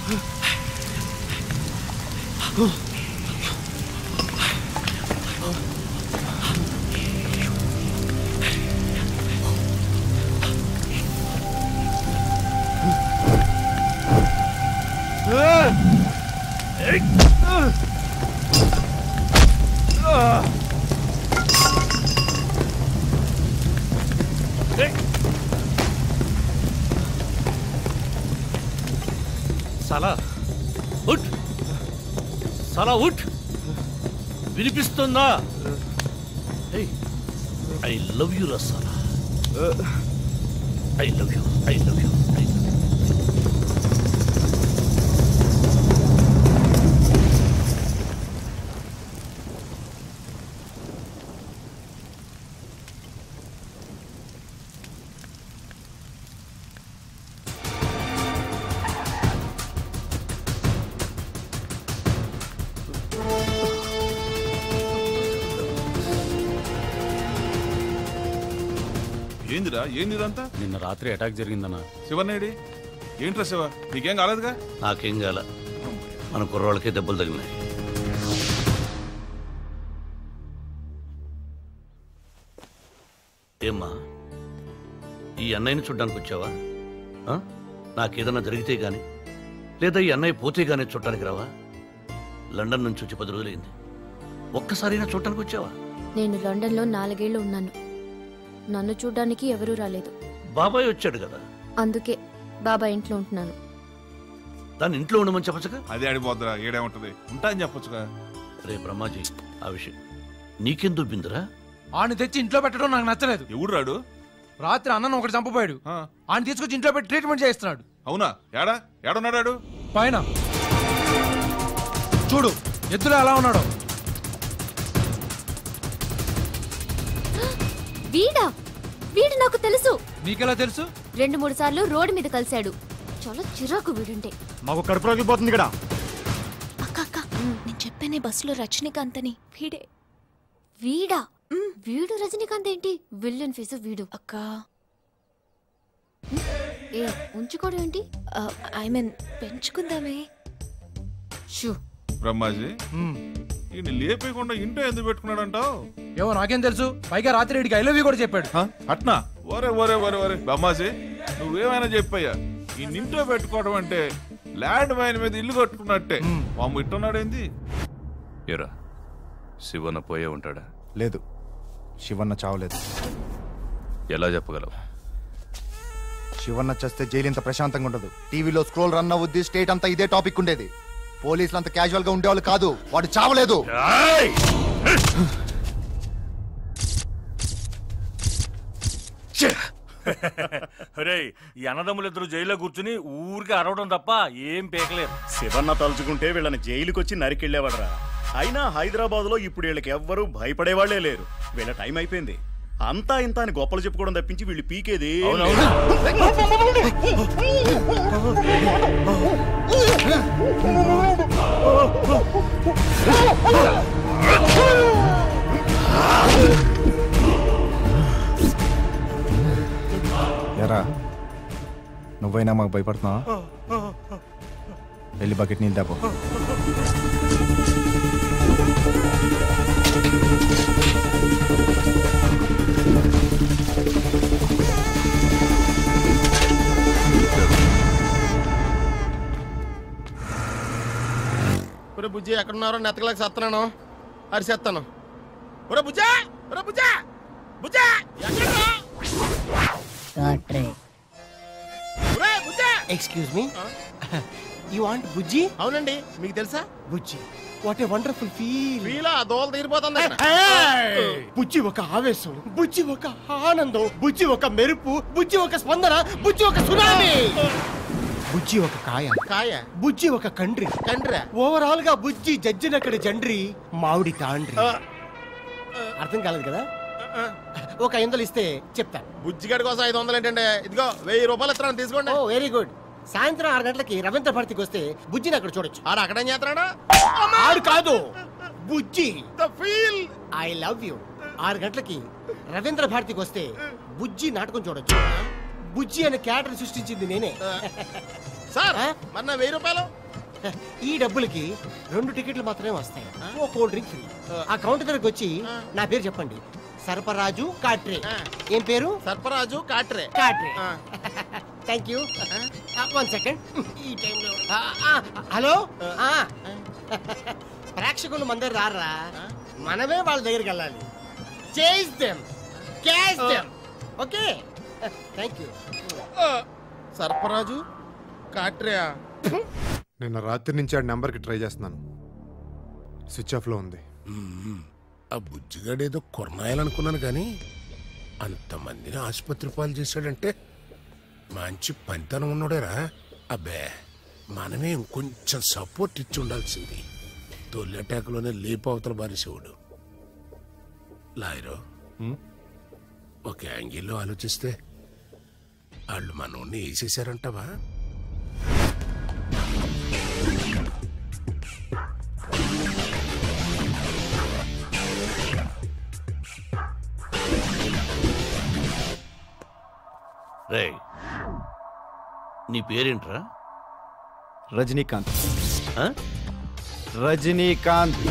సలా ఉట్ సలా ఉట్ వినిపిస్తుందా ఐ లవ్ యు రసాలా I love you I love you ఏందిరా ఏంది ఇదంతా నిన్న రాత్రి అటాక్ జరిగిందన్నా శివనేడి ఏంట్రా శివ నీకేం కాలేదుగా నాకేం గాల మన కుర్రోళ్ళకే దెబ్బలు తగిలినాయి ఏమ్మా ఈ అన్నయ్యని చూడ్డానికి వచ్చావా ఆ? నాకేదన్నా జరిగితే గాని లేదా ఈ అన్నయ్య పోతే గానీ చూడటానికి రావా లండన్ నుంచి వచ్చి పది రోజులైంది ఒక్కసారైనా చూడటానికి వచ్చావా నేను లండన్లో నాలుగేళ్లు ఉన్నాను నన్ను చూడ్డానికి ఎవరూ రాలేదు బాబాయ్ వచ్చాడు కదా అందుకే బాబా ఇంట్లో ఉంటున్నాను దాన్ని ఇంట్లో ఉండమని చెప్పచ్చుగా అదే అడిపోద్దురా ఏడేముంటది ఉంటా అని చెప్పొచ్చుగా రే బ్రహ్మాజీ ఆ విషయం నీకెందుకు బిందురా ఆని తెచ్చి ఇంట్లో పెట్టడం నాకు నచ్చలేదు ఎవడు రాడు రాత్రి అన్నను ఒకటి చంపపోయాడు ఆయన తీసుకొచ్చి ఇంట్లో పెట్టి ట్రీట్మెంట్ చేస్తున్నాడు అవునా ఏడా ఏడున్నాడు పైన చూడు ఎద్దులో ఎలా ఉన్నాడో వీడా వీడు నాకు తెలుసు నీకెలా తెలుసు రెండు మూడు సార్లు రోడ్డు మీద కలిశాడు చాలా చిరాకు వీడుంటే మాకు కడుపు రగిలిపోతుంది ఇక్కడ అక్క అక్క నేను చెప్పానే బస్సులో రజనీకాంత్ అని వీడే వీడా వీడు రజనీకాంత్ ఏంటి విల్లన్ ఫేస్ వీడు అక్క ఏ ఉంచుకోవడం ఏంటి ఐ మీన్ పెంచుకుందామే షూ బ్రహ్మాజీ ఈ లేపేయకుండా ఇంట్లో ఎందుకు పెట్టుకున్నాడంటావు ఏమో నాకేం తెలుసు పైగా రాత్రి వీడికి ఐ లవ్ యూ కూడా చెప్పాడు అట్నా ఒరే ఒరే ఒరే ఒరే బ్రహ్మాజీ నువ్వేమైనా చెప్పయ్యా ఈ ఇంట్లో పెట్టుకోవడం అంటే ల్యాండ్ మైన్ మీద ఇల్లు కట్టుకున్నట్టే మాము ఇట్టున్నాడేంది ఎరా శివన్న పోయే ఉంటాడా లేదు శివన్న చావలేదు ఎలా చెప్పగలవు శివన్న చేస్తే జైలు ఇంత ప్రశాంతంగా ఉండదు టీవీలో స్క్రోల్ రన్ అవుద్ది స్టేట్ అంతా ఇదే టాపిక్ ఉండేది పోలీసులు అంత క్యాజువల్ గా ఉండేవాళ్ళు కాదు వాడు చావలేదు రే ఈ అన్నదమ్ములిద్దరు జైల్లో కూర్చుని ఊరికి అరవడం తప్ప ఏం పేకలేరు శివన్న తలుచుకుంటే వీళ్ళని జైలుకి వచ్చి నరికెళ్ళేవాడరా అయినా హైదరాబాద్ లో ఇప్పుడు వీళ్ళకి ఎవ్వరూ భయపడేవాళ్లే లేరు వీళ్ళ టైం అయిపోయింది అంతా ఇంత అని గొప్పలు చెప్పుకోవడం తప్పించి వీళ్ళు పీకేది ఎరా నువ్వైనా మాకు భయపడుతున్నావా వెళ్ళి బకెట్ నీళ్ళు దాపో ఒరే బుజ్జి ఎక్కడున్నారో నెతకలేక సత్తున్నాను అరిసేస్తాను ఒరే బుజ్జా ఒరే బుజ్జా బుజ్జా ఎక్కడ్రా? ఒరే బుజ్జా excuse me you want Bujji అవునండి మీకు తెలుసా Bujji what a wonderful feel వీలా దోల తీరిపోతుంది ఇక్కడ. బుజ్జి ఒక ఆవేశం బుజ్జి ఒక ఆనందం బుజ్జి ఒక మెరుపు బుజ్జి ఒక స్పందన బుజ్జి ఒక సునామీ బుజ్జి ఒక కాయ కాయ బుజ్జి ఒక కండ్రి కండ్రా ఓవరాల్ గా బుజ్జి జడ్జినక్కడి జండ్రి మామిడి తాండ్రి అర్థం కాలేదు కదా ఒక ఐదు వందలు ఇస్తే చెప్తాను బుజ్జిగాడి కోసం ఐదు వందలు ఏంటంటే ఇదిగో వెయ్యి రూపాయలు ఇస్తాను తీసుకోండి ఓ వెరీ గుడ్ సాయంత్రం ఆరు గంటలకి రవీంద్ర భారతికి వస్తే బుజ్జిని అక్కడ చూడొచ్చు ఆడు అక్కడేం చేస్తున్నాడా ఆడు కాదు Bujji the feel I love you ఆరు గంటలకి రవీంద్ర భారతికి వస్తే బుజ్జి నాటకం చూడొచ్చు బుజ్జి అనే క్యారెక్టర్ సృష్టించింది నేనే సార్ మరి నా వెయ్యి రూపాయలు ఈ డబ్బులకి రెండు టికెట్లు మాత్రమే వస్తాయి ఓ కూల్ డ్రింక్ ఫ్రీ ఆ కౌంటర్ దగ్గరకు వచ్చి నా పేరు చెప్పండి సర్పరాజు కాట్రే ఏం పేరు Sarparaju Katre Katre thank you one second ఈ టైంలో హలో ఆ. ప్రేక్షకులు మందరు రారా మనమే వాళ్ళ దగ్గరికి వెళ్ళాలి chase them cash them okay thank you Sarparaju కాట్రియా నిన్న రాత్రి నుంచి ఆ నెంబర్కి ట్రై చేస్తున్నాను స్విచ్ ఆఫ్లో ఉంది ఆ బుజ్జిగాడేదో కొరనాయాలనుకున్నాను కానీ అంతమందిని ఆసుపత్రి పాలు చేశాడంటే మంచి పనితనం ఉన్నాడేరా అబ్బే మనమే ఇంకొంచెం సపోర్ట్ ఇచ్చి ఉండాల్సింది తొలి అటాక్లోనే లేపు అవతల బారిసేవాడు లాయరు ఒక యాంగిల్లో ఆలోచిస్తే వాళ్ళు మనోడిని వేసేసారంటావా రే నీ పేరేంట్రా రజనీకాంత్ ఆ? రజనీకాంత్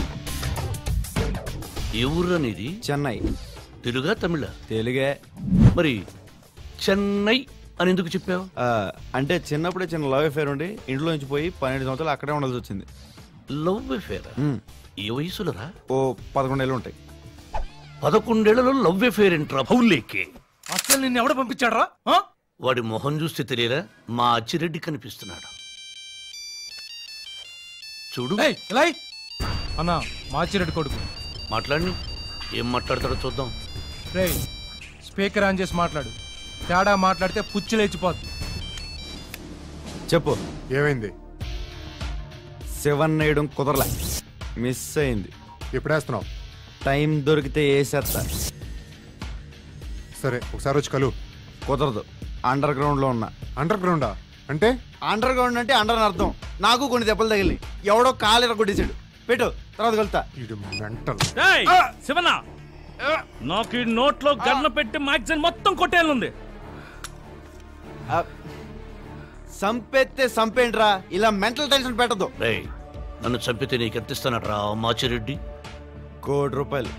ఏ ఊర్రా నీది చెన్నై తెలుగా తమిళ తెలుగే మరి చెన్నై అని ఎందుకు చెప్పావు ఆ, అంటే చిన్నప్పుడే చిన్న లవ్ అఫేర్ ఉండి ఇంట్లో నుంచి పోయి పన్నెండు సంవత్సరాలు అక్కడే ఉండాల్సి వచ్చింది లవ్ అఫేర్ ఏ వయసులోరా ఓ పదకొండేళ్ళు ఉంటాయి పదకొండేళ్లలో లవ్ అఫేర్ ఏంట్రా భౌలేకే అసలు నిన్ను ఎవడ పంపించాడ్రా వాడి మొహం చూస్తే తెలియరా మా అచ్చిరెడ్డి కనిపిస్తున్నాడు చూడు అన్నా మాచిరెడ్డి కొడుకు మాట్లాడి ఏం మాట్లాడతాడో చూద్దాం రే స్పీకర్ ఆన్ చేసి మాట్లాడు తేడా మాట్లాడితే పుచ్చి లేచిపోద్ది చెప్పు ఏమైంది సెవెన్ వేయడం కుదరలే మిస్ అయింది ఎప్పుడేస్తున్నావు టైం దొరికితే వేసేస్తా సరే ఒకసారి వచ్చి కలు కుదరదు అండర్ గ్రౌండ్ లో ఉన్నా అండర్ గ్రౌండా అంటే అండర్ గ్రౌండ్ అంటే అండర్ అని అర్థం నాకు కొన్ని దెబ్బలు తగిలి ఎవడో కాలు కొట్టేశాడు పెట్టు తర్వాత కలుతా మెంటల్ ఏయ్, శివన్న నాకు ఈ నోట్లో గన్ను పెట్టి మ్యాగజైన్ మొత్తం కొట్టేయాలనుంది సంపెత్తే సంపేంట్రా ఇలా మెంటల్ టెన్షన్ పెట్టదు రే నన్ను చంపితే నీకు ఎంత ఇస్తానట్రా మాచిరెడ్డి కోటి రూపాయలు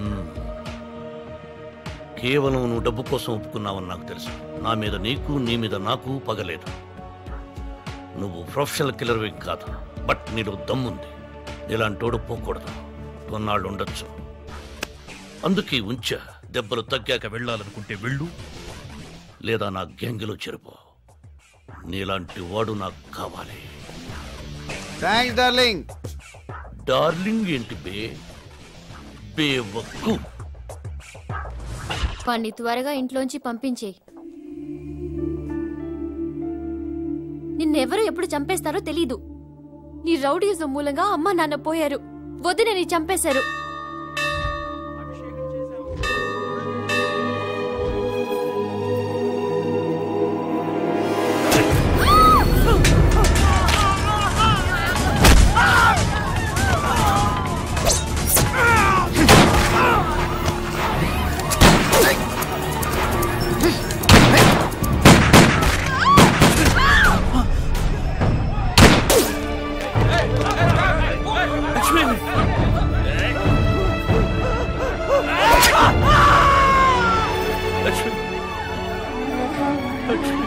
కేవలం నువ్వు డబ్బు కోసం ఒప్పుకున్నావని నాకు తెలుసు నా మీద నీకు నీ మీద నాకు పగలేదు నువ్వు ప్రొఫెషనల్ కిల్లర్వి కాదు బట్ నీలో దమ్ముంది ఇలాంటోడు పోకూడదు కొన్నాళ్ళు ఉండొచ్చు అందుకే ఉంచా దెబ్బలు తగ్గాక వెళ్ళాలనుకుంటే వెళ్ళు లేదా నా గ్యాంగ్లో చేరిపో నీలాంటి వాడు నాకు కావాలి థ్యాంక్స్ డార్లింగ్ డార్లింగ్ ఏంటి బే బేవక్కు వాణ్ణి త్వరగా ఇంట్లోంచి పంపించేయి నిన్నెవరు ఎప్పుడు చంపేస్తారో తెలీదు నీ రౌడీజం మూలంగా అమ్మ నాన్న పోయారు వదినని చంపేశారు లక్ష్మి లక్ష్మి లక్ష్మి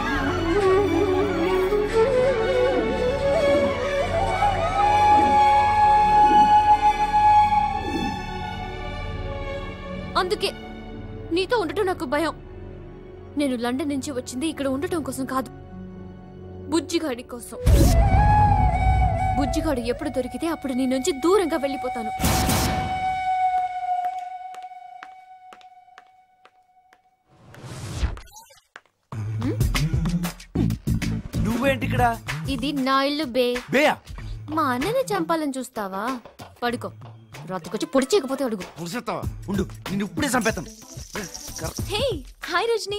అందుకే నీతో ఉండటం నాకు భయం నేను లండన్ నుంచి వచ్చింది ఇక్కడ ఉండటం కోసం కాదు బుజ్జిగాడి కోసం బుజ్జిగాడు ఎప్పుడు దొరికితే అప్పుడు నీ నుంచి దూరంగా వెళ్ళిపోతాను నువ్వేంటి ఇక్కడ ఇది నా ఇల్లు బే బేయా మా అన్నని చంపాలని చూస్తావా పడుకో రాత్రికొచ్చి పొడి చేయకపోతే అడుగు పురుషత్తావా ఉండు నిన్ను ఇప్పుడే చంపేతాను హే హాయ్ రజని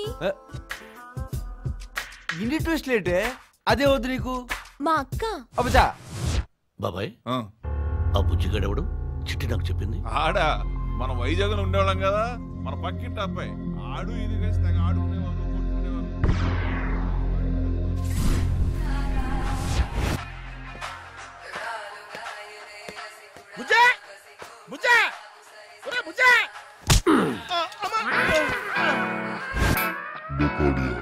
ఇన్ని ట్విస్ట్ లేటే అదే వద్దు నీకు మా అక్క అబ్బా బాబాయ్ ఆ బుజ్జిగాడెవడు చిట్టి నాకు చెప్పింది ఆడా మనం వైజాగ్ ఉండేవాళ్ళం కదా మన పక్కింటి అబ్బాయి ఆడు ఇది కలిసి తెగ ఆడుకునేవారు కొట్టుకునేవారు ఆడియో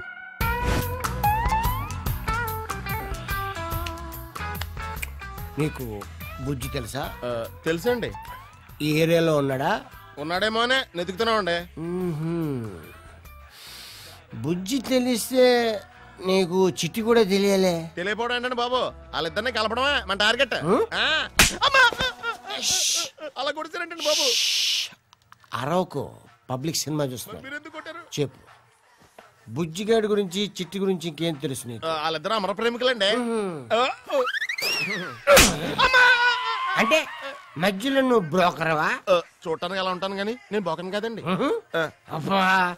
నీకు బుజ్జి తెలుసా తెలుసండి ఈ ఏరియాలో ఉన్నాడా ఉన్నాడేమోనే నెతుకుతున్నామండి బుజ్జి తెలిస్తే నీకు చిట్టి కూడా తెలియలే తెలియపోవడం ఏంటండి బాబు వాళ్ళిద్దరిని కలపడమే మన టార్గెట్ ఆ. అలా కొడిచారంటండి బాబు అరవకు పబ్లిక్ సినిమా చూస్తున్నా చెప్పు బుజ్జిగాడి గురించి చిట్టి గురించి ఇంకేం తెలుసు నీకు ఆ, వాళ్ళిద్దరు అమర ప్రేమికులండి ఆ, అంటే మధ్యలో నువ్వు బ్రోకరవా ఆ, చూడటానికి ఎలా ఉంటాను కానీ నేను బోకను కదండి ఆ. అబ్బా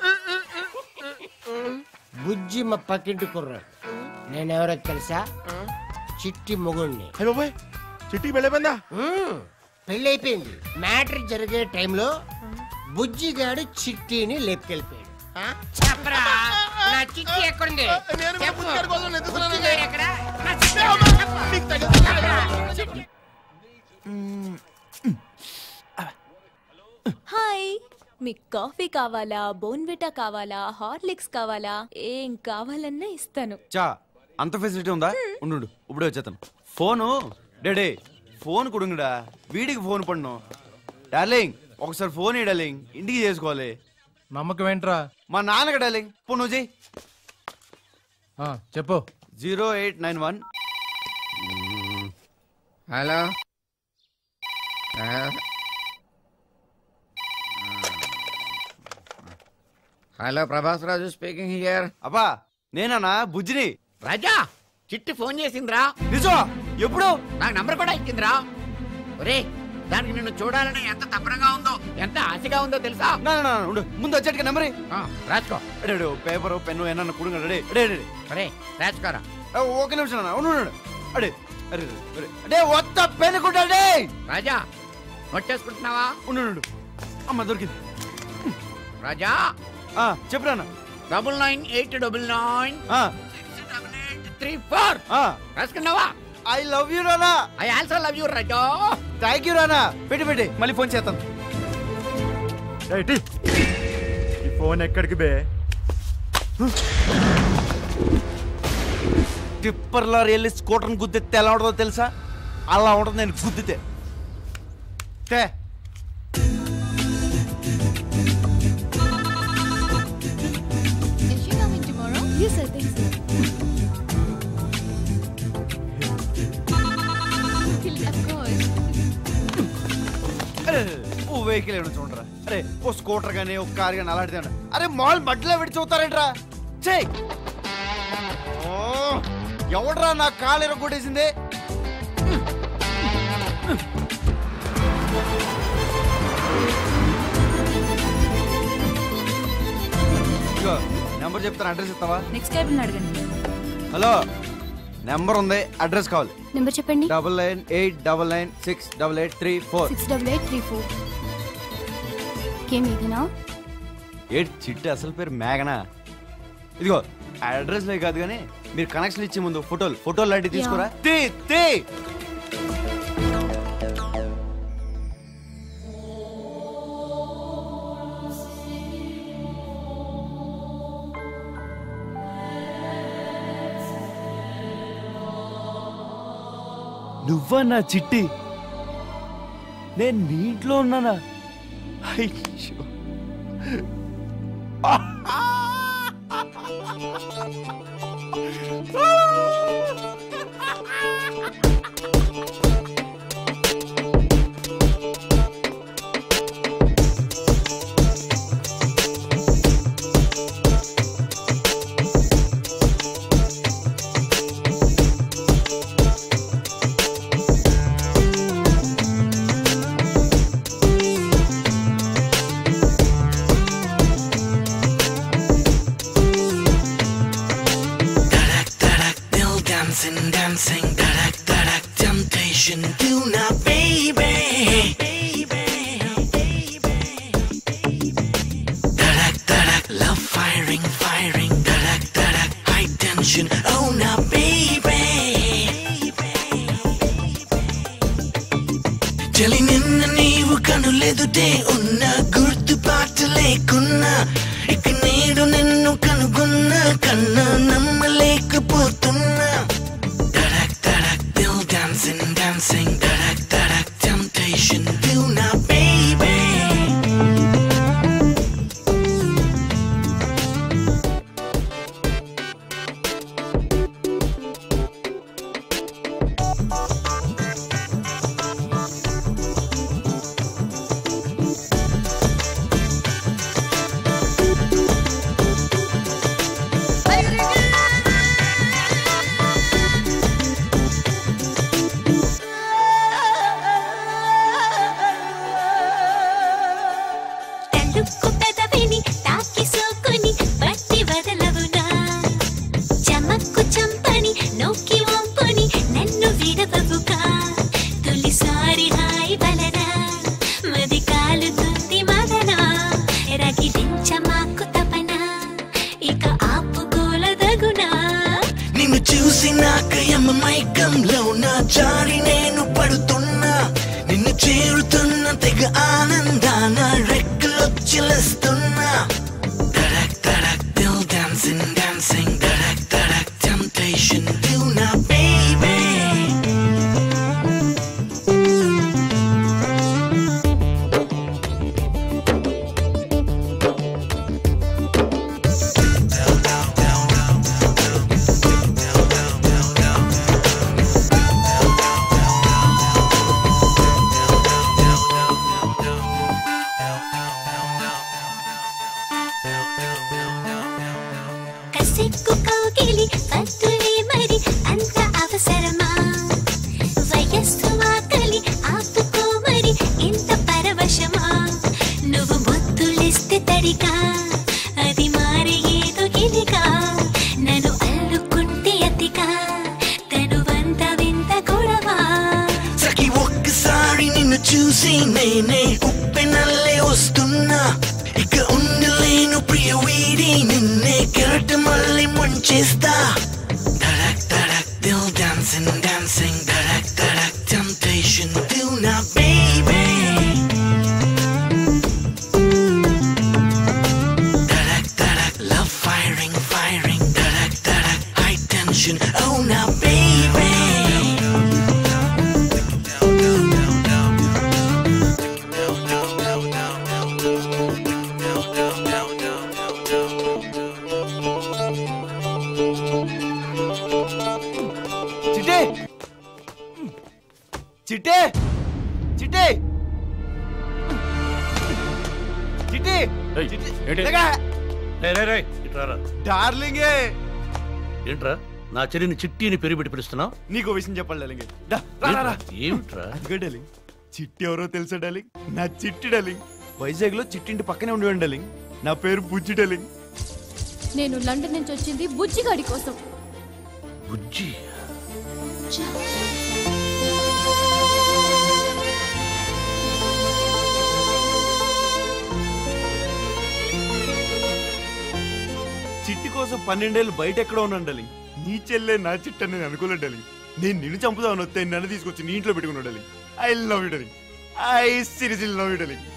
బుజ్జి మా పక్కింటి కుర్రాడు నేనెవరో తెలుసా చిట్టి మొగుణ్ణి అయ్య బాబోయ్ చిట్టి వెళ్ళిపోయిందా పెళ్ళి అయిపోయింది మ్యాటర్ జరిగే టైంలో బుజ్జిగాడు చిట్టిని లేపుకెళ్ళిపోయాడు ఆ? చెప్పరా నా చిట్టి ఎక్కడుంది చెప్పు. బుజ్జిగాడు ఎక్కడ? నా చిట్టి హాయ్ మీకు కాఫీ కావాలా బోన్విటా కావాలా హార్లిక్స్ కావాలా ఏం కావాలన్నా ఇస్తాను చా అంత ఫెసిలిటీ ఉందా ఉండు ఉండు. ఇప్పుడే వచ్చేతాను ఫోను డేడే ఫోన్ కుడుంగుడా వీడికి ఫోన్ పన్ను డార్లింగ్ ఒకసారి ఫోన్ ఇయ్యి డార్లింగ్ ఇంటికి చేసుకోవాలి నమ్మకం ఏంట్రా మా నాన్నకి డార్లింగ్ ఫోన్ నువ్వు చెయ్యి ఆ, చెప్పు zero eight nine one hello hello Prabhas Raju speaking here అబ్బా నేనా బుజ్జిని రాజా చిట్టి ఫోన్ చేసిందిరా నిజమా ఎప్పుడు నాకు నంబర్ కూడా ఇచ్చిందిరా ఒరే దానికి నిన్ను చూడాలని ఎంత తప్పనగా ఉందో ఎంత ఆశగా ఉందో తెలుసా నా, నా, నా, ఉండు ముందు వచ్చేట్టుగా నెంబర్ రాసుకో అడే పేపర్ పెన్ను ఏమన్నా కుడుంగ అడే అడే అడే ఒరే రాసుకోరా ఆ, ఒక నిమిషం అన్న ఉండు ఉండు. అడే అరే అరే, అరే అడే వత్త పెన్ను కుట్టాడే రాజా నొట్టేసుకుంటున్నావా ఉండు ఉండు. అమ్మ దొరికింది రాజా చెప్పురా double nine eight double nine three four రాసుకున్నావా I love you Rana I also love you Raja thank you Rana పెట్టి పెట్టి మళ్ళీ ఫోన్ చేస్తాను ఈ ఫోన్ ఎక్కడికి బే టిప్పర్ లారీ వెళ్ళి స్కూటర్ని గుద్దితే ఎలా ఉంటుందో తెలుసా అలా ఉంటుంది నేను గుద్దితే తే Is she coming tomorrow? Yes, I think so. of course. అరే ఓ వెహికల్ ఏమైనా చూడరా అరే ఓ స్కూటర్ కానీ ఓ కార్ కానీ అలాంటిది ఏమన్నా. అరే మాల్ మధ్యలో పెట్టి చూస్తారేంట్రా చే ఎవడ్రా నా కాలు ఎరగొట్టేసింది ఇదిగో నెంబర్ చెప్తాను అడ్రస్ ఇస్తావా నెక్స్ట్ టేబుల్ అడగండి హలో నెంబర్ ఉంది అడ్రస్ కావాలి నెంబర్ చెప్పండి double nine eight double nine six double eight three four six double eight three four కేమ్ ఇదేనా ఏట్ చిట్టి అసలు పేరు మేఘనా ఇదిగో అడ్రస్ లే కాదు కానీ మీరు కనెక్షన్ ఇచ్చే ముందు ఫోటోలు ఫోటోలు లాంటివి తీసుకురా తీ తీ నువ్వా నా చిట్టి నేను నీ ఇంట్లో ఉన్నానా అయ్యో Still dancing, dancing, tarak, tarak, temptation, do not, baby. Tarak, tarak, love firing, firing, tarak, tarak, high tension, oh now, baby. చలి నిన్న నీవు కనులెదుటే ఉన్న గుర్తుపాటు లేకున్నా ఇక నేడు నిన్ను కనుగొన్నా కన్నా నమ్మలేకపోతున్నా తడక్ తడక్ దిల్ డాన్సింగ్ డాన్సింగ్ తడక్ తడక్ టెంప్టేషన్ యు నా బేబీ తలుపు పెదవిని తాకి సోకుని పట్టి వదలవునా చమక్కు చంపని నొక్కి వంపుని నన్ను విడవవుగా తొలిసారి హాయి వలన మది కాలుతుంది మదన రగిలించ మాకు తపన ఇక ఆపుకోలదగునా నిన్ను చూసి నాక యమ మైకంలో నా జారి నేను పడుతున్నా నిన్ను చేరుతున్న తెగ ఆనందాన రెక్కలొచ్చిలేస్తున్నా తడక్ తడక్ దిల్ డాన్సింగ్ డాన్సింగ్ తడక్ తడక్ టెంప్టేషన్ యు నా బేబీ కసిక్కు కౌగిలి పత్తులే మరి అంత అవసరమా వయస్సు ఆకలి ఆపుకో మరి ఇంత పరవశమా నువ్వు బొత్తులిస్తే తడిగా అది మారి ఏదో గిలిగా నన్ను అల్లుకుంటే అతిగా తను వంత వింత గొడవ సఖి ఒక్కసారి నిన్ను చూసి నేనే ఉప్పెనల్లే వస్తున్నా ఇక ఉండలేను ప్రియ వీడి నిన్నే కెరట మళ్ళీ ముంచేస్తా ధడక్ ధడక్ దిల్ డాన్సింగ్ డాన్సింగ్ ధడక్ ధడక్ టెంప్టేషన్ దిల్ నా బేబీ ధడక్ ధడక్ లవ్ ఫైరింగ్ ఫైరింగ్ ధడక్ ధడక్ హై టెన్షన్ ఓ నా బేబీ చిట్టే చిట్టే చిట్టే చిట్టి లేగా. డార్లింగే ఏంట్రా నా చెల్లిని చిట్టిని పేరు పెట్టి పిలుస్తున్నావు నీకు విషయం చెప్పాలి డార్లింగే దా, రా, రా, రా. ఏమిట్రా అదిగో డార్లింగ్ చిట్టి ఎవరో తెలుసా డార్లింగ్ నా చిట్టి డార్లింగ్ వైజాగ్ లో చిట్టింటి పక్కనే ఉండేవాడి డార్లింగ్ నా పేరు బుజ్జి డార్లింగ్ నేను లండన్ నుంచి వచ్చింది బుజ్జిగాడి కోసం బుజ్జి చిట్టి కోసం పన్నెండేళ్ళు బయట ఎక్కడ ఉన్నాను డార్లింగ్ నీ చెల్లె నా చిట్ట నేను అనుకోలేదు డార్లింగ్ నేను నిన్ను చంపుదామని వస్తే నన్ను తీసుకొచ్చి నీ ఇంట్లో పెట్టుకున్నావు darling I love you darling I సిరిసిల్ లవ్ యూ డార్లింగ్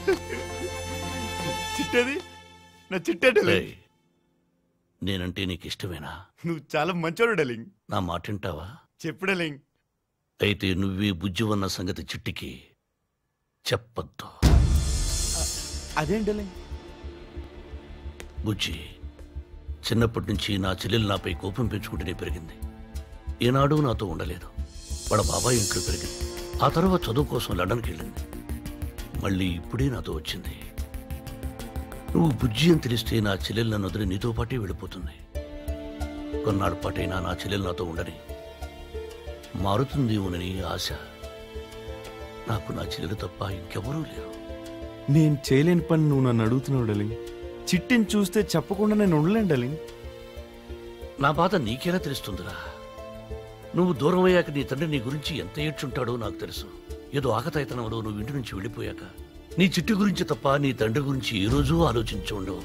చిట్టది నా చిట్టే డార్లింగ్ రేయ్, నేనంటే నీకు ఇష్టమేనా నువ్వు చాలా మంచోడు డార్లింగ్ నా మాట వింటావా చెప్పు డార్లింగ్ అయితే నువ్వే బుజ్జి ఉన్న సంగతి చిట్టికి చెప్పొద్దు అదేం డార్లింగ్ బుజ్జి చిన్నప్పటి నుంచి నా చెల్లెలు నాపై కోపం పెంచుకుంటూనే పెరిగింది ఏనాడు నాతో ఉండలేదు వాళ్ళ బాబాయ్ ఇంట్లో పెరిగింది ఆ తర్వాత చదువు కోసం లండన్కి వెళ్ళింది మళ్ళీ ఇప్పుడే నాతో వచ్చింది నువ్వు బుజ్జి అని తెలిస్తే నా చెల్లెలు నన్ను వదిలి నీతో పాటే వెళ్ళిపోతుంది కొన్నాళ్ళ పాటైనా నా చెల్లెలు నాతో ఉండని మారుతుందేమోనని ఆశ నాకు నా చెల్లెలు తప్ప ఇంకెవరూ లేరు నేను చేయలేని పని నువ్వు నన్ను అడుగుతున్నావు డార్లింగ్ చిట్టిని చూస్తే చెప్పకుండా నేను ఉండలేను డార్లింగ్ నా బాధ నీకెలా తెలుస్తుందిరా నువ్వు దూరం అయ్యాక నీ తండ్రి నీ గురించి ఎంత ఏడ్చుంటాడో నాకు తెలుసు ఏదో ఆకతాయితనంలో నువ్వు ఇంటి నుంచి వెళ్ళిపోయాక నీ చిట్టు గురించి తప్ప నీ తండ్రి గురించి ఏ రోజు ఆలోచించి ఉండవు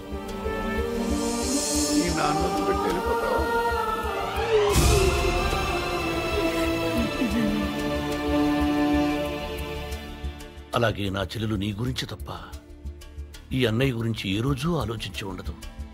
అలాగే నా చెల్లెలు నీ గురించి తప్ప ఈ అన్నయ్య గురించి ఏ రోజు ఆలోచించి ఉండదు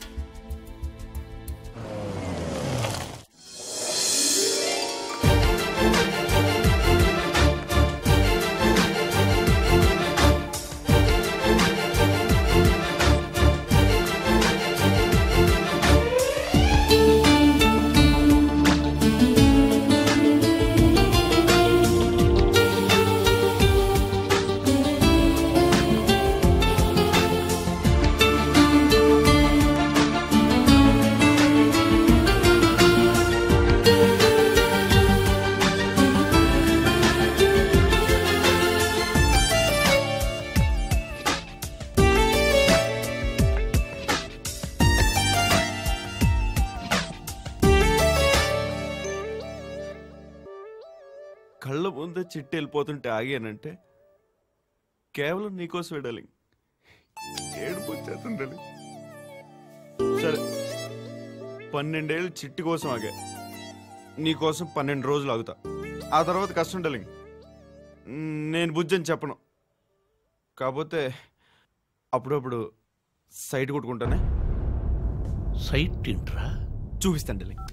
కళ్ళ ముందే చిట్టి వెళ్ళిపోతుంటే ఆగానంటే కేవలం నీకోసం డార్లింగ్ ఏడుపు వచ్చేస్తుంది డార్లింగ్ సరే పన్నెండేళ్ళు చిట్టి కోసం ఆగా నీకోసం పన్నెండు రోజులు ఆగుతా ఆ తర్వాత కష్టం డార్లింగ్ నేను బుజ్జి అని చెప్పను కాకపోతే అప్పుడప్పుడు సైట్ కొట్టుకుంటానే సైట్ ఏంట్రా చూపిస్తాను డార్లింగ్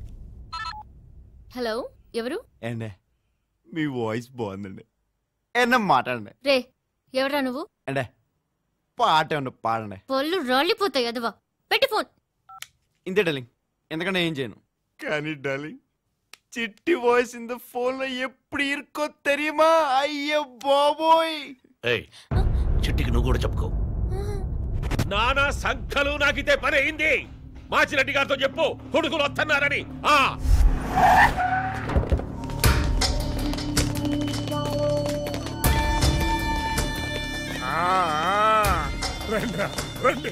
హలో ఎవరు ఏండే మీ వాయిస్ బాగుందండి ఏమన్నా మాట్లాడండి రే ఎవరా నువ్వు అంటే పాట ఏమన్నా పాడండి పళ్ళు రాలిపోతాయి అదవా పెట్టి ఫోన్ ఇంతే డార్లింగ్ ఎందుకంటే ఏం చేయను కానీ డార్లింగ్ చిట్టి వాయిస్ ఇన్ ద ఫోన్ లో ఎప్పుడు ఇరుకో తెరియుమా అయ్యో బాబోయ్ ఏయ్ చిట్టికి నువ్వు కూడా చెప్పుకో నానా సంఖ్యలు నాకితే పని అయింది మాచిరెడ్డి గారితో చెప్పు కొడుకులు వస్తున్నారని ఆ ఆ, ఆ, రండి రా, రండి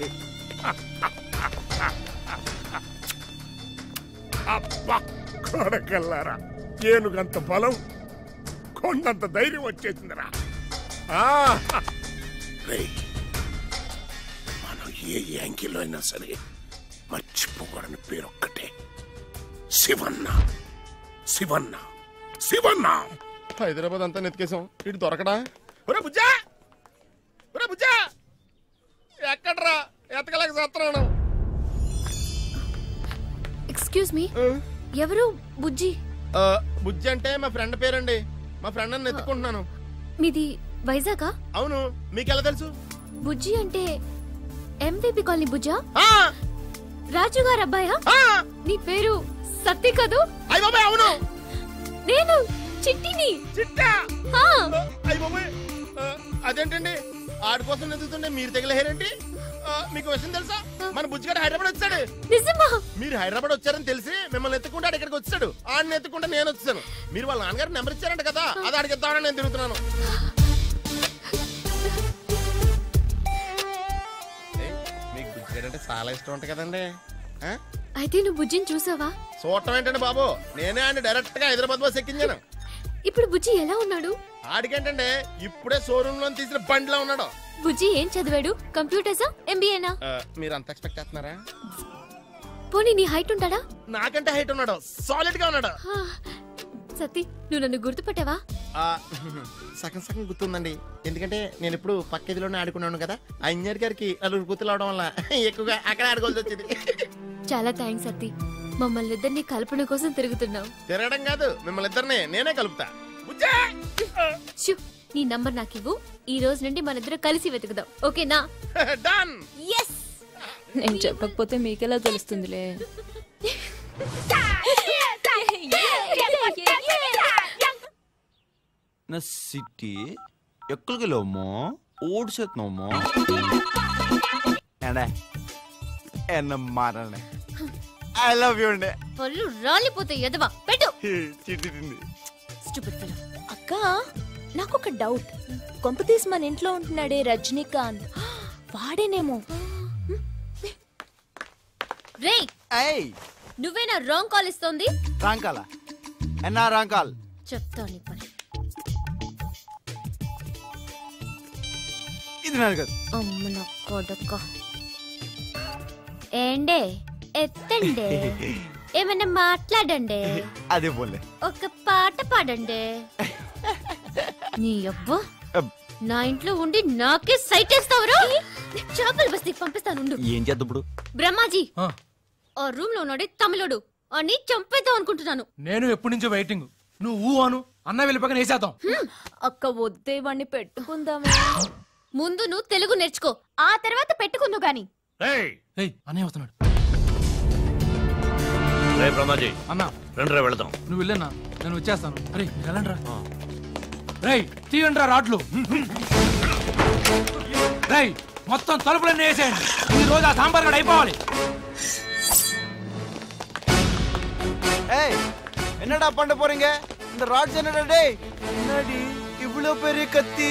అబ్బా కొడకల్లారా ఏనుగంత బలం కొండంత ధైర్యం వచ్చేసిందిరా ఆ, రేయ్, మనం ఏ యాంకిల్లో అయినా సరే మర్చిపోకూడని పేరు ఒక్కటే శివన్న శివన్న శివన్న హైదరాబాద్ అంతా నెతికేసాం ఇటు దొరకడా ఒరే బుజ్జా ఒరే బుజ్జా ఎక్కడ్రా ఎతకలేక చేస్తున్నాను ఎక్స్క్యూజ్ మీ ఎవరు బుజ్జి బుజ్జి అంటే మా ఫ్రెండ్ పేరండి మా ఫ్రెండ్ అని ఎత్తుకుంటున్నాను మీది వైజాగా అవును మీకెలా తెలుసు బుజ్జి అంటే ఎంవిపి కాలనీ బుజ్జా రాజు గారు అబ్బాయా నీ పేరు సత్తి కదూ అయ్య బాబాయ్ అవును నేను చిట్టిని చిట్టా అయ్య బాబాయ్ ఆ, అదేంటండి ఆడి కోసం ఎదుగుతుంటే మీరు తగిలేరేంటి మీకు విషయం తెలుసా మన బుజ్జిగాడు హైదరాబాద్ వచ్చాడు నిజమా మీరు హైదరాబాద్ వచ్చారని తెలిసి మిమ్మల్ని ఎత్తుకుంటే ఆడు ఇక్కడికి వచ్చాడు ఆడిని ఎత్తుకుంటే నేను వచ్చాను మీరు వాళ్ళ నాన్నగారు నెంబర్ ఇచ్చారంట కదా అది ఆడికి ఇద్దామని నేను తిరుగుతున్నాను ఏ, మీకు బుజ్జిగాడు అంటే చాలా ఇష్టం ఉంటుంది కదండి ఆ? అయితే నువ్వు బుజ్జిని చూసావా చూడటం ఏంటండి బాబు నేనే ఆయన డైరెక్ట్ గా హైదరాబాద్ బస్ ఎక్కించాను ఇప్పుడు బుజ్జి ఎలా ఉన్నాడు ఆడికేంటంటే ఇప్పుడే షోరూమ్ లో తీసిన బండిలో ఉన్నాడు బుజ్జి ఏం చదివాడు కంప్యూటర్సా ఎంబీఏనా ఆ, మీరు అంత ఎక్స్పెక్ట్ చేస్తున్నారా పోనీ నీ హైట్ ఉంటాడా నాకంటే హైట్ ఉన్నాడు సాలిడ్ గా ఉన్నాడు హా, సతీ నువ్వు నన్ను గుర్తుపట్టావా ఆ, సగం సగం గుర్తుందండి ఎందుకంటే నేను ఇప్పుడు పక్క ఇదిలోనే ఆడుకున్నాను కదా ఆ ఇంజనీర్ గారికి నలుగురు గుర్తులు అవడం వల్ల ఎక్కువగా అక్కడ ఆడుకోవాల్సి వచ్చింది చాలా థ్యాంక్స్ సతీ మమ్మల్ని ఇద్దరిని కల్పన కోసం తిరుగుతున్నావు తిరగడం కాదు మిమ్మల్ని ఇద్దరిని నేనే కలుపుతా ష్యూ, నీ నంబర్ నాకు ఇవ్వు ఈ రోజు నుండి మన ఇద్దరు కలిసి వెతుకుదాం ఓకేనా డన్ ఎస్ నేను చెప్పకపోతే మీకెలా తెలుస్తుందిలే నా సిటీ ఎక్కడికి వెళ్ళావమ్మా ఓడిసేస్తున్నావమ్మా ఏండే ఎన్న మాట్లాడే ఐ లవ్ యూ అండి పళ్ళు రాలిపోతాయి ఎదవా పెట్టు చిట్టి తింది స్టూపిడ్ ఫెలో అక్క నాకు ఒక డౌట్ కొంపతీసి మన ఇంట్లో ఉంటున్నాడే రజనీకాంత్ వాడేనేమో రేయ్ నువ్వేనా రాంగ్ కాల్ ఇస్తోంది రాంకాల ఎన్నా రాంకాల్ చెప్తా నీ పని ఇది నాది కాదు అమ్మ నా కొడక ఏండే ఎత్తండి ఏమన్నా మాట్లాడండి అదే పోలే ఒక పాట పాడండి నీ అబ్బా నా ఇంట్లో ఉండి నాకే సైట్ వేస్తావరా చేపల బస్తీకి పంపిస్తాను ఏం చేద్దాం ఇప్పుడు బ్రహ్మాజీ ఆ. ఆ రూమ్ లో ఉన్నాడే తమిళుడు అని చంపేద్దాం అనుకుంటున్నాను నేను ఎప్పటి నుంచో వెయిటింగ్ నువ్వు ఊ అను అన్న వెళ్ళిపోక వేసేద్దాం అక్క వద్దే వాణ్ణి పెట్టుకుందామే ముందు నువ్వు తెలుగు నేర్చుకో ఆ తర్వాత పెట్టుకుందు గాని ఏయ్ అన్నయ్య వస్తున్నాడు రే బ్రహ్మాజీ అన్న రండి రా వెళదాం నువ్వు వెళ్ళన్నా నేను వచ్చేస్తాను అరే మీరు వెళ్ళండి రా రేయ్ తీయండి రా రాట్లు రేయ్ మొత్తం తలుపులన్నీ వేసేయండి ఈ రోజు ఆ సాంబార్ గడ అయిపోవాలి ஏய் என்னடா பண்ண போறீங்க இந்த ராட்ஸ் என்னடா டேய் என்னடி இவ்வளோ பெரிய கத்தி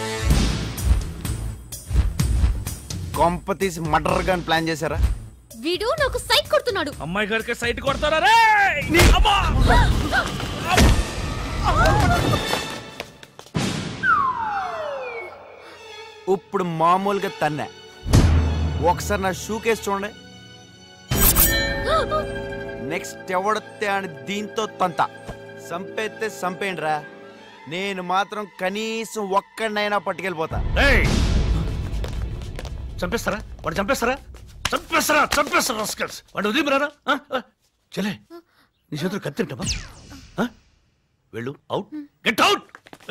కొంప తీసి మర్డర్ గాని ప్లాన్ చేశారా వీడు నాకు సైట్ కొడుతున్నాడు అమ్మాయి గారికి సైట్ కొడతారా రే అమ్మా! ఇప్పుడు మామూలుగా తన్నా ఒకసారి నా షూ కేసు చూడండి నెక్స్ట్ ఎవడొత్తే అని దీంతో తంత సంపేస్తే సంపేయండిరా నేను మాత్రం కనీసం ఒక్కడినైనా పట్టుకెళ్ళిపోతా చంపేస్తారా వాడు చంపేస్తారా చంపేస్తారా చంపేస్తారా రస్కల్స్ వాడు వదిలిపోరారా చలే నీ చేతులు కత్తింటమా వెళ్ళు అవుట్ గెట్ అవుట్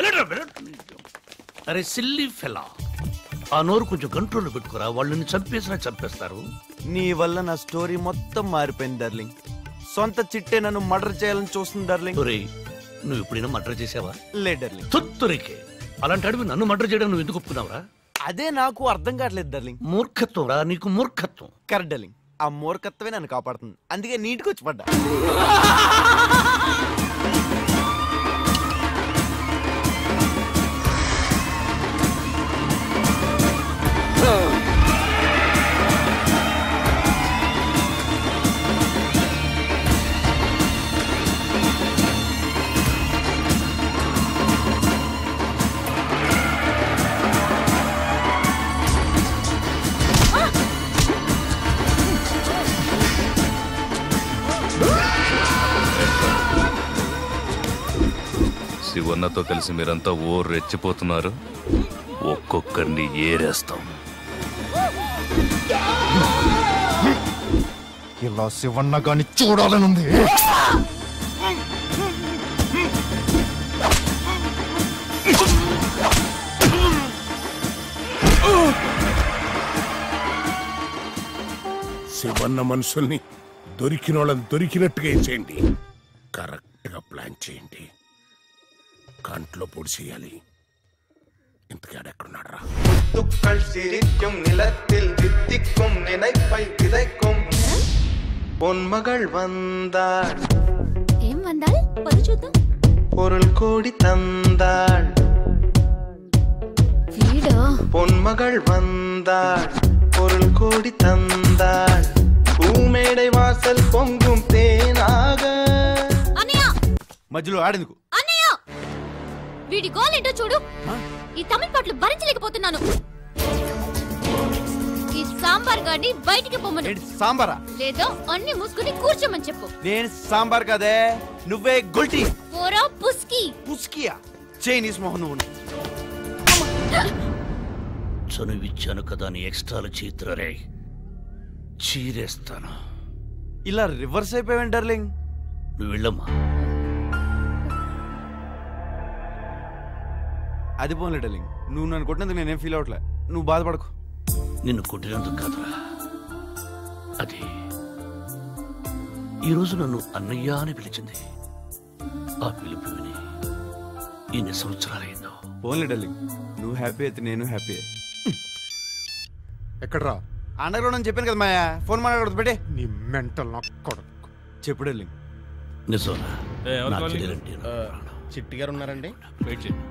అరే సిల్లీ ఫెలా ఆ నోరు కొంచెం కంట్రోల్లో పెట్టుకోరా వాళ్ళని చంపేసినా చంపేస్తారు నీ వల్ల నా స్టోరీ మొత్తం మారిపోయింది డార్లింగ్ సొంత చిట్టే నన్ను మర్డర్ చేయాలని చూస్తుంది డార్లింగ్ ఒరేయ్, నువ్వు ఎప్పుడైనా మర్డర్ చేసావా లే డార్లింగ్ తుత్తురికే అలాంటి అడివి నన్ను మర్డర్ చేయడం నువ్వు ఎందుకు ఒప్పుకున్నావురా అదే నాకు అర్థం కావట్లేదు డార్లింగ్ మూర్ఖత్వం రా నీకు మూర్ఖత్వం కరెక్ట్ డార్లింగ్ ఆ మూర్ఖత్వమే నన్ను కాపాడుతుంది అందుకే నీటికి వచ్చి పడ్డా శివన్నతో కలిసి మీరంతా ఓ రెచ్చిపోతున్నారు ఒక్కొక్కరిని ఏరేస్తాం ఇలా శివన్న గాని చూడాలనుంది శివన్న మనుషుల్ని దొరికిన వాళ్ళని దొరికినట్టుగా వేసేయండి కరెక్ట్గా ప్లాన్ చేయండి కంట్లో పొడి చేయాలి ఇంతకాడెక్కడున్నాడు రా முத்துக்கள் சிரிக்கும் நிலத்தில் தித்திக்கும் நினைப்பை விதைக்கும் பொன்மகள் வந்தாள் ఏం వందాల్ పది చూద్దాం பொருள் கோடி தந்தாள் వీడా பொன்மகள் வந்தாள் பொருள் கோடி தந்தாள் பூமேடை வாசல் பொங்கும் தேனாக అన్నయ్య మధ్యలో ఆడేందుకు అన్నయ్య వీడి గోల్ ఏంటో చూడు ఈ తమిళ పాటలు భరించలేకపోతున్నాను ఈ సాంబార్ గాడిని బయటికి పొమ్మను సాంబారా లేదో అన్ని మూసుకుని కూర్చోమని చెప్పు నేను సాంబార్ కదే నువ్వే గుల్టీ పోరా పుస్కి పుస్కియా చైనీస్ మొహం నువ్వు చనువిచ్చాను కదా అని ఎక్స్ట్రాలు చీత్రరే చీరేస్తాను ఇలా రివర్స్ అయిపోయావు డార్లింగ్ నువ్వు వెళ్ళమ్మా అది పోన్లే డార్లింగ్ నువ్వు నన్ను కొట్టినందుకు నేనేం ఫీల్ అవట్లే నువ్వు బాధపడకు నిన్ను కొట్టినందుకు కాదురా అది ఈరోజు నన్ను అన్నయ్య అని పిలిచింది ఆ పిలుపు విని ఎన్ని సంవత్సరాలైందో పోన్లే డార్లింగ్ నువ్వు హ్యాపీ అయితే నేను హ్యాపీ ఎక్కడ్రా అండర్ గ్రౌండ్ అని చెప్పాను కదా మాయా ఫోన్ మాట్లాడదు పెట్టే నీ మెంటల్ నా కొడుకు చెప్పు డార్లింగ్ నిజంరా ఏ, ఎవరు నా కావాలి? చెల్లెలంటే నా చిట్టి గారు ఉన్నారండి వెయిట్ చేయి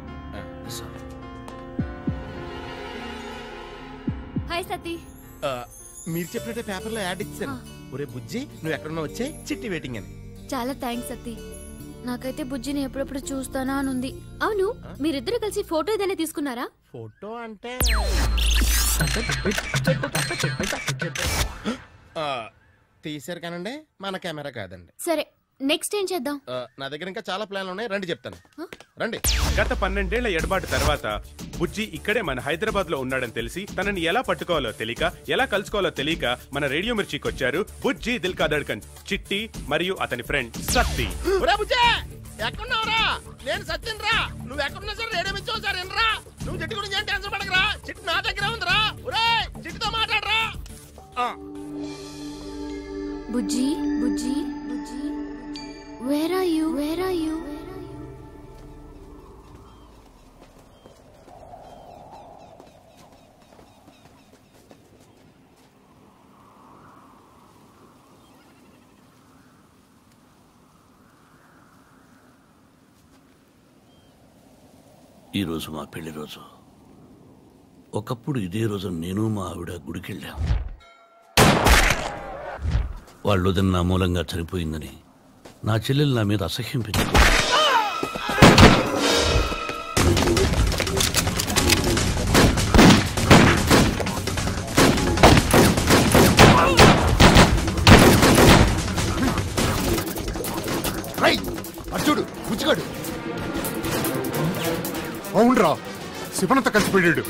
హాయ్ సతీ ఆ, మీరు చెప్పినట్టే పేపర్లో యాడ్ ఇచ్చాను ఒరే బుజ్జి నువ్వు ఎక్కడున్నా వచ్చే చిట్టి వెయిటింగ్ అని చాలా థ్యాంక్స్ సతీ నాకైతే బుజ్జిని ఎప్పుడెప్పుడు చూస్తానా అని ఉంది అవును మీరిద్దరు కలిసి ఫోటో ఏదైనా తీసుకున్నారా ఫోటో అంటే ఆ, తీశారు కానండి మన కెమెరా కాదండి సరే నెక్స్ట్ ఏం చేద్దాం ఆ, నా దగ్గర ఇంకా చాలా ప్లాన్లు ఉన్నాయి రండి చెప్తాను రండి గత పన్నెండేళ్ల ఎడబాటు తర్వాత బుజ్జి ఇక్కడే మన హైదరాబాద్ లో ఉన్నాడని తెలిసి తనని ఎలా పట్టుకోవాలో తెలియక ఎలా కలుసుకోవాలో తెలియక మన రేడియో మిర్చికి వచ్చారు బుజ్జి దిల్ కా ధడ్కన్ చిట్టి మరియు అతని ఫ్రెండ్ సత్తి ఒరే బుజ్జే ఎక్కడున్నావురా నేను సత్యన్ రా నువ్వు ఎక్కడున్నా సరే రేడియో మించి ఒకసారి రా నువ్వు చెట్టు గురించి ఏం టెన్షన్ పడకరా చిట్టు నా దగ్గర ఉందిరా ఒరే చిట్టుతో మాట్లాడరా బుజ్జి బుజ్జి బుజ్జి where are you where are you ఈరోజు మా పెళ్లి రోజు ఒకప్పుడు ఇదే రోజు నేను మా ఆవిడ గుడికెళ్ళాం వాళ్ళు వదిన నా మూలంగా చనిపోయిందని నా చెల్లెలు నా మీద అసహ్యం పెంచుకుంది రై అర్జుడు బుజ్జిగాడు అవునరా శివనంత కలిసిపోయాడు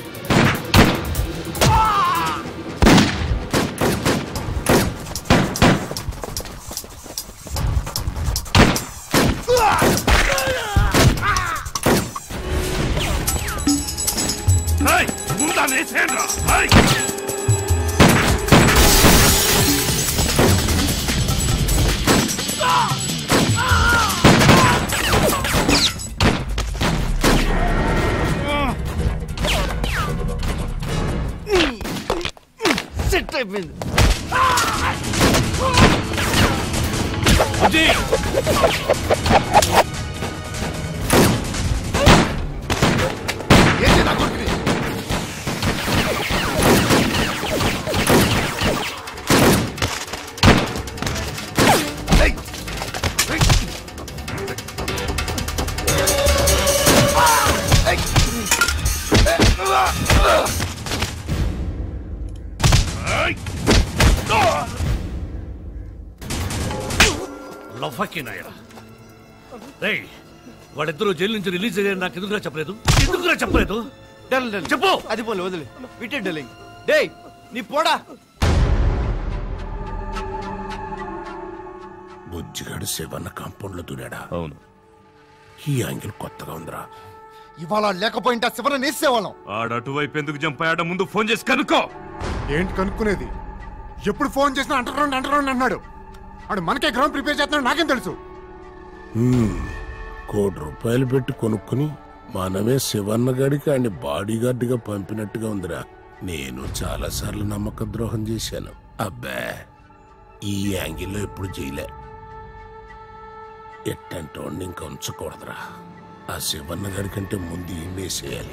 సెట్ అయిపోయింది ఏంటి నా కొడుకుని ఏయ్! ఏయ్! ఏయ్! లఫకి నాయరా రేయ్ వాడిద్దరూ జైలు నుంచి రిలీజ్ అయ్యారు నాకు ఎందుకురా చెప్పలేదు ఎందుకురా చెప్పలేదు చెప్పు అది పోలే వదిలే విటే డలింగ్ డేయ్ నీ పోడా బుజ్జిగాడు శివన్న కాంపౌండ్ లో దూరాడా అవును ఈ యాంగిల్ కొత్తగా ఉందిరా ఇవాళ లేకపోయింటే ఆ శివన నేసేవాళ్ళం ఆడు అటువైపు ఎందుకు జంప్ అయ్యాడో ముందు ఫోన్ చేసి కనుక్కో ఏంటి కనుక్కునేది ఎప్పుడు ఫోన్ చేసినా అంటరౌండ్ అంటరౌండ్ అన్నాడు ఆడు మనకే గ్రౌండ్ ప్రిపేర్ చేస్తున్నాడు నాకేం తెలుసు హ్మ్. కోటి రూపాయలు పెట్టి కొనుక్కుని మనమే శివన్న గడికి ఆయన బాడీ గా పంపినట్టుగా ఉందిరా నేను చాలా సార్లు నమ్మక ద్రోహం చేశాను అబ్బే ఈ యాంగిల్లో ఎప్పుడు చేయలే ఎట్టంటోడిని ఇంకా ఉంచకూడదురా ఆ శివన్న గడి కంటే ముందు ఏం వేసేయాలి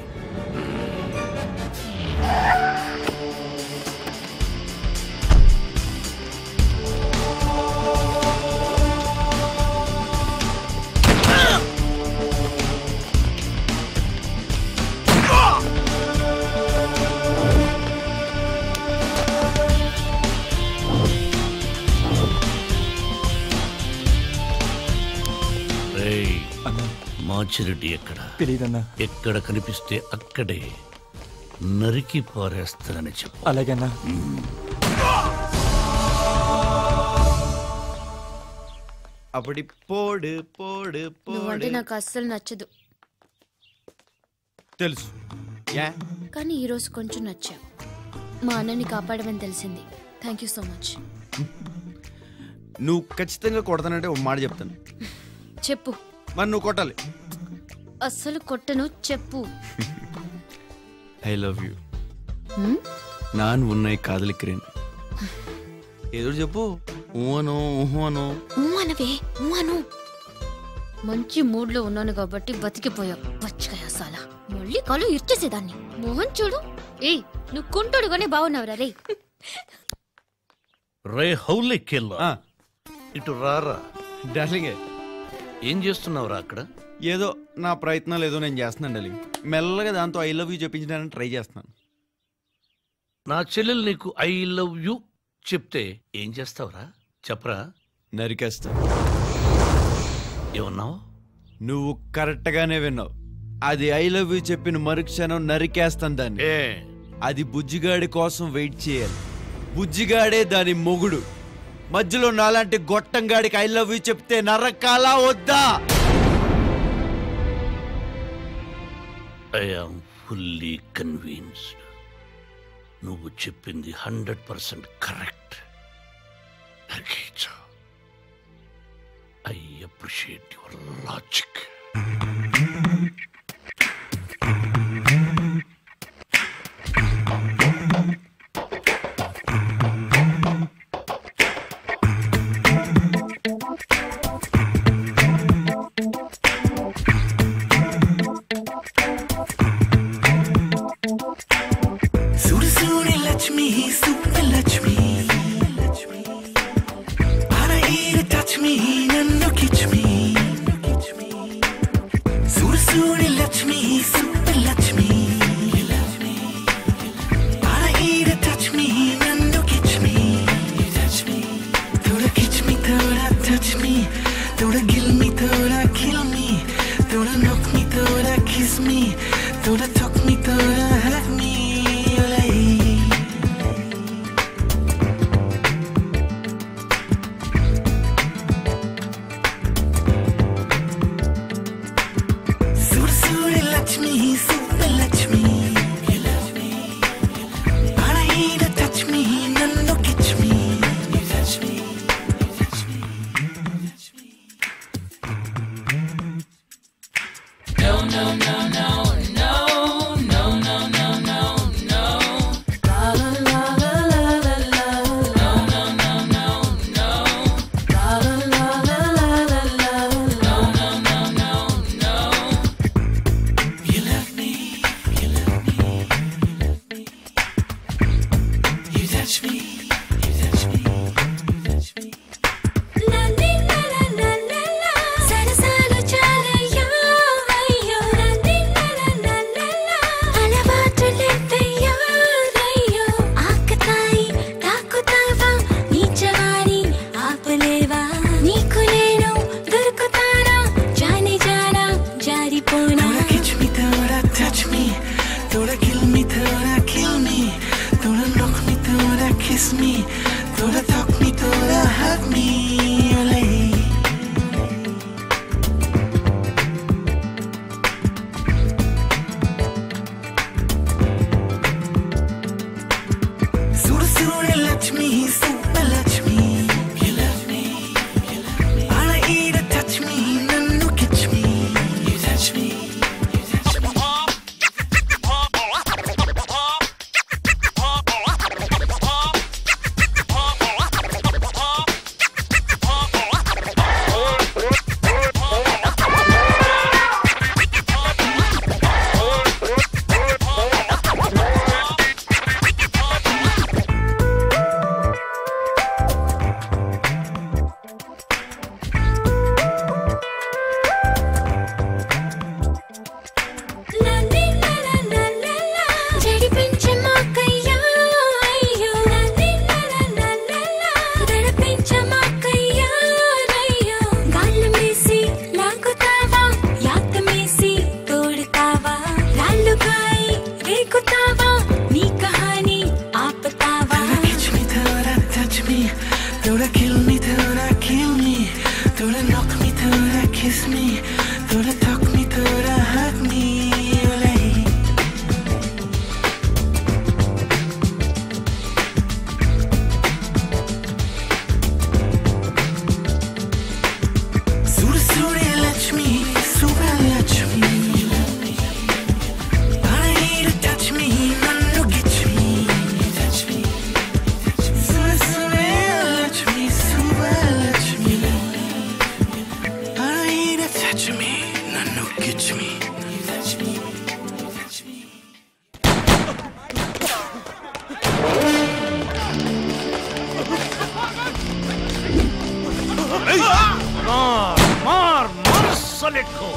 రేయ్ మాచిరెడ్డి ఎక్కడ తెలీదన్నా ఎక్కడ కనిపిస్తే అక్కడే నరికి పారేస్తానని చెప్పు అలాగన్నా అప్పటి పోడు పోడు నువ్వంటే పోడు నాకు అస్సలు నచ్చదు తెలుసు యా కానీ ఈరోజు కొంచెం నచ్చా మా అన్నని కాపాడమని తెలిసింది థ్యాంక్ యూ సో మచ్ నువ్వు ఖచ్చితంగా కొడతానంటే ఒక మాట చెప్తాను చెప్పు మరి నువ్వు కొట్టాలి అస్సలు కొట్టను చెప్పు ఐ లవ్ యూ హ్మ్? நான் உன்னை காதலிக்கிறேன் ఏదో చెప్పు ఊహను ఊహను ఊ అనవే ఊ అను మంచి మూడ్ లో ఉన్నాను కాబట్టి బతికిపోయావు పచ్చిగా సాలా మళ్ళీ కాలు ఇచ్చేసేదాన్ని మోహన్ చూడు ఏయ్ నువ్వు కుంటుడుగానే బాగున్నావురా రే రే హౌలెక్కెళ్ళా ఇటు రారా డార్లింగే ఏం చేస్తున్నావురా అక్కడ ఏదో నా ప్రయత్నాలు ఏదో నేను చేస్తున్నాను డార్లింగ్ మెల్లగా దాంతో ఐ లవ్ యూ చెప్పించడానికి ట్రై చేస్తున్నాను నా చెల్లెలు నీకు ఐ లవ్ యు చెప్తే ఏం చేస్తావురా చెప్పరా నరికేస్తా ఏమన్నావు నువ్వు కరెక్ట్గానే విన్నావు అది ఐ లవ్ యూ చెప్పిన మరుక్షణం నరికేస్తాను దాన్ని అది బుజ్జిగాడి కోసం వెయిట్ చేయాలి బుజ్జిగాడే దాని మొగుడు మధ్యలో నాలాంటి గొట్టంగాడికి ఐ లవ్ యూ చెప్తే నరకాలా వద్దా ఐ ఆమ్ ఫుల్లీ కన్విన్స్డ్ నువ్వు చెప్పింది hundred percent correct I appreciate your logic సుడి సుడి లక్ష్మి సూపర్ లక్ష్మి అర ఈరు టచ్ మీ నన్ను కిచ్ మీ సుడి సుడి లక్ష్మి సూపర్ లక్ష్మి అర ఈరు టచ్ మీ నన్ను కిచ్ మీ थोड़ा खिंच मी थोड़ा टच मी थोड़ा गिल मी थोड़ा kill me थोड़ा knock me थोड़ा kiss me थोड़ा talk me थोड़ा hug me like Sur Suri Lakshmi, Super Lakshmi. Ana here touch me, nano catch me. You touch me. No, no, no, no, no, no, no, no, no, no. La la la la la la la. No, no, no, no, no. La la la la la la la. No, no, no, no, no. You love me, you love me, you love me. You touch me, you touch me, you touch me. సరసాలు చాలయ్యో అయ్యో అలవాటులెత్తయ్యో అయ్యో ఆకతాయి తాకుతావా నీ జవాని ఆపలేవా నీకు నేను దొరుకుతానా జాని జానా జారిపోనా Thora catch me, Thora touch me. Thora kill me, Thora kill me. Thora knock me, Thora kiss me. Thora talk me, Thora hug me. Olay. Sura Sura Lakshmi, Super Lakshmi. You love me, you love me. Ana eat touch me, nanu catch me. You touch me. జడిపించే మాకయ్యా అయ్యో దడపించే మాకయ్యా అయ్యో గాళ్ళు మేసి లాగుతావా యాతమేసి తోడుతావా రాళ్ళుగాయి రేకుతావా నీ కహాని ఆపుతావా Catch me, Thora touch me. Thora kill me, Thora kill me. Thora knock me, Thora kiss me. Thora talk me, Thora hug me. Olay. Sura Sura Lakshmi, Super Lakshmi. Ana here touch me, nanu catch me. Touch me. Sura Sura Lakshmi, Super Lakshmi. Ana here touch me, nanu catch me. Touch me. Touch me. मार मार मार साले को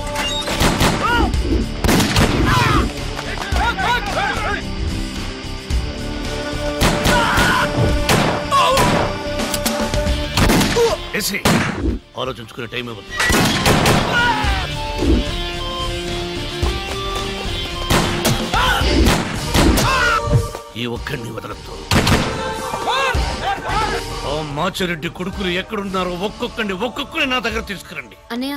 ఏసీ ఆలోచించుకునే టైం ఇవ్వదు ఈ ఒక్కడిని వదలద్దు ఆ మాచిరెడ్డి కొడుకులు ఎక్కడున్నారో ఒక్కొక్కడిని ఒక్కొక్కరిని నా దగ్గర తీసుకురండి అన్నయ్య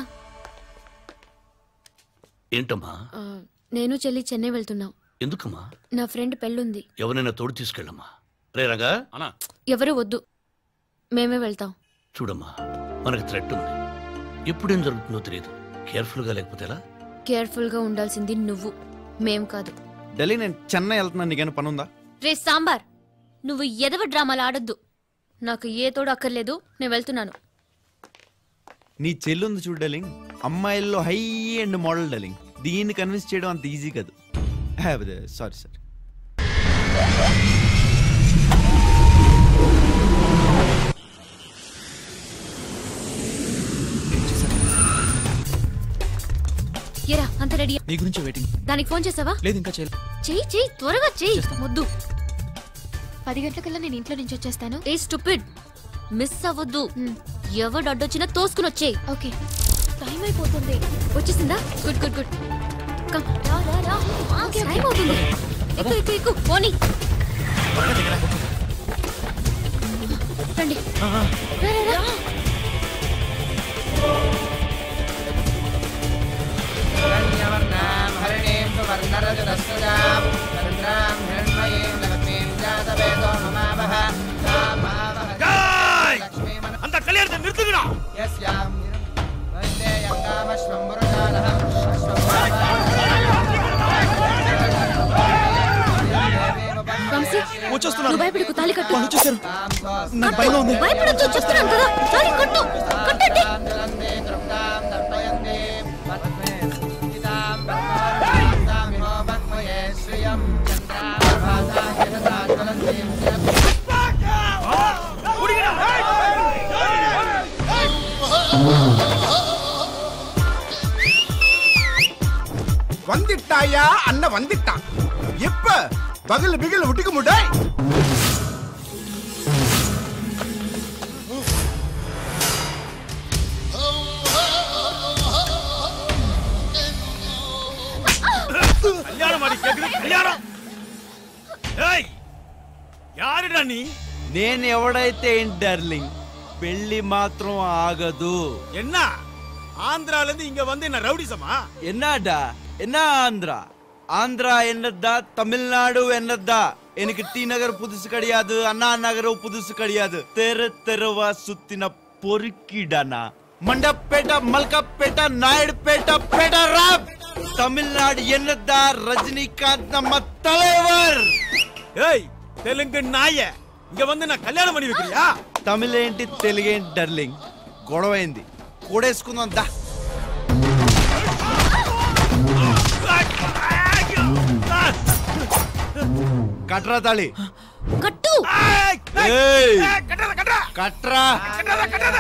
ఏంటమ్మా ఆ, నేను చెల్లి చెన్నై వెళ్తున్నాం ఎందుకమ్మా నా ఫ్రెండ్ పెళ్ళుంది ఎవరైనా తోడు తీసుకెళ్ళమ్మా రే రంగా అనా ఎవరు వద్దు మేమే వెళ్తాం చూడమ్మా మనకి థ్రెట్ ఉంది ఎప్పుడేం జరుగుతుందో తెలియదు కేర్ఫుల్ గా లేకపోతే ఎలా కేర్ఫుల్ గా ఉండాల్సింది నువ్వు మేం కాదు ఢిల్లీ నేను చెన్నై వెళ్తున్నాను నీకైనా పని ఉందా రే సాంబార్ నువ్వు ఎదవ డ్రామాలు ఆడొద్దు నాకు ఏ తోడు అక్కర్లేదు నేను వెళ్తున్నాను నీ చెల్లి ఉంది చూడు డార్లింగ్ అమ్మాయిల్లో హై అండ్ మోడల్ డార్లింగ్ దీన్ని కన్విన్స్ చేయడం అంత ఈజీ కాదు సారీ సార్ ఎరా అంత రెడీ నీ గురించి వెయిటింగ్ దానికి ఫోన్ చేసావా లేదు ఇంకా చేయలేదు చెయ్యి చెయ్యి త్వరగా చెయ్యి వద్దు పది గంటలకల్లా నేను ఇంట్లో నుంచి వచ్చేస్తాను ఏ స్టూపిడ్ మిస్ అవ్వద్దు ఎవడు అడ్డొచ్చినా తోసుకుని వచ్చేయి ఓకే టైం అయిపోతుంది వచ్చేసిందా గుడ్ గుడ్ గుడ్ కమ్ రా రా రా టైం అవుతుంది ఎక్కు ఎక్కు ఎక్కు పోనీ రండి రా రా రా అంత కళ్యాణం నిరుతున్నా వంశీ వచ్చేస్తున్నారు. నువ్వు భయపడకు తాళి కట్టు వాళ్ళు వచ్చేసారు నాకు భయం ఉంది భయపడొద్దు చెప్తున్నాను కదా తాళి కట్టు కట్టండి வந்திட்டாயா அண்ணன் வந்துட்டான் எப்ப பகல் பிகல் விட்டுக்க முடாய் கல்யாணம் ஆடி கேக்குது கல்யாணம் ஏய் யாருடா நீ నేను ఎవడైతే ఏంటి డార్లింగ్ పెళ్లి మాత్రం ఆగదు என்ன ஆந்திரால இருந்து இங்க வந்து என்ன ரவுடிசமா என்னடா என்ன ஆந்திரா ஆந்திரா என்னதா தமிழ்நாடு என்னதா எனக்கு டி நகர் புதுசு கிடையாது அண்ணா நகர் புதுசு கிடையாது தெரு தெருவா சுத்தின பொறுக்கிடானா மண்டப்பேட்ட மல்கப்பேட்ட நாயுடுபேட்ட பேட்ட ராப் தமிழ்நாடு என்னதா ரஜினிகாந்த் நம்ம தலைவர் ஏய் தெலுங்கு நாய இங்க வந்து நான் கல்யாணம் பண்ணி வைக்கிறியா తమిళేంటి తెలుగేంటి డర్లింగ్ గొడవైంది కూడేసుకుందాం దా కట్రా తాళి కట్టు ఏయ్! கட்டறா கட்டறா కట్రా கட்டறா கட்டறா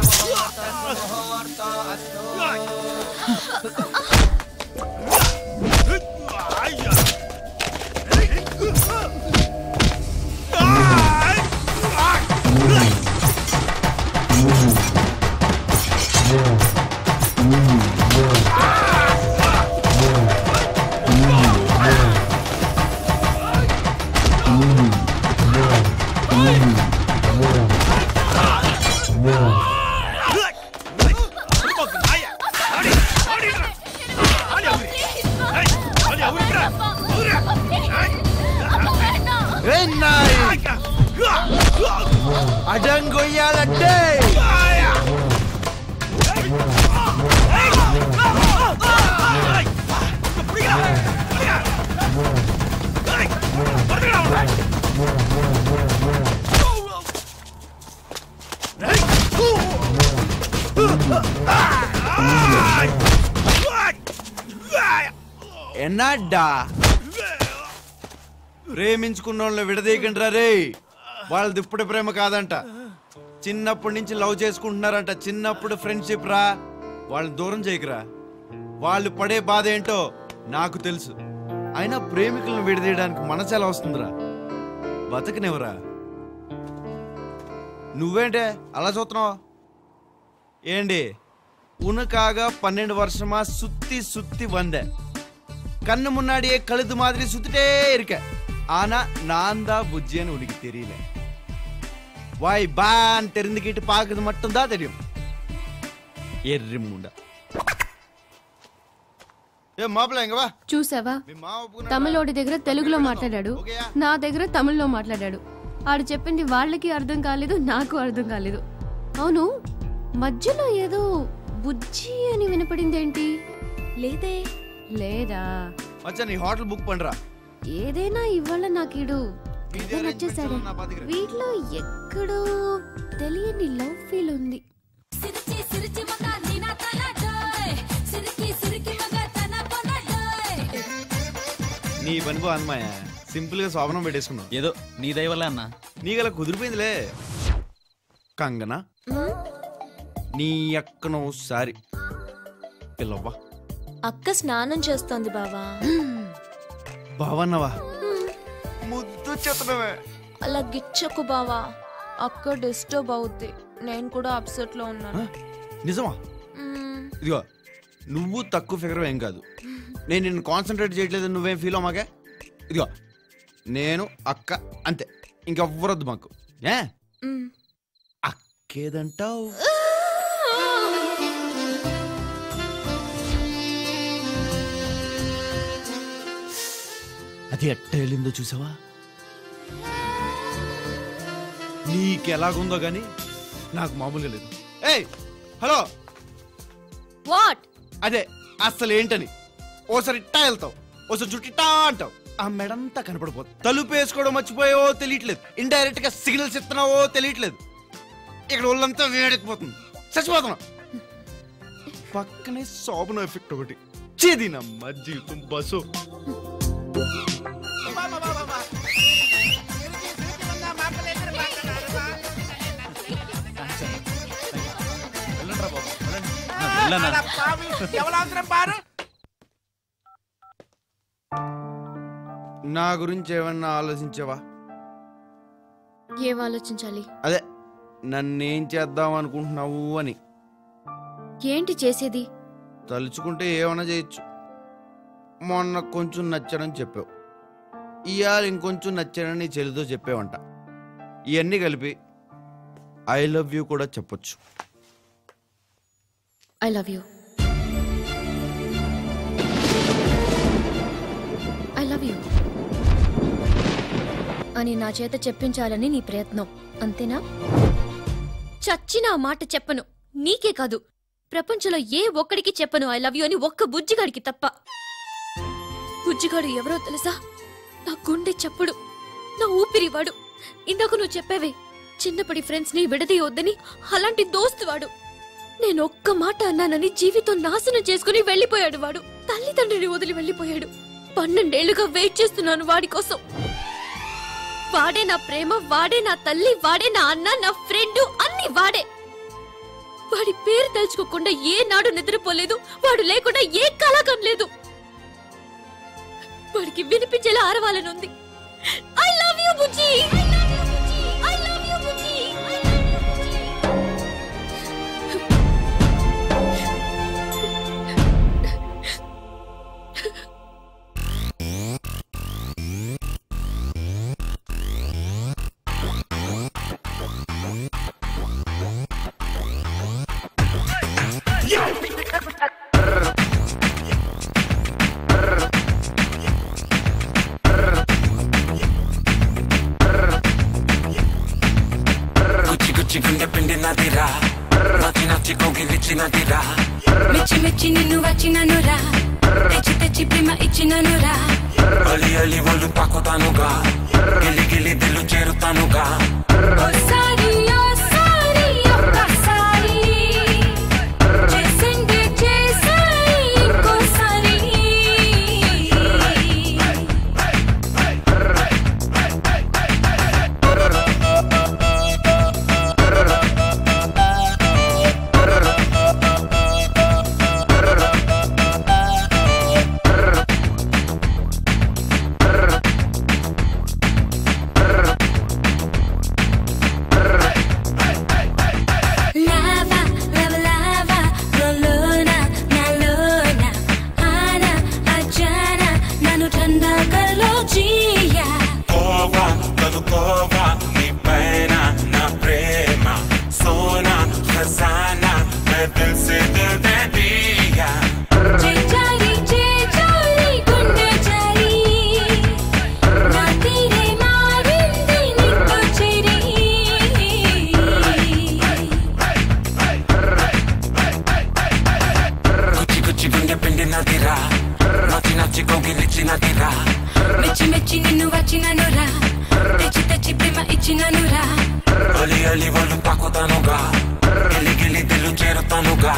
ఏయ్ నాయ్ అడంగొయ్యాలంటే ఎన్నాడ్డా ప్రేమించుకున్న వాళ్ళని విడదీయకండిరా రే వాళ్ళది ఇప్పుడు ప్రేమ కాదంట చిన్నప్పటి నుంచి లవ్ చేసుకుంటున్నారంట చిన్నప్పుడు ఫ్రెండ్షిప్ రా వాళ్ళని దూరం చేయకురా వాళ్ళు పడే బాధ ఏంటో నాకు తెలుసు అయినా ప్రేమికులను విడదీయడానికి మనసు ఎలా వస్తుందిరా బతకనివరా నువ్వేంటే అలా చూస్తున్నావు ఏంటి உனக்காக பன்னெண்டு வருஷமா சுத்தி சுத்தி வந்தேன் கண்ணு முன்னாடியே கழுது மாதிரி சுத்திட்டே இருக்க ஆனா நான் தான் புஜ்ஜின்னு உனக்கு தெரியல வாய் பான் தெரிந்துக்கிட்டு பார்க்கறது மட்டும்தான் தெரியும் எர்ரி முண்டா ఏ మాపల ఇంక వా చూసావా తమిళోడి దగ్గర తెలుగులో మాట్లాడాడు నా దగ్గర తమిళ్లో మాట్లాడాడు ఆడు చెప్పింది వాళ్ళకి అర్థం కాలేదు నాకు అర్థం కాలేదు అవును మధ్యలో ఏదో బుజ్జి అని వినపడిందేంటి లేదే లేదా మచ్చా నీ హోటల్ బుక్ పండ్రా ఏదైనా ఇవాళ నాకీడు తెగ నచ్చేసాడు వీటిలో ఎక్కడో తెలియని లవ్ ఫీల్ ఉంది సిరిచి సిరిచి మగ నీనా తన డోయ్ సిరికి సిరికి మగ తన కొన డోయ్ నీ పని బా అన్నమాయ సింపుల్ గా శోభనం పెట్టేసుకున్నావు ఏదో నీ దయ వల్ల అన్నా నీకు అలా కుదిరిపోయిందిలే కంగనా నీ అక్కనో సారి పిల్లవ్వా అక్క స్నానం చేస్తోంది బావా బావన్నవా ముద్దు చెత్తనవే అలా గిచ్చకు బావా అక్క డిస్టర్బ్ అవుద్ది నేను కూడా అప్సెట్ లో ఉన్నాను నిజమా మ్మ్. ఇదిగో నువ్వు తక్కువ ఫిగర్ ఏం కాదు నేను నిన్ను కాన్సన్ట్రేట్ చేయట్లేదు నువ్వేం ఫీల్ అవ్వమాకే ఇదిగో నేను అక్క అంతే ఇంకెవ్వరొద్దు మాకు ఏ మ్మ్. అక్కేదంటావు అది ఎట్ట వెళ్ళిందో చూసావా నీకెలాగుందో గాని నాకు మామూలుగా లేదు ఏయ్ హలో వాట్ అదే అసలు ఏంటని ఓసారి ఇట్టా వెళ్తావు ఓసారి జుట్టిట్టా అంటావు ఆ మెడంతా కనపడిపోతుంది తలుపు వేసుకోవడం మర్చిపోయావో తెలియట్లేదు ఇండైరెక్ట్ గా సిగ్నల్స్ ఇస్తున్నావో తెలియట్లేదు ఇక్కడ ఒళ్ళంతా వేడెక్కిపోతుంది చచ్చిపోతున్నావు పక్కనే శోభన ఎఫెక్ట్ ఒకటి చేది నమ్మ జీవితం బస్సు నా గురించి ఏమన్నా ఆలోచించావా ఏం ఆలోచించాలి అదే నన్నేం చేద్దాం అనుకుంటున్నావు అని ఏంటి చేసేది తలుచుకుంటే ఏమైనా చేయొచ్చు మొన్న కొంచెం నచ్చానని చెప్పావు ఇవాళ ఇంకొంచెం నచ్చానని నీ చెల్లితో చెప్పావంట ఇవన్నీ కలిపి ఐ లవ్ యూ కూడా చెప్పొచ్చు I love you I love you అని నా చేత చెప్పించాలని నీ ప్రయత్నం అంతేనా చచ్చిన ఆ మాట చెప్పను నీకే కాదు ప్రపంచంలో ఏ ఒక్కడికి చెప్పను ఐ లవ్ యూ అని ఒక్క బుజ్జిగాడికి తప్ప బుజ్జిగాడు ఎవరో తెలుసా నా గుండె చప్పుడు నా ఊపిరివాడు ఇందాక నువ్వు చెప్పావే చిన్నప్పటి ఫ్రెండ్స్ ని విడదీయొద్దని అలాంటి దోస్తు వాడు నేను ఒక్క మాట అన్నానని జీవితం నాశనం చేసుకుని వెళ్ళిపోయాడు వాడు తల్లిదండ్రిని వదిలి వెళ్ళిపోయాడు పన్నెండేళ్లుగా వెయిట్ చేస్తున్నాను వాడి కోసం వాడే నా ప్రేమ వాడే నా తల్లి వాడే నా అన్న నా ఫ్రెండ్ అన్ని వాడే వాడి పేరు తలుచుకోకుండా ఏ నాడు నిద్రపోలేదు వాడు లేకుండా ఏ కళాకం లేదు వాడికి వినిపించేలా ఆరవాలని ఉంది ఐ లవ్ యూ బుజ్జి ఐ లవ్ యూ బుజ్జి గుచ్చి గుచ్చి గుండె పిండి నదిరా నచ్చి నచ్చి కోగిలిచ్చినదిరా మెచ్చి మెచ్చి నిన్ను వచ్చిననురా తెచ్చి తెచ్చి ప్రేమ ఇచ్చిననురా అలి అలి ఒళ్ళు తాకుతానుగా గిలి గిలి దిల్లు చేరుతానుగా ఓసారి ఓసారి ఒక్కసారి చేసింది చేసాయి ఇంకోసారి Lava, lava, lava, lolona, nalona, ana, ajana, nanu tanda kalojiya. చదువుకోవా నీ పైన నా ప్రేమ సోనా ఖజానా मैं दिल से दिल दे दिया చేచారి చేచారి గుండె చారి నా తీరే మారింది నీతో చేరి కుచ్చి కుచ్చి గుండె పిండి నదిరా నచ్చి నచ్చి కోగిలిచ్చి నదిరా మెచ్చి మెచ్చి నిన్ను వచ్చిననురా తెచ్చి తెచ్చి ప్రేమ ఇచ్చిననురా అలి అలి వాళ్ళు తాకుతానుగా గిలి గిలి దిల్లు చేరుతానుగా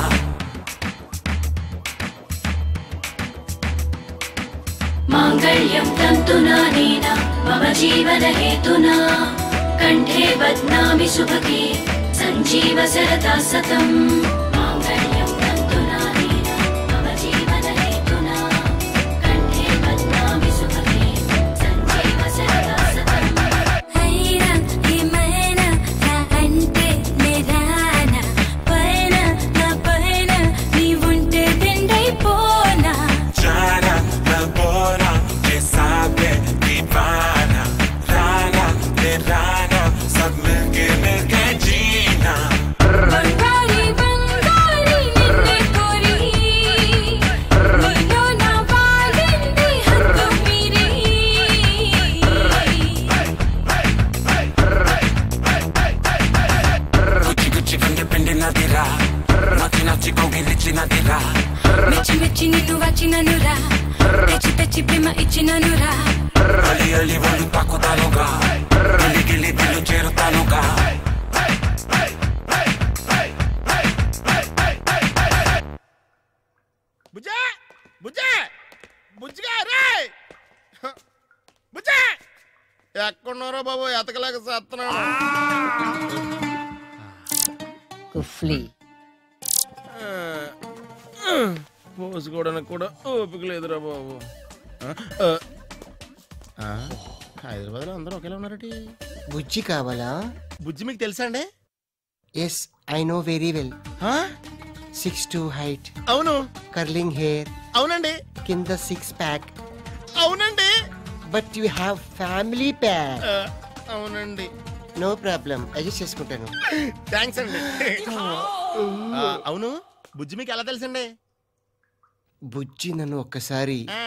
మాంగళ్యం తంతునా నేనా మమ జీవన హేతునా కంఠే బధ్నామి సుభగే సంజీవ సరదా సతం మాంగళ్యం తంతునా నేనా మమ జీవన హేతునా కంఠే బధ్నామి సుభగే సంజీవ సరదా సతం హైరా హిమైనా రా అంటే నేరానా పైన నా పైన నీవుంటే దిండైపోనా जाना मैं बोला ये साबे दीवाना राना ते राना सब मिलके मिलके जीना బంగారి బంగారి నిన్నే కోరి నీలో నా వాడింది హద్దు మీరి కుచ్చి కుచ్చి గుండె పిండి నదిరా నచ్చి నచ్చి కోగిలిచ్చి నదిరా మెచ్చి మెచ్చి నిన్ను వచ్చిననురా తెచ్చి తెచ్చి ప్రేమ ఇచ్చిననురా అలి అలి వాళ్ళు తాకుతానుగా గిలి గిలి దిల్లు చేరుతానుగా బుజ్జే బుజ్జే బుజ్జిగా రే బుజ్జే ఎక్కడున్నారో బాబు ఎతకలేక చేస్తున్నాను కుఫ్లీ పోసుకోవడానికి కూడా ఓపిక లేదురా బాబు ఆ, ఆ, ఆ, హైదరాబాద్లో అందరూ ఒకేలా ఉన్నారటి బుజ్జి కావాలా బుజ్జి మీకు తెలుసా అండి yes I know very well six two height అవును కర్లింగ్ హెయిర్ అవునండి కింద సిక్స్ ప్యాక్ అవునండి but you have family pack ఆ, అవునండి నో ప్రాబ్లం అడ్జస్ట్ చేసుకుంటాను థ్యాంక్స్ అండి ఆ, అవును బుజ్జి మీకు ఎలా తెలుసండి బుజ్జి నన్ను ఒక్కసారి ఆ,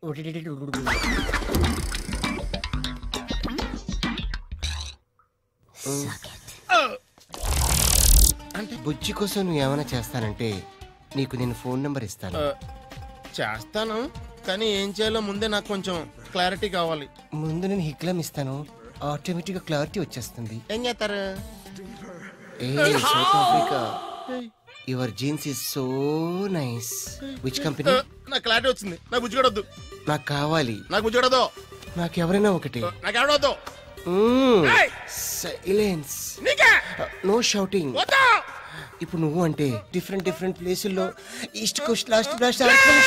అంటే బుజ్జి కోసం నువ్వు ఏమైనా చేస్తానంటే నీకు నేను ఫోన్ నెంబర్ ఇస్తాను ఆ, చేస్తాను కానీ ఏం చేయాలో ముందే నాకు కొంచెం క్లారిటీ కావాలి ముందు నేను హిక్లం ఇస్తాను ఆటోమేటిక్ గా క్లారిటీ వచ్చేస్తుంది ఏం చేస్తారు ఏ South Africa your jeans is so nice which company ఆ, నాకు క్లారిటీ వచ్చింది నాకు బుజ్జిగడ వద్దు నాకు కావాలి నాకు బుజ్జిగడదు నాకు ఎవరైనా ఒకటి నాకు ఎవడొద్దు ఏయ్! సైలెన్స్ నీకే నో షౌటింగ్ వద్దు ఇప్పుడు నువ్వు అంటే డిఫరెంట్ డిఫరెంట్ ప్లేసుల్లో ఈస్ట్ కోస్ట్ లాస్ట్ లాస్ట్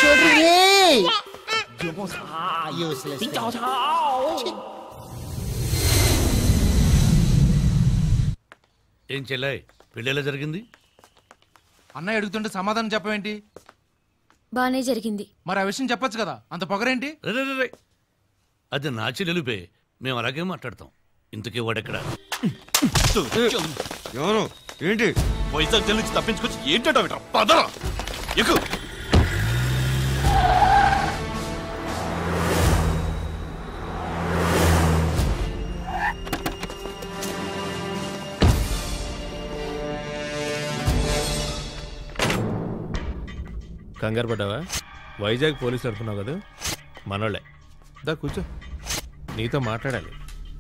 ఏం చెల్లాయ్ పెళ్ళేలా జరిగింది అన్నయ్య అడుగుతుంటే సమాధానం చెప్పవేంటి బానే జరిగింది మరి ఆ విషయం చెప్పొచ్చు కదా అంత పొగరేంటి రే, రే, రే, రే. అది నా చెల్లెలిపే మేము అలాగే మాట్లాడతాం ఇంతకీ వాడెక్కడ ఎవరు ఏంటి వైజాగ్ జైలు నుంచి తప్పించుకొచ్చి ఏంటో పదరా ఎక్కు కంగారు పడ్డావా వైజాగ్ పోలీసు అనుకున్నావు కదా మనోళ్ళే దా కూర్చో నీతో మాట్లాడాలి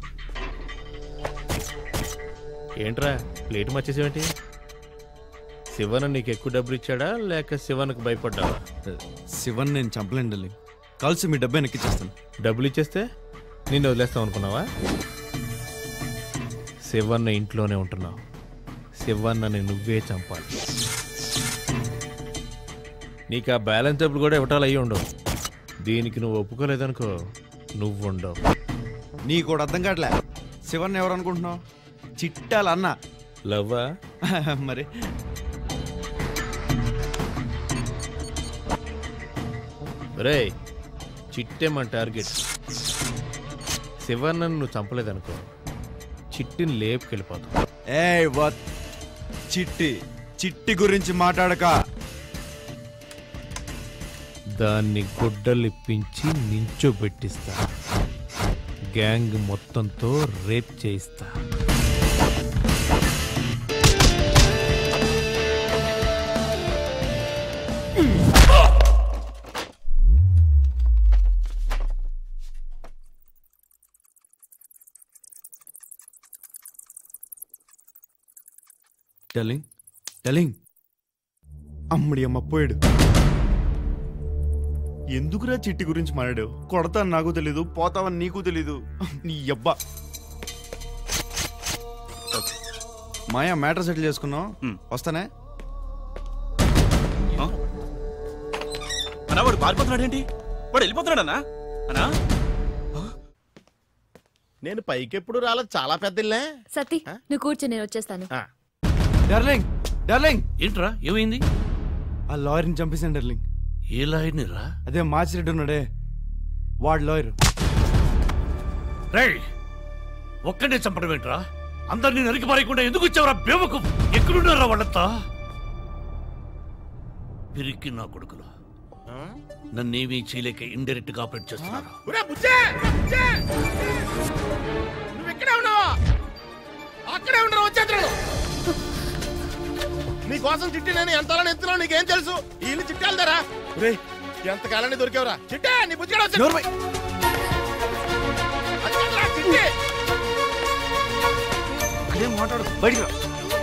ఏంట్రా ప్లేట్ మర్చేసేవేంటి శివన్ నీకు ఎక్కువ డబ్బులు ఇచ్చాడా లేక శివన్కు భయపడ్డావా శివన్ నేను చంపలేండి కలిసి మీ డబ్బు ఎక్కిచ్చేస్తాను డబ్బులు ఇచ్చేస్తే నిన్ను వదిలేస్తాం అనుకున్నావా శివన్న ఇంట్లోనే ఉంటున్నావు శివన్నని నువ్వే చంపాలి నీకు ఆ బ్యాలెన్స్ డబ్బులు కూడా ఇవ్వటాలు అయ్యి ఉండవు దీనికి నువ్వు ఒప్పుకోలేదనుకో నువ్వు ఉండవు నీకు కూడా అర్థం కావట్లే శివన్ ఎవరు అనుకుంటున్నావు చిట్టాల అన్న లవ్వా మరి రే చిట్టే మన టార్గెట్ శివన్నను నువ్వు చంపలేదనుకో చిట్టిని లేపుకెళ్ళిపోతావు ఏ వత్ చిట్టి చిట్టి గురించి మాట్లాడక దాన్ని గుడ్డలిప్పించి నించోబెట్టిస్తా గ్యాంగ్ మొత్తంతో రేప్ చేయిస్తా టెలింగ్ టెలింగ్ అమ్మడి అమ్మ పోయాడు ఎందుకురా చిట్టి గురించి మాట్లాడావు కొడతాను నాకు తెలీదు పోతావని నీకు తెలీదు నీ అబ్బా మాయా మ్యాటర్ సెటిల్ చేసుకున్నాం వస్తానే అన్నా వాడు పారిపోతున్నాడు ఏంటి వాడు వెళ్ళిపోతున్నాడు అన్నా అన్నా నేను పైకెప్పుడు రాలేదు చాలా పెద్ద ఇల్లే సతీ నువ్వు కూర్చో నేను వచ్చేస్తాను డార్లింగ్ డార్లింగ్ ఏంట్రా ఏమైంది ఆ లాయర్ని చంపేశాను డార్లింగ్ ఏ లాయర్ని రా అదే మార్చిరెడ్డి ఉన్నాడే వాడు లాయర్ రేయ్ ఒక్కడే చంపడం ఏంట్రా అందరినీ నరికి పారేయకుండా ఎందుకు వచ్చావురా బేవకు ఎక్కడున్నారా వాళ్ళంతా పిరికి నా కొడుకులు నన్నేమీ చేయలేక ఇండైరెక్ట్ గా ఆపరేట్ చేస్తున్నారు ఒరే బుజ్జే బుజ్జే! నువ్వు ఇక్కడే ఉన్నావా అక్కడే ఉండరు వచ్చేస్తున్నాడు నీ కోసం చిట్టి నేను ఎంతలా ఎత్తున్నావు నీకేం తెలుసు ఈ ఇల్లు చిట్టి వెళ్తారా రే ఎంతకాలాన్ని దొరికేవరా చిట్టే నీ బుజ్జిగా వచ్చి చిట్టి అదే మాట్లాడు బయటికి రా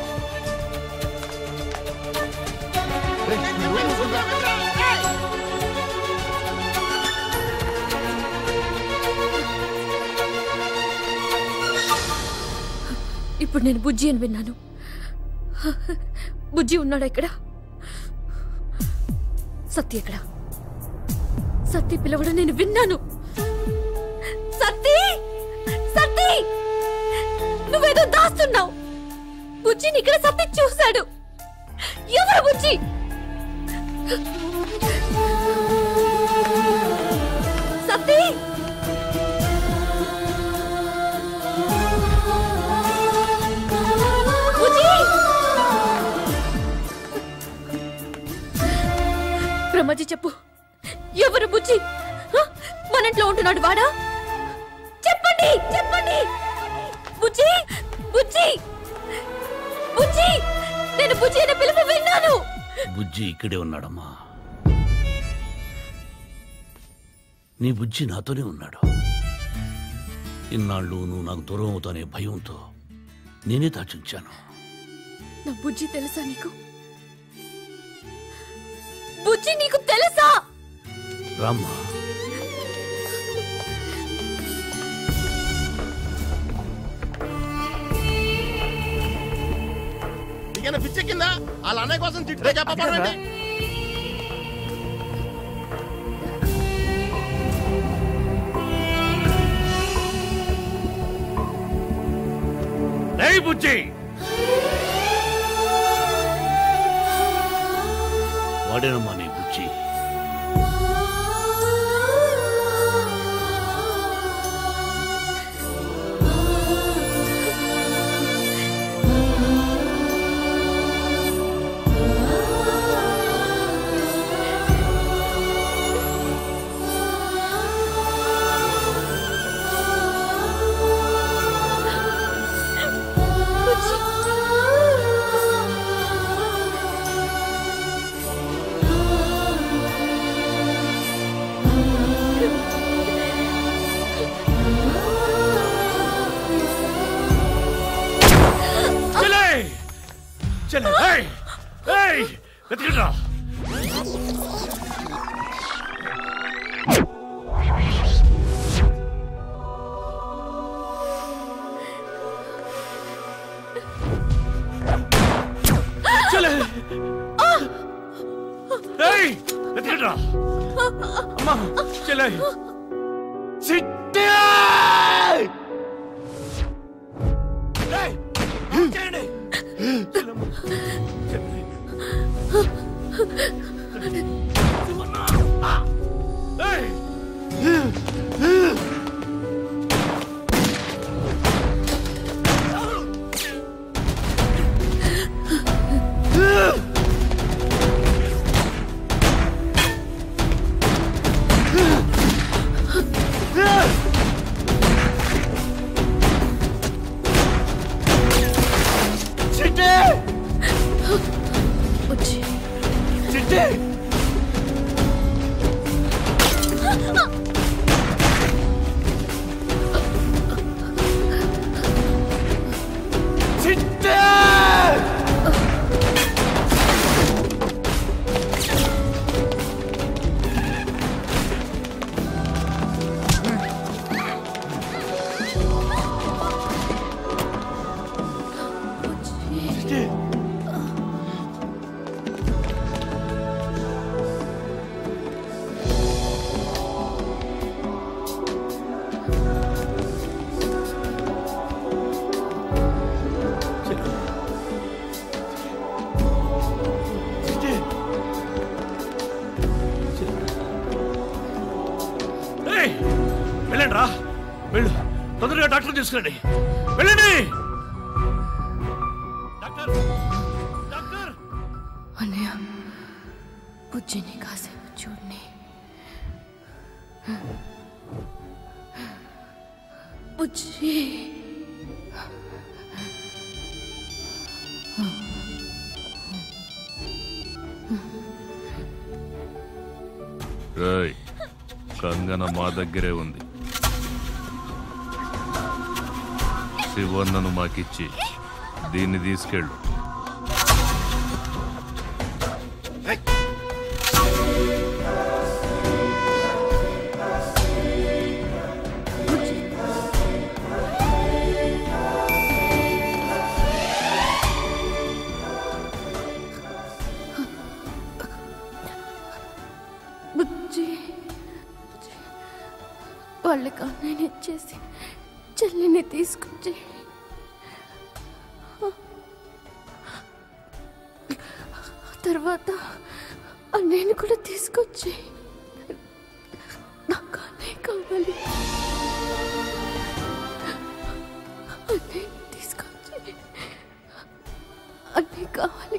ఇప్పుడు నేను బుజ్జి అని విన్నాను బుజ్జి ఉన్నాడా ఇక్కడ సత్య ఎక్కడ సత్య పిలవడం నేను విన్నాను సత్తి సత్తి నువ్వేదో దాస్తున్నావు బుజ్జిని ఇక్కడ సత్తి చూశాడు ఎవరు బుజ్జి సత్తి బుజ్జి బ్రహ్మజీ చెప్పు ఎవరు బుజ్జి హ? మన ఇంట్లో ఉంటున్నాడు వాడా చెప్పండి చెప్పండి బుజ్జి బుజ్జి బుజ్జి నేను బుజ్జి అనే పిలుపు విన్నాను బుజ్జి ఇక్కడే ఉన్నాడమ్మా నీ బుజ్జి నాతోనే ఉన్నాడు ఇన్నాళ్ళు నువ్వు నాకు దూరం అవుతానే భయంతో నేనే దాచుంచాను నా బుజ్జి తెలుసా నీకు బుజ్జి నీకు తెలుసా రామ్మా నీకైనా పిచ్చెక్కిందా వాళ్ళ అన్నయ్య కోసం చిట్టే చెప్పబడండి ఏయ్ బుజ్జి వాడేనమ్మా నీ బుజ్జి చెలే చెలే ఏయ్ ఏయ్ వెతకండిరా చెలే ఏయ్ వెతకండిరా అమ్మా చెలే చిట్టే ఏయ్ చేయండి ఏయ్ రా వెళ్ళు తొందరగా డాక్టర్ తీసుకురండి వెళ్ళండి అన్నయ్య బుజ్జిని కాసేపు చూడని బుజ్జి రేయ్ కంగన మా దగ్గరే ఉంది శివన్నను మాకిచ్చి దీన్ని తీసుకెళ్ళు బుజ్జి బుజ్జి. వాళ్ళకి అన్నయ్యని ఇచ్చేసి చెల్లిని తీసుకొచ్చి ఆ తర్వాత అన్నయ్యని కూడా తీసుకొచ్చి నాకు అన్నయ్య కావాలి అన్నయ్యని తీసుకొచ్చి అన్నయ్య కావాలి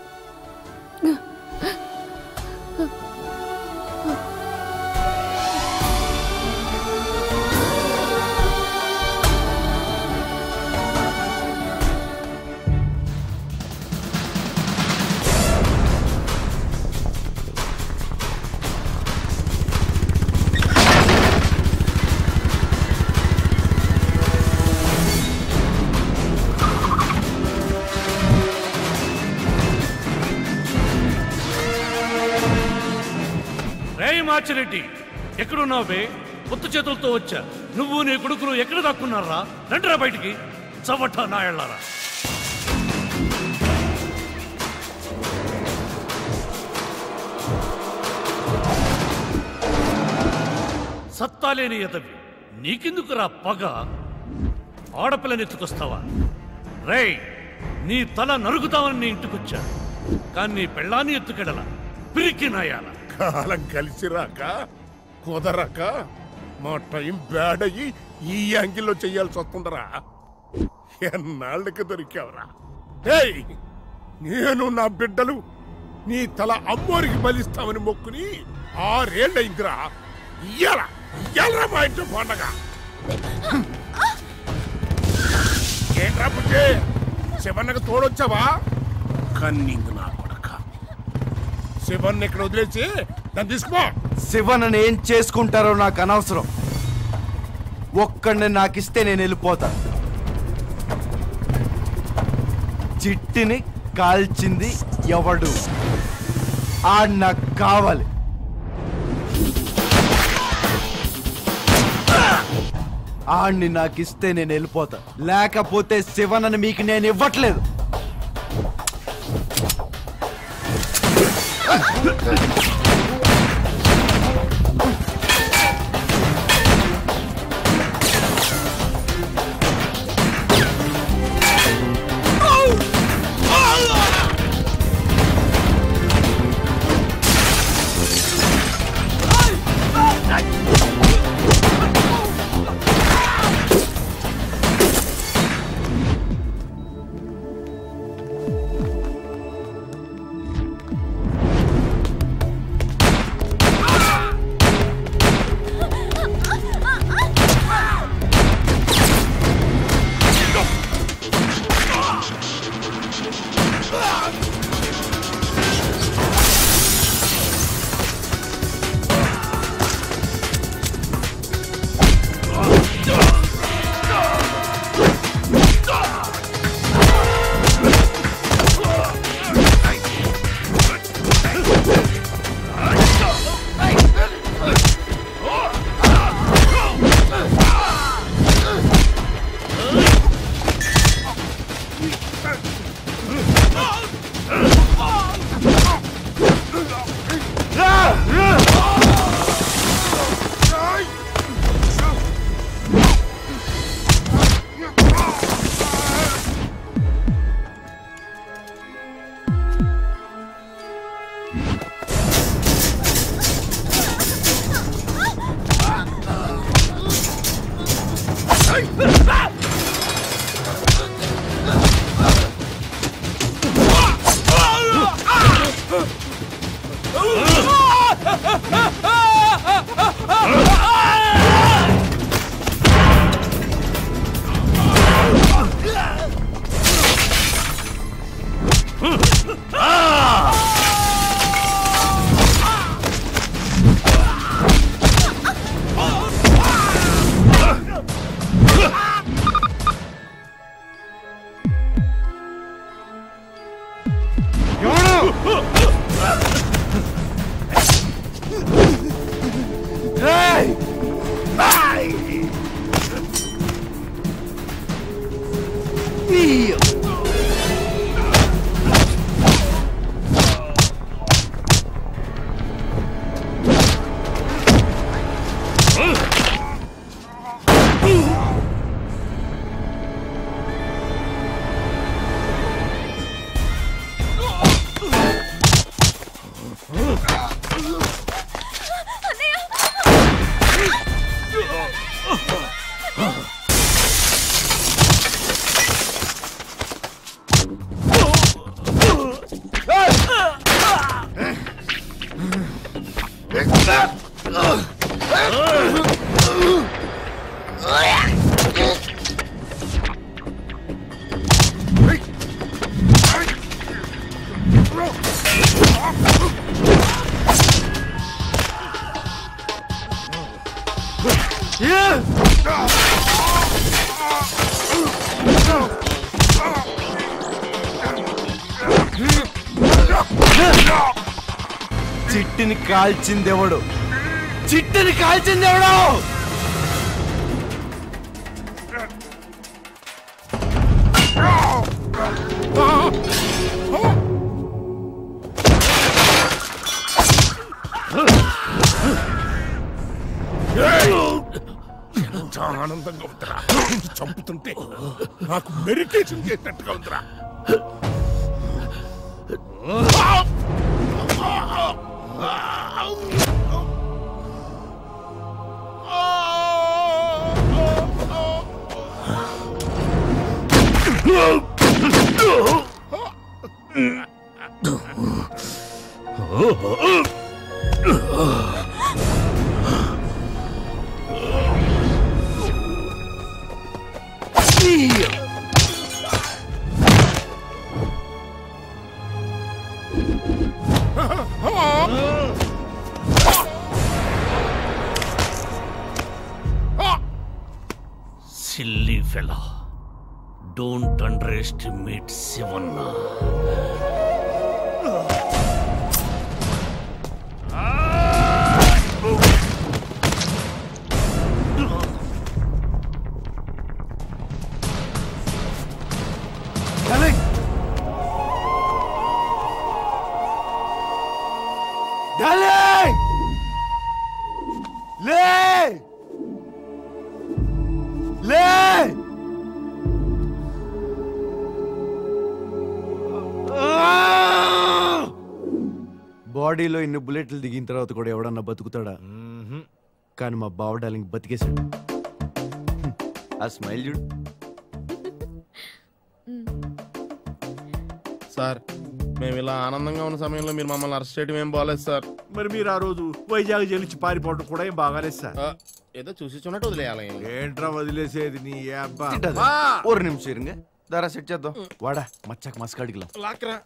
రేయ్ మాచిరెడ్డి ఎక్కడున్నావు బే కొత్త చేతులతో వచ్చా నువ్వు నీ కొడుకులు ఎక్కడ దాక్కున్నారా రండిరా బయటికి చవట నాయళ్ళారా సత్తాలేని ఎదవి నీకెందుకురా పగ ఆడపిల్లని ఎత్తుకొస్తావా రేయ్ నీ తల నరుగుతావని నీ ఇంటికొచ్చా కానీ నీ పెళ్ళాన్ని ఎత్తుకెడలా పిరికి నాయాల కాలం కలిసి రాక కుదరక మా టైం బ్యాడ్ అయ్యి ఈ యాంగిల్లో చెయ్యాల్సి వస్తుందరా ఎన్నాళ్ళకి దొరికావురా ఏయ్ నేను నా బిడ్డలు నీ తల అమ్మోరికి బలిస్తామని మొక్కుని ఆరేళ్ళయిందిరా ఇయ్యాల ఇయ్యాలరా మా ఇంట్లో పండగ ఏంట్రా బుజ్జి శివన్నకు తోడొచ్చావా కన్నింగ్ నా కొడక శివన్ ఇక్కడ వదిలేసి దాన్ని తీసుకో శివన్ ఏం చేసుకుంటారో నాకు అనవసరం ఒక్కడిని నాకిస్తే నేను వెళ్ళిపోతా చిట్టిని కాల్చింది ఎవడు ఆడు నాకు కావాలి ఆడిని నాకిస్తే నేను వెళ్ళిపోతా లేకపోతే శివనని మీకు నేను ఇవ్వట్లేదు చిట్టిని కాల్చిందెవడు చిట్టిని కాల్చిందెవడు ఎంత ఆనందంగా ఉందిరా నిన్ను చంపుతుంటే నాకు మెడిటేషన్ చేసినట్టుగా ఉందిరా silly fellow don't underestimate Shivanna darling లే లే బాడీలో ఇన్ని బుల్లెట్లు దిగిన తర్వాత కూడా ఎవడన్నా బతుకుతాడా కానీ మా బావ డార్లింగ్ బతికేశాడు హ్మ్. ఆ స్మైల్ చూడు సార్ మేము ఇలా ఆనందంగా ఉన్న సమయంలో మీరు మమ్మల్ని అరెస్ట్ చేయడం ఏం బాగాలేదు సార్ మరి మీరు ఆ రోజు వైజాగ్ జైలు నుంచి పారిపోవడం కూడా ఏం బాగాలేదు సార్ ఏదో చూసి చూడట్టు వదిలేయాలి ఏంట్రా వదిలేసేది నీ అబ్బా తిట్టదు. ఒక నిమిషం ఇరుంగ దారా సెట్ చేద్దాం వాడా మచ్చాక మస్కాడికి లాక్రా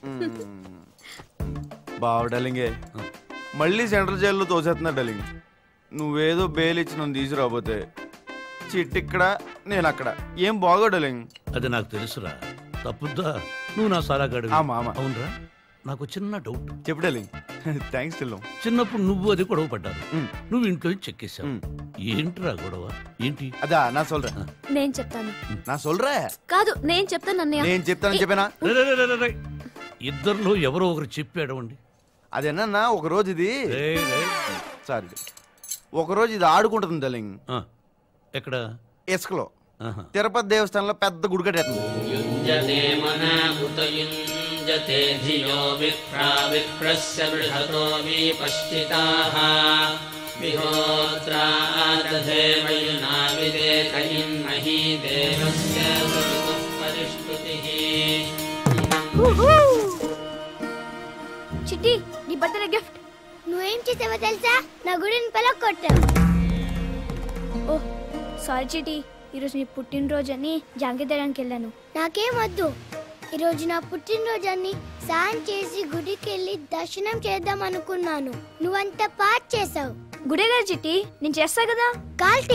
బావ డార్లింగే మళ్ళీ సెంట్రల్ జైల్లో తోసేస్తున్నా డార్లింగ్ నువ్వేదో బెయిల్ ఇచ్చి నన్ను తీసుకురాబోతే చిట్ ఇక్కడ నేను అక్కడ ఏం బాగో డార్లింగ్ అది నాకు తెలుసురా తప్పుద్దా నువ్వు నా సారాగాడు ఆమా, ఆమా. అవునరా నాకు చిన్న డౌట్ చెప్పు డార్లింగ్ థ్యాంక్స్ చెల్లం చిన్నప్పుడు నువ్వు అది గొడవ పడ్డారు నువ్వు ఇంట్లో నుంచి చెక్కేశావు ఏంట్రా గొడవ ఏంటి అదా నా సొల్రా నేను చెప్తాను నా సొల్రా కాదు నేను చెప్తాను అన్నయ్య నేను చెప్తానని చెప్పానా రే, రే, రే, రే, రే. ఇద్దరిలో ఎవరో ఒకరు చెప్పాడవండి అదేనా ఒక రోజు ఇది సారీ ఒక రోజు ఇది ఆడుకుంటుంది డార్లింగ్ ఎక్కడ ఇసుకలో తిరుపతి దేవస్థానంలో పెద్ద గుడి కట్టేస్తుంది युञ्जते मनाहुत युञ्जते धियो विप्रा विप्रस्य बृहतो विपश्चिताः विहोत्रा दधे वयुना विदेत इन्मही देवस्य वरुतः परिष्कृतिः చిట్టి నీ బర్త్డే గిఫ్ట్ నువ్వేం చేసావో తెలుసా నా గుడిని పలకొట్టావు ఓ సారీ చిటి ఈరోజు నీ పుట్టినరోజు అని జాంకి తేడానికి వెళ్ళాను నాకేం వద్దు ఈరోజు నా పుట్టినరోజు అని సాయం చేసి గుడికి వెళ్ళి దర్శనం చేద్దాం అనుకున్నాను నువ్వంత పాట్ చేసావు గుడే కదా చిట్టి నేను చేస్తా కదా కాల్టీ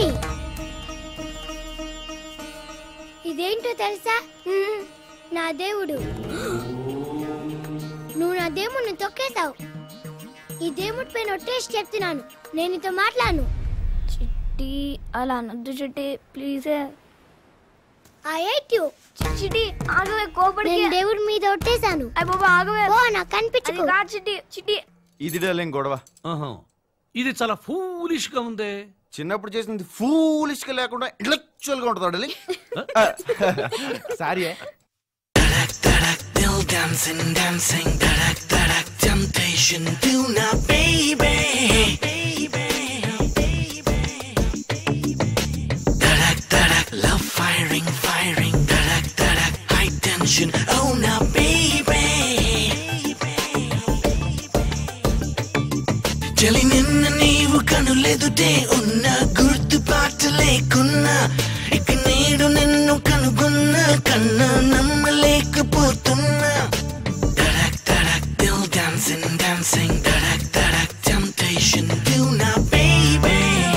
ఇదేంటో తెలుసా మ్మ్, నా దేవుడు నువ్వు నా దేవుడిని తొక్కేశావు ఈ దేవుడి పైన ఒట్టేసి చెప్తున్నాను నేను నీతో మాట్లాడను చిట్టి అలా అనొద్దు చిట్టి ప్లీజ్ ఐ హేట్ యు చిట్టి ఆగవే కోపడి నేను దేవుడి మీద ఒట్టేశాను అయ్య బాబా ఆగవే ఓ నాకు కనిపించకు కాదు చిట్టి చిట్టి ఇది డార్లింగ్ గొడవ ఇది చాలా ఫూలిష్ గా ఉందే చిన్నప్పుడు చేసింది ఫూలిష్ గా లేకుండా ఇంటలెక్చువల్ గా ఉంటుంది darling sorry Still dancing, dancing, dadak, dadak, temptation, do not, baby. Dadak, dadak, love firing, firing, dadak, dadak, high tension, oh now, baby. చలి నిన్న నీవు కనులెదుటే ఉన్న గుర్తుపాటు లేకున్నా ఇక నేడు నిన్ను కనుగొన్నా కన్నా నమ్మలేకపోతున్నా డడక్ డడక్ దిల్ డాన్సింగ్ డాన్సింగ్ డడక్ డడక్ టెంప్టేషన్ డూ నా బేబీ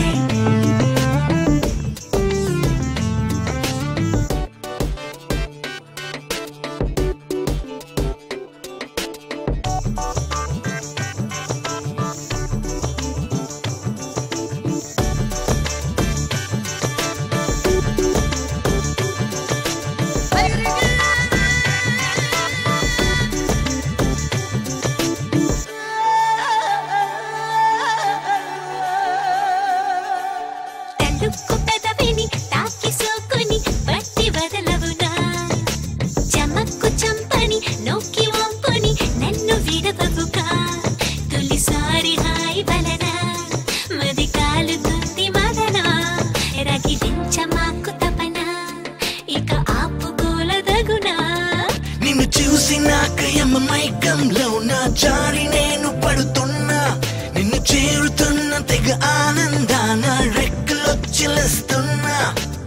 తలుపు పెదవిని తాకి సోకుని పట్టి వదలవునా చమక్కు చంపని నొక్కి వంపుని నన్ను విడవవుగా తొలిసారి హాయి వలన మది కాలుతుంది మదన రగిలించ మాకు తపన ఇక ఆపుకోలదగునా నిన్ను చూసి నాకు యమ మైకంలో నా జారి నేను పడుతున్నా నిన్ను చేరుతున్న తెగ ఆనందాన రెక్కలొచ్చిలేస్తున్నా